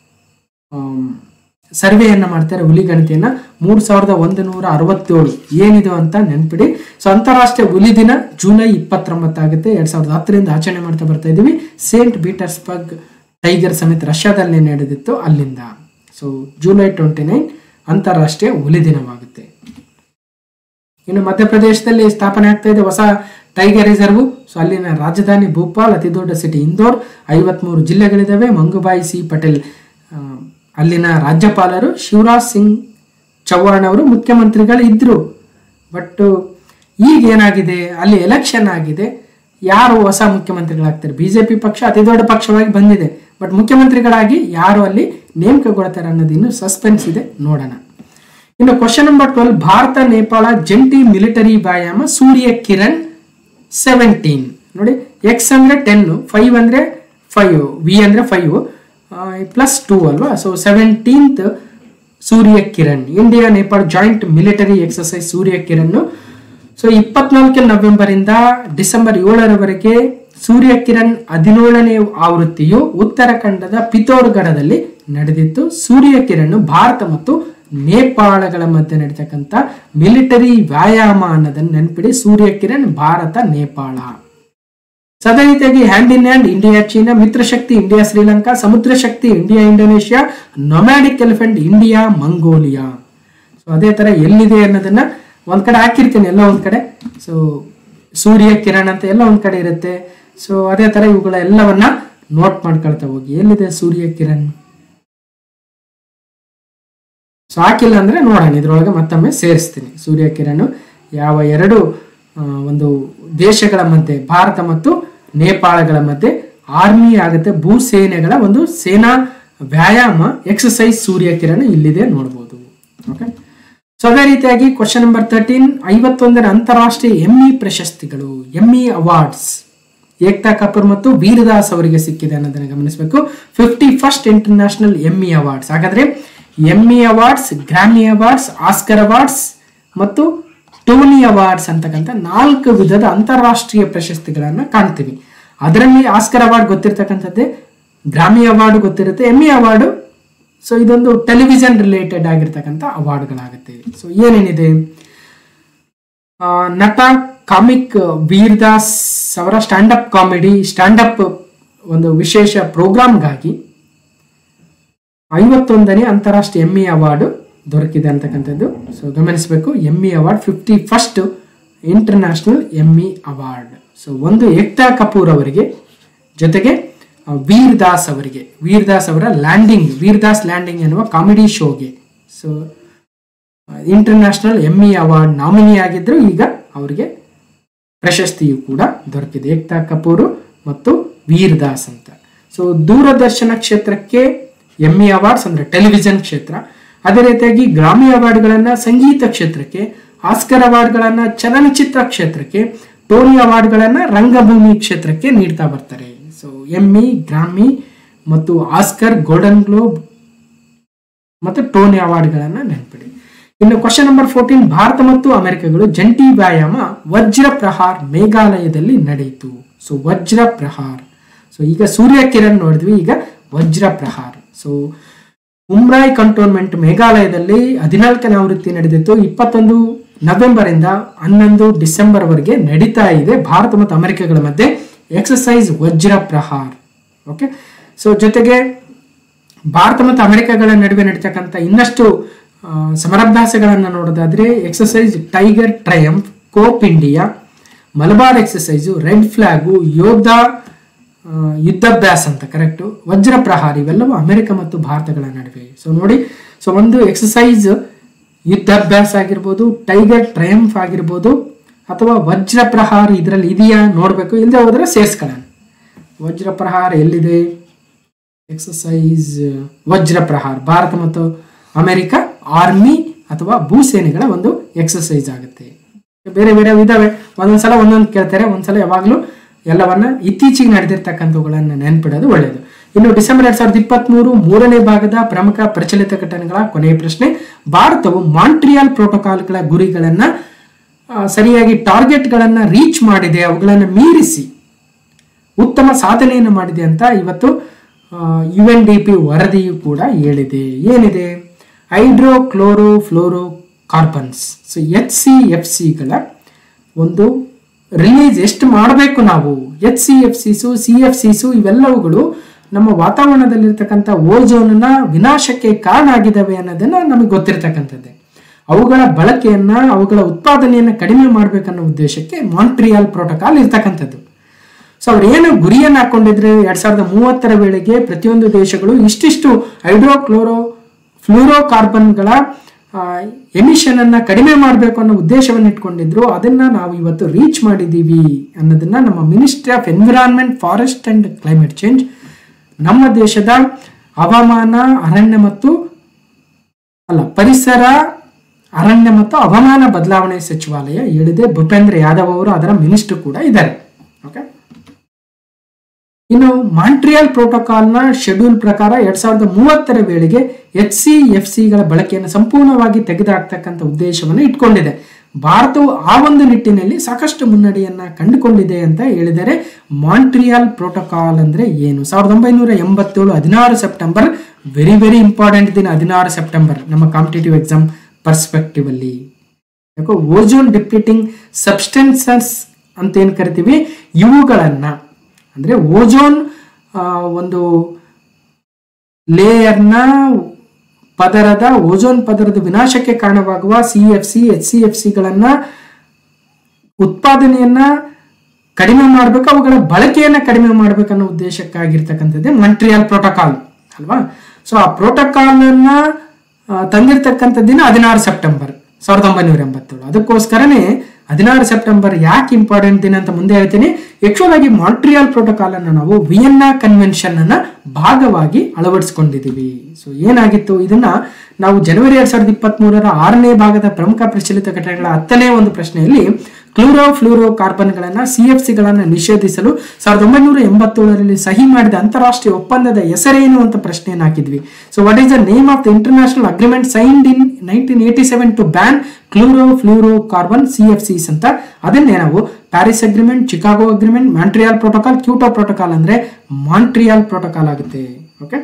ಸರ್ವೆಯನ್ನ ಮಾಡ್ತಾರೆ ಹುಲಿ ಗಣತಿಯನ್ನ ಮೂರ್ ಸಾವಿರದ ಒಂದು ನೂರ ಅರವತ್ತೇಳು ಏನಿದು ಅಂತ ನೆನ್ಪಿಡಿ ಸೊ ಅಂತಾರಾಷ್ಟ್ರೀಯ ಹುಲಿ ದಿನ ಜುಲೈ ಇಪ್ಪತ್ತೊಂಬತ್ತಾಗುತ್ತೆ ಎರಡ್ ಸಾವಿರದ ಹತ್ತರಿಂದ ಆಚರಣೆ ಮಾಡ್ತಾ ಬರ್ತಾ ಇದೀವಿ ಸೇಂಟ್ ಪೀಟರ್ಸ್ಬರ್ಗ್ ಟೈಗರ್ ಸಮೇತ ರಷ್ಯಾದಲ್ಲಿ ನಡೆದಿತ್ತು ಅಲ್ಲಿಂದ ಸೊ ಜುಲೈ ಟ್ವೆಂಟಿ ನೈನ್ ಅಂತಾರಾಷ್ಟ್ರೀಯ ಹುಲಿ ದಿನವಾಗುತ್ತೆ ಇನ್ನು ಮಧ್ಯಪ್ರದೇಶದಲ್ಲಿ ಸ್ಥಾಪನೆ ಆಗ್ತಾ ಇದೆ ಹೊಸ ಟೈಗರ್ ರಿಸರ್ವ್ ಸೊ ಅಲ್ಲಿನ ರಾಜಧಾನಿ ಭೋಪಾಲ್ ಅತಿ ದೊಡ್ಡ ಸಿಟಿ ಇಂದೋರ್ ಐವತ್ಮೂರು ಜಿಲ್ಲೆಗಳಿದಾವೆ ಮಂಗುಬಾಯಿ ಸಿ ಪಟೇಲ್ ಆ, ಅಲ್ಲಿನ ರಾಜ್ಯಪಾಲರು ಶಿವರಾಜ್ ಸಿಂಗ್ ಚೌಹಾಣ್ ಅವರು ಮುಖ್ಯಮಂತ್ರಿಗಳು ಇದ್ರು ಬಟ್ ಈಗ ಏನಾಗಿದೆ ಅಲ್ಲಿ ಎಲೆಕ್ಷನ್ ಆಗಿದೆ ಯಾರು ಹೊಸ ಮುಖ್ಯಮಂತ್ರಿಗಳಾಗ್ತಾರೆ ಬಿಜೆಪಿ ಪಕ್ಷ ಅತಿ ದೊಡ್ಡ ಪಕ್ಷವಾಗಿ ಬಂದಿದೆ ಬಟ್ ಮುಖ್ಯಮಂತ್ರಿಗಳಾಗಿ ಯಾರು ಅಲ್ಲಿ ನೇಮಕಗೊಳ್ತಾರೆ ಅನ್ನೋದು ಇನ್ನು ಸಸ್ಪೆನ್ಸ್ ಇದೆ ನೋಡೋಣ ಇನ್ನು question number twelve Bharat Nepal ಜಂಟಿ ಮಿಲಿಟರಿ ವ್ಯಾಯಾಮ ಸೂರ್ಯ ಕಿರಣ್ ಸೆವೆಂಟೀನ್ ನೋಡಿ ಎಕ್ಸ್ ಅಂದ್ರೆ ಟೆನ್ ಫೈವ್ ಅಂದ್ರೆ ಫೈವ್ ವಿ ಅಂದ್ರೆ ಫೈವ್ ಪ್ಲಸ್ ಟೂ ಅಲ್ವಾ so seventeenth Surya Kiran India Nepal joint military exercise Surya Kiran so ಇಪ್ಪತ್ನಾಲ್ಕು ನವೆಂಬರ್ ಇಂದ ಡಿಸೆಂಬರ್ ಏಳರವರೆಗೆ ಸೂರ್ಯ ಕಿರಣ್ ಹದಿನೇಳನೇ ಆವೃತ್ತಿಯು ಉತ್ತರಾಖಂಡದ ಪಿತೋರ್ಗಢದಲ್ಲಿ ನಡೆದಿತ್ತು ಸೂರ್ಯ ಕಿರಣ್ ಭಾರತ ಮತ್ತು ನೇಪಾಳಗಳ ಮಧ್ಯೆ ನಡೀತಕ್ಕಂಥ ಮಿಲಿಟರಿ ವ್ಯಾಯಾಮ ಅನ್ನೋದನ್ನ ನೆನ್ಪಿಡಿ ಸೂರ್ಯ ಕಿರಣ್ ಭಾರತ ನೇಪಾಳ ಸೊ ಅದೇ ರೀತಿಯಾಗಿ hand in hand India China Mitrashakti India Sri Lanka Samudra Shakti India Indonesia nomadic elephant India Mongolia so ಅದೇ ತರ ಎಲ್ಲಿದೆ ಅನ್ನೋದನ್ನ ಒಂದ್ ಕಡೆ ಹಾಕಿರ್ತೀನಿ ಎಲ್ಲ ಒಂದ್ ಕಡೆ ಸೊ ಸೂರ್ಯ ಕಿರಣ್ ಅಂತ ಎಲ್ಲ ಒಂದ್ ಕಡೆ ಇರುತ್ತೆ ಸೊ ಅದೇ ತರ ಇವುಗಳ ಎಲ್ಲವನ್ನ ನೋಟ್ ಮಾಡ್ಕೊಳ್ತಾ ಹೋಗಿ ಎಲ್ಲಿದೆ ಸೂರ್ಯ ಕಿರಣ್ ಸೊ ಹಾಕಿಲ್ಲ ಅಂದ್ರೆ ನೋಡೋಣ ಇದ್ರೊಳಗೆ ಮತ್ತೊಮ್ಮೆ ಸೇರಿಸ್ತೀನಿ ಸೂರ್ಯ ಕಿರಣ್ ಯಾವ ಎರಡು ಆ, ಒಂದು ದೇಶಗಳ ಮಧ್ಯೆ ಭಾರತ ಮತ್ತು ನೇಪಾಳಗಳ ಮಧ್ಯೆ ಆರ್ಮಿ ಆಗುತ್ತೆ ಭೂಸೇನೆಗಳ ಒಂದು ಸೇನಾ ವ್ಯಾಯಾಮ ಎಕ್ಸಸೈಸ್ ಸೂರ್ಯ ಕಿರಣ್ ಇಲ್ಲಿದೆ ನೋಡ್ಬೋದು ಓಕೆ ಸೊ ಅದೇ ರೀತಿಯಾಗಿ ಕ್ವಶನ್ ನಂಬರ್ ತರ್ಟೀನ್ ಐವತ್ತೊಂದರ ಅಂತಾರಾಷ್ಟ್ರೀಯ ಎಮ್ಮಿ ಪ್ರಶಸ್ತಿಗಳು ಎಮ್ಮಿ ಅವಾರ್ಡ್ಸ್ ಏಕ್ತಾ ಕಪೂರ್ ಮತ್ತು ವೀರದಾಸ್ ಅವರಿಗೆ ಸಿಕ್ಕಿದೆ ಅನ್ನೋದನ್ನ ಗಮನಿಸಬೇಕು fifty first international Emmy awards ಹಾಗಾದ್ರೆ Emmy awards Grammy awards Oscar awards ಮತ್ತು ಟೋನಿ ಅವಾರ್ಡ್ಸ್ ಅಂತಕ್ಕಂಥ ನಾಲ್ಕು ವಿಧದ ಅಂತಾರಾಷ್ಟ್ರೀಯ ಪ್ರಶಸ್ತಿಗಳನ್ನ ಕಾಣ್ತೀವಿ ಅದರಲ್ಲಿ ಆಸ್ಕರ್ ಅವಾರ್ಡ್ ಗೊತ್ತಿರ್ತಕ್ಕಂಥದ್ದೇ ಗ್ರಾಮಿ ಅವಾರ್ಡ್ ಗೊತ್ತಿರುತ್ತೆ ಎಮ್ಮಿ ಅವಾರ್ಡ್ ಸೊ ಇದೊಂದು ಟೆಲಿವಿಷನ್ ರಿಲೇಟೆಡ್ ಆಗಿರ್ತಕ್ಕಂಥ ಅವಾರ್ಡ್ಗಳಾಗುತ್ತೆ ಸೊ ಏನೇನಿದೆ ಆ, ನಟ ಕಾಮಿಕ್ ವೀರ್ದಾಸ್ ಅವರ stand up comedy stand up ಒಂದು ವಿಶೇಷ ಪ್ರೋಗ್ರಾಮ್ಗಾಗಿ ಐವತ್ತೊಂದನೇ ಅಂತಾರಾಷ್ಟ್ರೀಯ ಎಮ್ಮಿ ಅವಾರ್ಡ್ ದೊರಕಿದೆ ಅಂತಕ್ಕಂಥದ್ದು ಸೊ ಗಮನಿಸಬೇಕು Emmy award fifty first international Emmy award so ಒಂದು ಏಕ್ತಾ ಕಪೂರ್ ಅವರಿಗೆ ಜೊತೆಗೆ ಆ, ವೀರ್ ದಾಸ್ ಅವರಿಗೆ ವೀರ್ ದಾಸ್ ಅವರ ಲ್ಯಾಂಡಿಂಗ್ ವೀರ್ ದಾಸ್ ಲ್ಯಾಂಡಿಂಗ್ ಎನ್ನುವ ಕಾಮಿಡಿ ಶೋಗೆ so international Emmy award nominee ಆಗಿದ್ರು ಈಗ ಅವರಿಗೆ ಪ್ರಶಸ್ತಿಯು ಕೂಡ ದೊರಕಿದೆ ಏಕ್ತಾ ಕಪೂರ್ ಮತ್ತು ವೀರ್ ದಾಸ್ ಅಂತ ಸೊ ದೂರದರ್ಶನ ಕ್ಷೇತ್ರಕ್ಕೆ ಎಮ್ಮಿ ಅವಾರ್ಡ್ಸ್ ಅಂದ್ರೆ ಟೆಲಿವಿಷನ್ ಕ್ಷೇತ್ರ ಅದೇ ರೀತಿಯಾಗಿ ಗ್ರಾಮಿ ಅವಾರ್ಡ್ಗಳನ್ನ ಸಂಗೀತ ಕ್ಷೇತ್ರಕ್ಕೆ ಆಸ್ಕರ್ ಅವಾರ್ಡ್ಗಳನ್ನ ಚಲನಚಿತ್ರ ಕ್ಷೇತ್ರಕ್ಕೆ ಟೋನಿ ಅವಾರ್ಡ್ಗಳನ್ನ ರಂಗಭೂಮಿ ಕ್ಷೇತ್ರಕ್ಕೆ ನೀಡ್ತಾ ಬರ್ತಾರೆ ಸೊ ಎಮ್ಮಿ ಗ್ರಾಮಿ ಮತ್ತು ಆಸ್ಕರ್ ಗೋಲ್ಡನ್ ಗ್ಲೋಬ್ ಮತ್ತು ಟೋನಿ ಅವಾರ್ಡ್ಗಳನ್ನ ನೆನಪಿಡಿ ಇನ್ನು ಕ್ವಶನ್ ನಂಬರ್ ಫೋರ್ಟೀನ್ ಭಾರತ ಮತ್ತು ಅಮೆರಿಕಗಳು ಜಂಟಿ ವ್ಯಾಯಾಮ ವಜ್ರ ಪ್ರಹಾರ್ ಮೇಘಾಲಯದಲ್ಲಿ ನಡೆಯಿತು ಸೊ ವಜ್ರ ಪ್ರಹಾರ್ ಸೊ ಈಗ ಸೂರ್ಯ ಕಿರಣ್ ನೋಡಿದ್ವಿ ಈಗ ವಜ್ರ ಪ್ರಹಾರ್ ಸೊ ಉಮ್ರಾಯ್ ಕಂಟೋನ್ಮೆಂಟ್ ಮೇಘಾಲಯದಲ್ಲಿ ಹದಿನಾಲ್ಕನೇ ಆವೃತ್ತಿ ನಡೆದಿತ್ತು ಇಪ್ಪತ್ತೊಂದು ನವೆಂಬರ್ ಇಂದ ಹನ್ನೊಂದು ಡಿಸೆಂಬರ್ ವರೆಗೆ ನಡೀತಾ ಇದೆ ಭಾರತ ಮತ್ತು ಅಮೆರಿಕಗಳ ಮಧ್ಯೆ ಎಕ್ಸಸೈಸ್ ವಜ್ರ ಪ್ರಹಾರ್ ಓಕೆ ಸೊ ಜೊತೆಗೆ ಭಾರತ ಮತ್ತು ಅಮೆರಿಕಗಳ ನಡುವೆ ನಡೀತಕ್ಕಂಥ ಇನ್ನಷ್ಟು ಆ, ಸಮರಾಭ್ಯಾಸಗಳನ್ನು ನೋಡೋದಾದ್ರೆ exercise tiger triumph cope India Malabar exercise red flag ಯೋಧ ಆ, ಯುದ್ಧಾಭ್ಯಾಸ ಅಂತ ಕರೆಕ್ಟು ವಜ್ರ ಪ್ರಹಾರ ಇವೆಲ್ಲವೂ ಅಮೆರಿಕ ಮತ್ತು ಭಾರತಗಳ ನಡುವೆ ಸೊ ನೋಡಿ ಸೊ ಒಂದು ಎಕ್ಸಸೈಸ್ ಯುದ್ಧಾಭ್ಯಾಸ ಆಗಿರ್ಬೋದು ಟೈಗರ್ ಟ್ರಯಂಫ್ ಆಗಿರ್ಬೋದು ಅಥವಾ ವಜ್ರ ಪ್ರಹಾರ ಇದರಲ್ಲಿ ಇದೆಯಾ ನೋಡಬೇಕು ಇಲ್ಲದೆ ಹೋದ್ರೆ ಸೇರಿಸ್ಕೊಳ್ಳೋಣ ವಜ್ರ ಪ್ರಹಾರ ಎಲ್ಲಿದೆ ಎಕ್ಸಸೈಸ್ ವಜ್ರ ಪ್ರಹಾರ ಭಾರತ ಮತ್ತು ಅಮೆರಿಕ ಆರ್ಮಿ ಅಥವಾ ಭೂಸೇನೆಗಳ ಒಂದು ಎಕ್ಸಸೈಸ್ ಆಗುತ್ತೆ ಬೇರೆ ಬೇರೆ ಇದಾವೆ ಒಂದೊಂದ್ಸಲ ಒಂದೊಂದು ಕೇಳ್ತಾರೆ ಒಂದ್ಸಲ ಯಾವಾಗಲೂ ಎಲ್ಲವನ್ನ ಇತ್ತೀಚೆಗೆ ನಡೆದಿರ್ತಕ್ಕಂಥವುಗಳನ್ನ ನೆನ್ಪಿಡೋದು ಒಳ್ಳೆಯದು ಇನ್ನು ಡಿಸೆಂಬರ್ ಎರಡ್ ಸಾವಿರದ ಇಪ್ಪತ್ಮೂರು ಮೂರನೇ ಭಾಗದ ಪ್ರಮುಖ ಪ್ರಚಲಿತ ಘಟನೆಗಳ ಕೊನೆಯ ಪ್ರಶ್ನೆ ಭಾರತವು ಮಾಂಟ್ರಿಯಲ್ ಪ್ರೋಟೋಕಾಲ್ಗಳ ಗುರಿಗಳನ್ನ ಆ, ಸರಿಯಾಗಿ ಟಾರ್ಗೆಟ್ಗಳನ್ನ ರೀಚ್ ಮಾಡಿದೆ ಅವುಗಳನ್ನು ಮೀರಿಸಿ ಉತ್ತಮ ಸಾಧನೆಯನ್ನು ಮಾಡಿದೆ ಅಂತ ಇವತ್ತು ಯು ಎನ್ ಡಿ ಪಿ ವರದಿಯು ಕೂಡ ಹೇಳಿದೆ ಏನಿದೆ hydrochlorofluorocarbons so H C F ಸಿಗಳ ಒಂದು ರಿಲೀಸ್ ಎಷ್ಟು ಮಾಡಬೇಕು ನಾವು H C F Cs C F Cs ಇವೆಲ್ಲವುಗಳು ನಮ್ಮ ವಾತಾವರಣದಲ್ಲಿರ್ತಕ್ಕಂಥ ಓಜೋನ್ನ ವಿನಾಶಕ್ಕೆ ಕಾರಣ ಆಗಿದ್ದಾವೆ ಅನ್ನೋದನ್ನ ನಮಗೆ ಗೊತ್ತಿರ್ತಕ್ಕಂಥದ್ದೇ ಅವುಗಳ ಬಳಕೆಯನ್ನ ಅವುಗಳ ಉತ್ಪಾದನೆಯನ್ನು ಕಡಿಮೆ ಮಾಡಬೇಕನ್ನೋ ಉದ್ದೇಶಕ್ಕೆ ಮಾಂಟ್ರಿಯಲ್ ಪ್ರೋಟೋಕಾಲ್ ಇರ್ತಕ್ಕಂಥದ್ದು ಸೊ ಅವ್ರು ಏನು ಗುರಿಯನ್ನು ಹಾಕೊಂಡಿದ್ರೆ ಎರಡ್ ಸಾವಿರದ ಮೂವತ್ತರ ವೇಳೆಗೆ ಪ್ರತಿಯೊಂದು ದೇಶಗಳು ಇಷ್ಟಿಷ್ಟು ಹೈಡ್ರೋಕ್ಲೋರೋ ಫ್ಲೂರೋ ಕಾರ್ಬನ್ಗಳ ಎಮಿಷನ್ ಅನ್ನ ಕಡಿಮೆ ಮಾಡಬೇಕು ಅನ್ನೋ ಉದ್ದೇಶವನ್ನು ಇಟ್ಕೊಂಡಿದ್ರು ಅದನ್ನ ನಾವು ಇವತ್ತು ರೀಚ್ ಮಾಡಿದ್ದೀವಿ ಅನ್ನೋದನ್ನ ನಮ್ಮ ministry of environment forest and climate change ನಮ್ಮ ದೇಶದ ಹವಾಮಾನ ಅರಣ್ಯ ಮತ್ತು ಅಲ್ಲ ಪರಿಸರ ಅರಣ್ಯ ಮತ್ತು ಹವಾಮಾನ ಬದಲಾವಣೆ ಸಚಿವಾಲಯ ಹೇಳಿದೆ ಭೂಪೇಂದ್ರ ಯಾದವ್ ಅವರು ಅದರ ಮಿನಿಸ್ಟರ್ ಕೂಡ ಇದ್ದಾರೆ ಓಕೆ ಇನ್ನು ಮಾಂಟ್ರಿಯಲ್ ಪ್ರೋಟೋಕಾಲ್ನ ಶೆಡ್ಯೂಲ್ ಪ್ರಕಾರ ಎರಡ್ ಸಾವಿರದ ಮೂವತ್ತರ ವೇಳೆಗೆ ಎಚ್ ಸಿ ಎಫ್ ಸಿಗಳ ಬಳಕೆಯನ್ನು ಸಂಪೂರ್ಣವಾಗಿ ತೆಗೆದುಹಾಕ್ತಕ್ಕಂಥ ಉದ್ದೇಶವನ್ನು ಇಟ್ಕೊಂಡಿದೆ ಭಾರತವು ಆ ಒಂದು ನಿಟ್ಟಿನಲ್ಲಿ ಸಾಕಷ್ಟು ಮುನ್ನಡೆಯನ್ನ ಕಂಡುಕೊಂಡಿದೆ ಅಂತ ಹೇಳಿದರೆ ಮಾಂಟ್ರಿಯಲ್ ಪ್ರೋಟೋಕಾಲ್ ಅಂದ್ರೆ ಏನು ಸಾವಿರದ ಒಂಬೈನೂರ ಎಂಬತ್ತೇಳು ಹದಿನಾರು ಸೆಪ್ಟೆಂಬರ್ ವೆರಿ ವೆರಿ ಇಂಪಾರ್ಟೆಂಟ್ ದಿನ ಹದಿನಾರು ಸೆಪ್ಟೆಂಬರ್ ನಮ್ಮ ಕಾಂಪಿಟೇಟಿವ್ ಎಕ್ಸಾಮ್ ಪರ್ಸ್ಪೆಕ್ಟಿವ್ ಅಲ್ಲಿ ಯಾಕೋ ಓಜೋನ್ ಡಿಪ್ಲೀಟಿಂಗ್ ಸಬ್ಸ್ಟೆನ್ಸಸ್ ಅಂತ ಏನು ಕರಿತೀವಿ ಇವುಗಳನ್ನ ಅಂದ್ರೆ ಓಜೋನ್ ಆ, ಒಂದು ಲೇಯರ್ನ ಪದರದ ಓಜೋನ್ ಪದರದ ವಿನಾಶಕ್ಕೆ ಕಾರಣವಾಗುವ C F C H C F ಸಿಗಳನ್ನ ಉತ್ಪಾದನೆಯನ್ನ ಕಡಿಮೆ ಮಾಡಬೇಕು ಅವುಗಳ ಬಳಕೆಯನ್ನ ಕಡಿಮೆ ಮಾಡಬೇಕನ್ನೋ ಉದ್ದೇಶಕ್ಕಾಗಿರ್ತಕ್ಕಂಥದ್ದೇ ಮಾಂಟ್ರಿಯಲ್ ಪ್ರೋಟೋಕಾಲ್ ಅಲ್ವಾ ಸೊ ಆ ಪ್ರೋಟೋಕಾಲ್ ಅನ್ನ ಆ, ತಂದಿರ್ತಕ್ಕಂಥ ದಿನ ಹದಿನಾರು ಸೆಪ್ಟೆಂಬರ್ ಸಾವಿರದ ಒಂಬೈನೂರ ಎಂಬತ್ತೇಳು ಅದಕ್ಕೋಸ್ಕರನೇ ಹದಿನಾರು ಸೆಪ್ಟೆಂಬರ್ ಯಾಕೆ ಇಂಪಾರ್ಟೆಂಟ್ ದಿನ ಅಂತ ಮುಂದೆ ಹೇಳ್ತೀನಿ ಆಕ್ಚುಲ್ ಆಗಿ ಮಾಂಟ್ರಿಯಲ್ ಪ್ರೋಟೋಕಾಲ್ ಅನ್ನು ನಾವು ವಿಯೆನ್ನಾ ಕನ್ವೆನ್ಷನ್ ಅನ್ನ ಭಾಗವಾಗಿ ಅಳವಡಿಸಿಕೊಂಡಿದ್ದೀವಿ ಸೊ ಏನಾಗಿತ್ತು ಇದನ್ನ ನಾವು ಜನವರಿ ಎರಡ್ ಸಾವಿರದ ಇಪ್ಪತ್ತ್ ಮೂರರ ಆರನೇ ಭಾಗದ ಪ್ರಮುಖ ಪ್ರಚಲಿತ ಘಟನೆಗಳ ಹತ್ತನೇ ಒಂದು ಪ್ರಶ್ನೆಯಲ್ಲಿ ಕ್ಲೂರೋ ಫ್ಲೂರೋ ಕಾರ್ಬನ್ಗಳನ್ನ ಸಿ ಎಫ್ ಸಿಗಳನ್ನ ನಿಷೇಧಿಸಲು ಸಾವಿರದ ಒಂಬೈನೂರ ಎಂಬತ್ತೇಳರಲ್ಲಿ ಸಹಿ ಮಾಡಿದ ಅಂತಾರಾಷ್ಟ್ರೀಯ ಒಪ್ಪಂದದ ಹೆಸರೇನು ಅಂತ ಪ್ರಶ್ನೆಯನ್ನು ಹಾಕಿದ್ವಿ so what is the name of the international agreement signed in nineteen eighty seven to ban chlorofluorocarbon C F Cs ಅಂತ ಅದನ್ನೇ ನಾವು Paris agreement Chicago agreement Montreal protocol Kyoto protocol ಅಂದ್ರೆ ಮಾಂಟ್ರಿಯಲ್ ಪ್ರೋಟೋಕಾಲ್ ಆಗುತ್ತೆ okay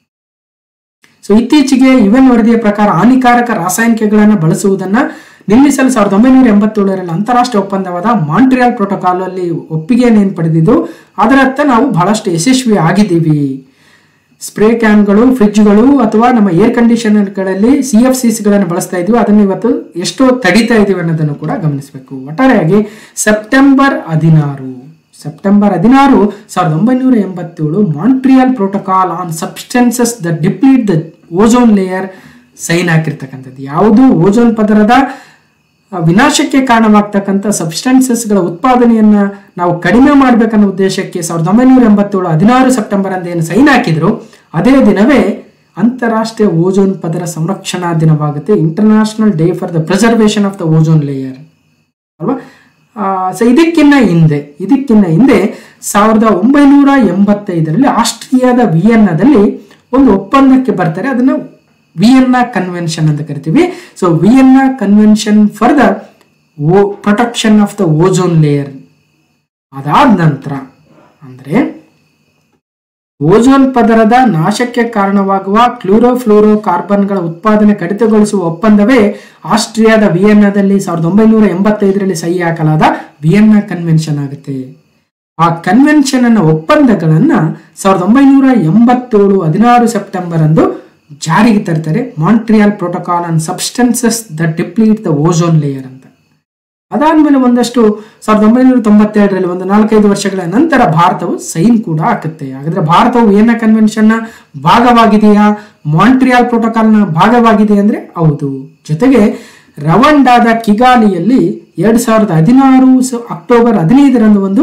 so ಇತ್ತೀಚೆಗೆ UN ವರದಿಯ ಪ್ರಕಾರ ಹಾನಿಕಾರಕ ರಾಸಾಯನಿಕಗಳನ್ನು ಬಳಸುವುದನ್ನ ನಿಲ್ಲಿಸಲು ಸಾವಿರದ ಒಂಬೈನೂರ ಎಂಬತ್ತೇಳರಲ್ಲಿ ಅಂತಾರಾಷ್ಟ್ರೀಯ ಒಪ್ಪಂದವಾದ ಮಾಂಟ್ರಿಯಲ್ ಪ್ರೋಟೋಕಾಲ್ ಅಲ್ಲಿ ಒಪ್ಪಿಗೆಯನ್ನು ಏನು ಪಡೆದಿದ್ದು ಅದರತ್ತ ನಾವು ಬಹಳಷ್ಟು ಯಶಸ್ವಿ ಆಗಿದ್ದೀವಿ ಸ್ಪ್ರೇ ಕ್ಯಾನ್ಗಳು ಫ್ರಿಡ್ಜ್ಗಳು ಅಥವಾ ನಮ್ಮ ಏರ್ ಕಂಡೀಷನರ್ಗಳಲ್ಲಿ ಸಿ ಎಫ್ ಸಿಸ್ಗಳನ್ನು ಬಳಸ್ತಾ ಇದೀವಿ ಅದನ್ನು ಇವತ್ತು ಎಷ್ಟೋ ತಡಿತಾ ಇದೀವಿ ಅನ್ನೋದನ್ನು ಕೂಡ ಗಮನಿಸಬೇಕು ಒಟ್ಟಾರೆಯಾಗಿ ಸೆಪ್ಟೆಂಬರ್ ಹದಿನಾರು ಸೆಪ್ಟೆಂಬರ್ ಹದಿನಾರು ಸಾವಿರದ ಒಂಬೈನೂರ ಎಂಬತ್ತೇಳು Montreal protocol on substances the deplete the ozone layer sign ಹಾಕಿರ್ತಕ್ಕಂಥದ್ದು ಯಾವುದು ಓಜೋನ್ ಪದರದ ಆ, ವಿನಾಶಕ್ಕೆ ಕಾರಣವಾಗ್ತಕ್ಕಂಥ ಸಬ್ಸ್ಟೆನ್ಸಸ್ಗಳ ಉತ್ಪಾದನೆಯನ್ನ ನಾವು ಕಡಿಮೆ ಮಾಡಬೇಕನ್ನೋ ಉದ್ದೇಶಕ್ಕೆ ಸಾವಿರದ ಒಂಬೈನೂರ ಎಂಬತ್ತೇಳು ಹದಿನಾರು ಸೆಪ್ಟೆಂಬರ್ ಅಂತ ಏನು ಸೈನ್ ಹಾಕಿದ್ರು ಅದೇ ದಿನವೇ ಅಂತಾರಾಷ್ಟ್ರೀಯ ಓಜೋನ್ ಪದರ ಸಂರಕ್ಷಣಾ ದಿನವಾಗುತ್ತೆ international day for the preservation of the ozone layer ಅಲ್ವಾ ಸೊ ಇದಕ್ಕಿನ್ನ ಹಿಂದೆ ಇದಕ್ಕಿನ್ನ ಹಿಂದೆ ಸಾವಿರದ ಒಂಬೈನೂರ ಎಂಬತ್ತೈದರಲ್ಲಿ ಆಸ್ಟ್ರಿಯಾದ ವಿಯನ್ನಾದಲ್ಲಿ ಒಂದು ಒಪ್ಪಂದಕ್ಕೆ ಬರ್ತಾರೆ ಅದನ್ನ ವಿಯನ್ನಾ ಕನ್ವೆನ್ಷನ್ ಅಂತ ಕರಿತೀವಿ so Vienna convention for the O protection of the ozone layer ಅದಾದ ನಂತರ ಅಂದ್ರೆ ಓಜೋನ್ ಪದರದ ನಾಶಕ್ಕೆ ಕಾರಣವಾಗುವ ಕ್ಲೋರೋಫ್ಲೋರೋ ಕಾರ್ಬನ್ಗಳ ಉತ್ಪಾದನೆ ಕಡಿತಗೊಳಿಸುವ ಒಪ್ಪಂದವೇ ಆಸ್ಟ್ರಿಯಾದ ವಿಯೆನ್ನಾದಲ್ಲಿ ಸಾವಿರದ ಒಂಬೈನೂರ ಎಂಬತ್ತೈದರಲ್ಲಿ ಸಹಿ ಹಾಕಲಾದ ವಿಯೆನ್ನಾ ಕನ್ವೆನ್ಷನ್ ಆಗುತ್ತೆ ಆ ಕನ್ವೆನ್ಷನ್ ಅನ್ನ ಒಪ್ಪಂದಗಳನ್ನ ಸಾವಿರದ ಒಂಬೈನೂರ ಎಂಬತ್ತೇಳು ಹದಿನಾರು ಸೆಪ್ಟೆಂಬರ್ ಅಂದು ಜಾರಿಗೆ ತರ್ತಾರೆ Montreal protocol and substances the deplete the ozone layer ಅಂತ ಅದಾದ್ಮೇಲೆ ಒಂದಷ್ಟು ಸಾವಿರದ ಒಂಬೈನೂರ ತೊಂಬತ್ತೆರಡರಲ್ಲಿ ಒಂದು ನಾಲ್ಕೈದು ವರ್ಷಗಳ ನಂತರ ಭಾರತವು ಸೈನ್ ಕೂಡ ಹಾಕುತ್ತೆ ಹಾಗಾದ್ರೆ ಭಾರತವು ವಿಯೆನ್ನಾ ಕನ್ವೆನ್ಷನ್ನ ಭಾಗವಾಗಿದೆಯಾ ಮಾಂಟ್ರಿಯಲ್ ಪ್ರೋಟೋಕಾಲ್ನ ಭಾಗವಾಗಿದೆ ಅಂದ್ರೆ ಹೌದು ಜೊತೆಗೆ ರವಂಡಾದ ಕಿಗಾಲಿಯಲ್ಲಿ ಎರಡ್ ಸಾವಿರದ ಹದಿನಾರು ಸ- ಅಕ್ಟೋಬರ್ ಹದಿನೈದರಂದು ಒಂದು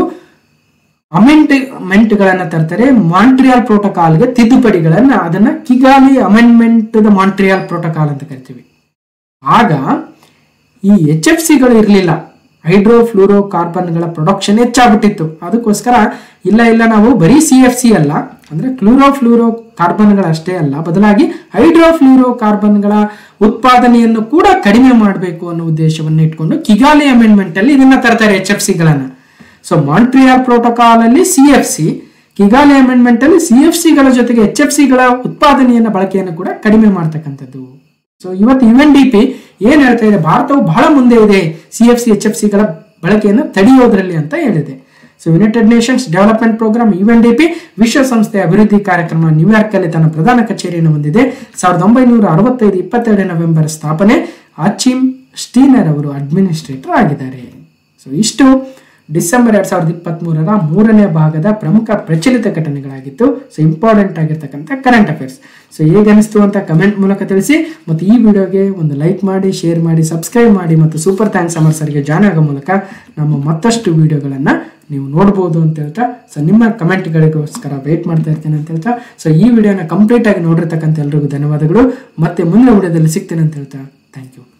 ಅಮೆಂಡ್ಮೆಂಟ್ಗಳನ್ನ ತರ್ತಾರೆ ಮಾಂಟ್ರಿಯಲ್ ಪ್ರೋಟೋಕಾಲ್ಗೆ ತಿದ್ದುಪಡಿಗಳನ್ನ ಅದನ್ನ Kigali amendment the Montreal protocol ಅಂತ ಕರಿತೀವಿ ಆಗ ಈ ಎಚ್ ಎಫ್ ಸಿಗಳು ಇರಲಿಲ್ಲ ಹೈಡ್ರೋಫ್ಲೂರೋ ಕಾರ್ಬನ್ಗಳ ಪ್ರೊಡಕ್ಷನ್ ಹೆಚ್ಚಾಗ್ಬಿಟ್ಟಿತ್ತು ಅದಕ್ಕೋಸ್ಕರ ಇಲ್ಲ ಇಲ್ಲ ನಾವು ಬರೀ ಸಿ ಎಫ್ ಸಿ ಅಲ್ಲ ಅಂದ್ರೆ ಕ್ಲೂರೋಫ್ಲೂರೋ ಕಾರ್ಬನ್ಗಳಷ್ಟೇ ಅಲ್ಲ ಬದಲಾಗಿ ಹೈಡ್ರೋಫ್ಲೂರೋ ಕಾರ್ಬನ್ಗಳ ಉತ್ಪಾದನೆಯನ್ನು ಕೂಡ ಕಡಿಮೆ ಮಾಡಬೇಕು ಅನ್ನೋ ಉದ್ದೇಶವನ್ನು ಇಟ್ಕೊಂಡು ಕಿಗಾಲಿ ಅಮೆಂಡ್ಮೆಂಟ್ ಅಲ್ಲಿ ಇದನ್ನ ತರ್ತಾರೆ ಎಚ್ ಎಫ್ ಸಿಗಳನ್ನ ಸೊ ಮಾಂಟ್ರಿಯಲ್ ಪ್ರೋಟೋಕಾಲ್ ಅಲ್ಲಿ C F C Kigali amendment ಅಲ್ಲಿ ಸಿ ಎಫ್ ಸಿಗಳ ಜೊತೆಗೆ ಎಚ್ ಎಫ್ ಸಿಗಳ ಉತ್ಪಾದನೆಯನ್ನ ಬಳಕೆಯನ್ನು ಕೂಡ ಕಡಿಮೆ ಮಾಡ್ತಕ್ಕಂಥದ್ದು ಸೊ ಇವತ್ತು ಯು ಎನ್ ಡಿ ಪಿ ಏನ್ ಹೇಳ್ತಾ ಇದೆ ಭಾರತವು ಬಹಳ ಮುಂದೆ ಇದೆ C F C H F ಸಿಗಳ ಬಳಕೆಯನ್ನು ತಡೆಯೋದ್ರಲ್ಲಿ ಅಂತ ಹೇಳಿದೆ so United Nations development programme U N D P ವಿಶ್ವಸಂಸ್ಥೆಯ ಅಭಿವೃದ್ಧಿ ಕಾರ್ಯಕ್ರಮ ನ್ಯೂಯಾರ್ಕ್ ಅಲ್ಲಿ ತನ್ನ ಪ್ರಧಾನ ಕಚೇರಿಯನ್ನು ಹೊಂದಿದೆ ಸಾವಿರದ ಒಂಬೈನೂರ ಅರವತ್ತೈದು ಇಪ್ಪತ್ತೆರಡು ನವೆಂಬರ್ ಸ್ಥಾಪನೆ ಅಚಿಮ್ ಸ್ಟೀನರ್ ಅವರು ಅಡ್ಮಿನಿಸ್ಟ್ರೇಟರ್ ಆಗಿದ್ದಾರೆ ಸೊ ಇಷ್ಟು ಡಿಸೆಂಬರ್ ಎರಡ್ ಸಾವಿರದ ಇಪ್ಪತ್ತ್ ಮೂರರ ಮೂರನೇ ಭಾಗದ ಪ್ರಮುಖ ಪ್ರಚಲಿತ ಘಟನೆಗಳಾಗಿತ್ತು ಸೊ ಇಂಪಾರ್ಟೆಂಟ್ ಆಗಿರ್ತಕ್ಕಂಥ ಕರೆಂಟ್ ಅಫೇರ್ಸ್ ಸೊ ಹೇಗೆ ಅನಿಸ್ತು ಅಂತ ಕಮೆಂಟ್ ಮೂಲಕ ತಿಳಿಸಿ ಮತ್ತು ಈ ವಿಡಿಯೋಗೆ ಒಂದು ಲೈಕ್ ಮಾಡಿ ಶೇರ್ ಮಾಡಿ ಸಬ್ಸ್ಕ್ರೈಬ್ ಮಾಡಿ ಮತ್ತು ಸೂಪರ್ ಥ್ಯಾಂಕ್ಸ್ ಅಮರ್ ಸರ್ಗೆ ಜಾಯ್ನ್ ಆಗೋ ಮೂಲಕ ನಮ್ಮ ಮತ್ತಷ್ಟು ವಿಡಿಯೋಗಳನ್ನು ನೀವು ನೋಡ್ಬೋದು ಅಂತ ಹೇಳ್ತಾ ಸೊ ನಿಮ್ಮ ಕಮೆಂಟ್ಗಳಿಗೋಸ್ಕರ ವೇಟ್ ಮಾಡ್ತಾ ಇರ್ತೀನಿ ಅಂತ ಹೇಳ್ತಾ ಸೊ ಈ ವಿಡಿಯೋನ ಕಂಪ್ಲೀಟ್ ಆಗಿ ನೋಡಿರ್ತಕ್ಕಂಥ ಎಲ್ರಿಗೂ ಧನ್ಯವಾದಗಳು ಮತ್ತೆ ಮುಂದಿನ ವಿಡಿಯೋದಲ್ಲಿ ಸಿಗ್ತೇನೆ ಅಂತ ಹೇಳ್ತಾ ಥ್ಯಾಂಕ್ ಯು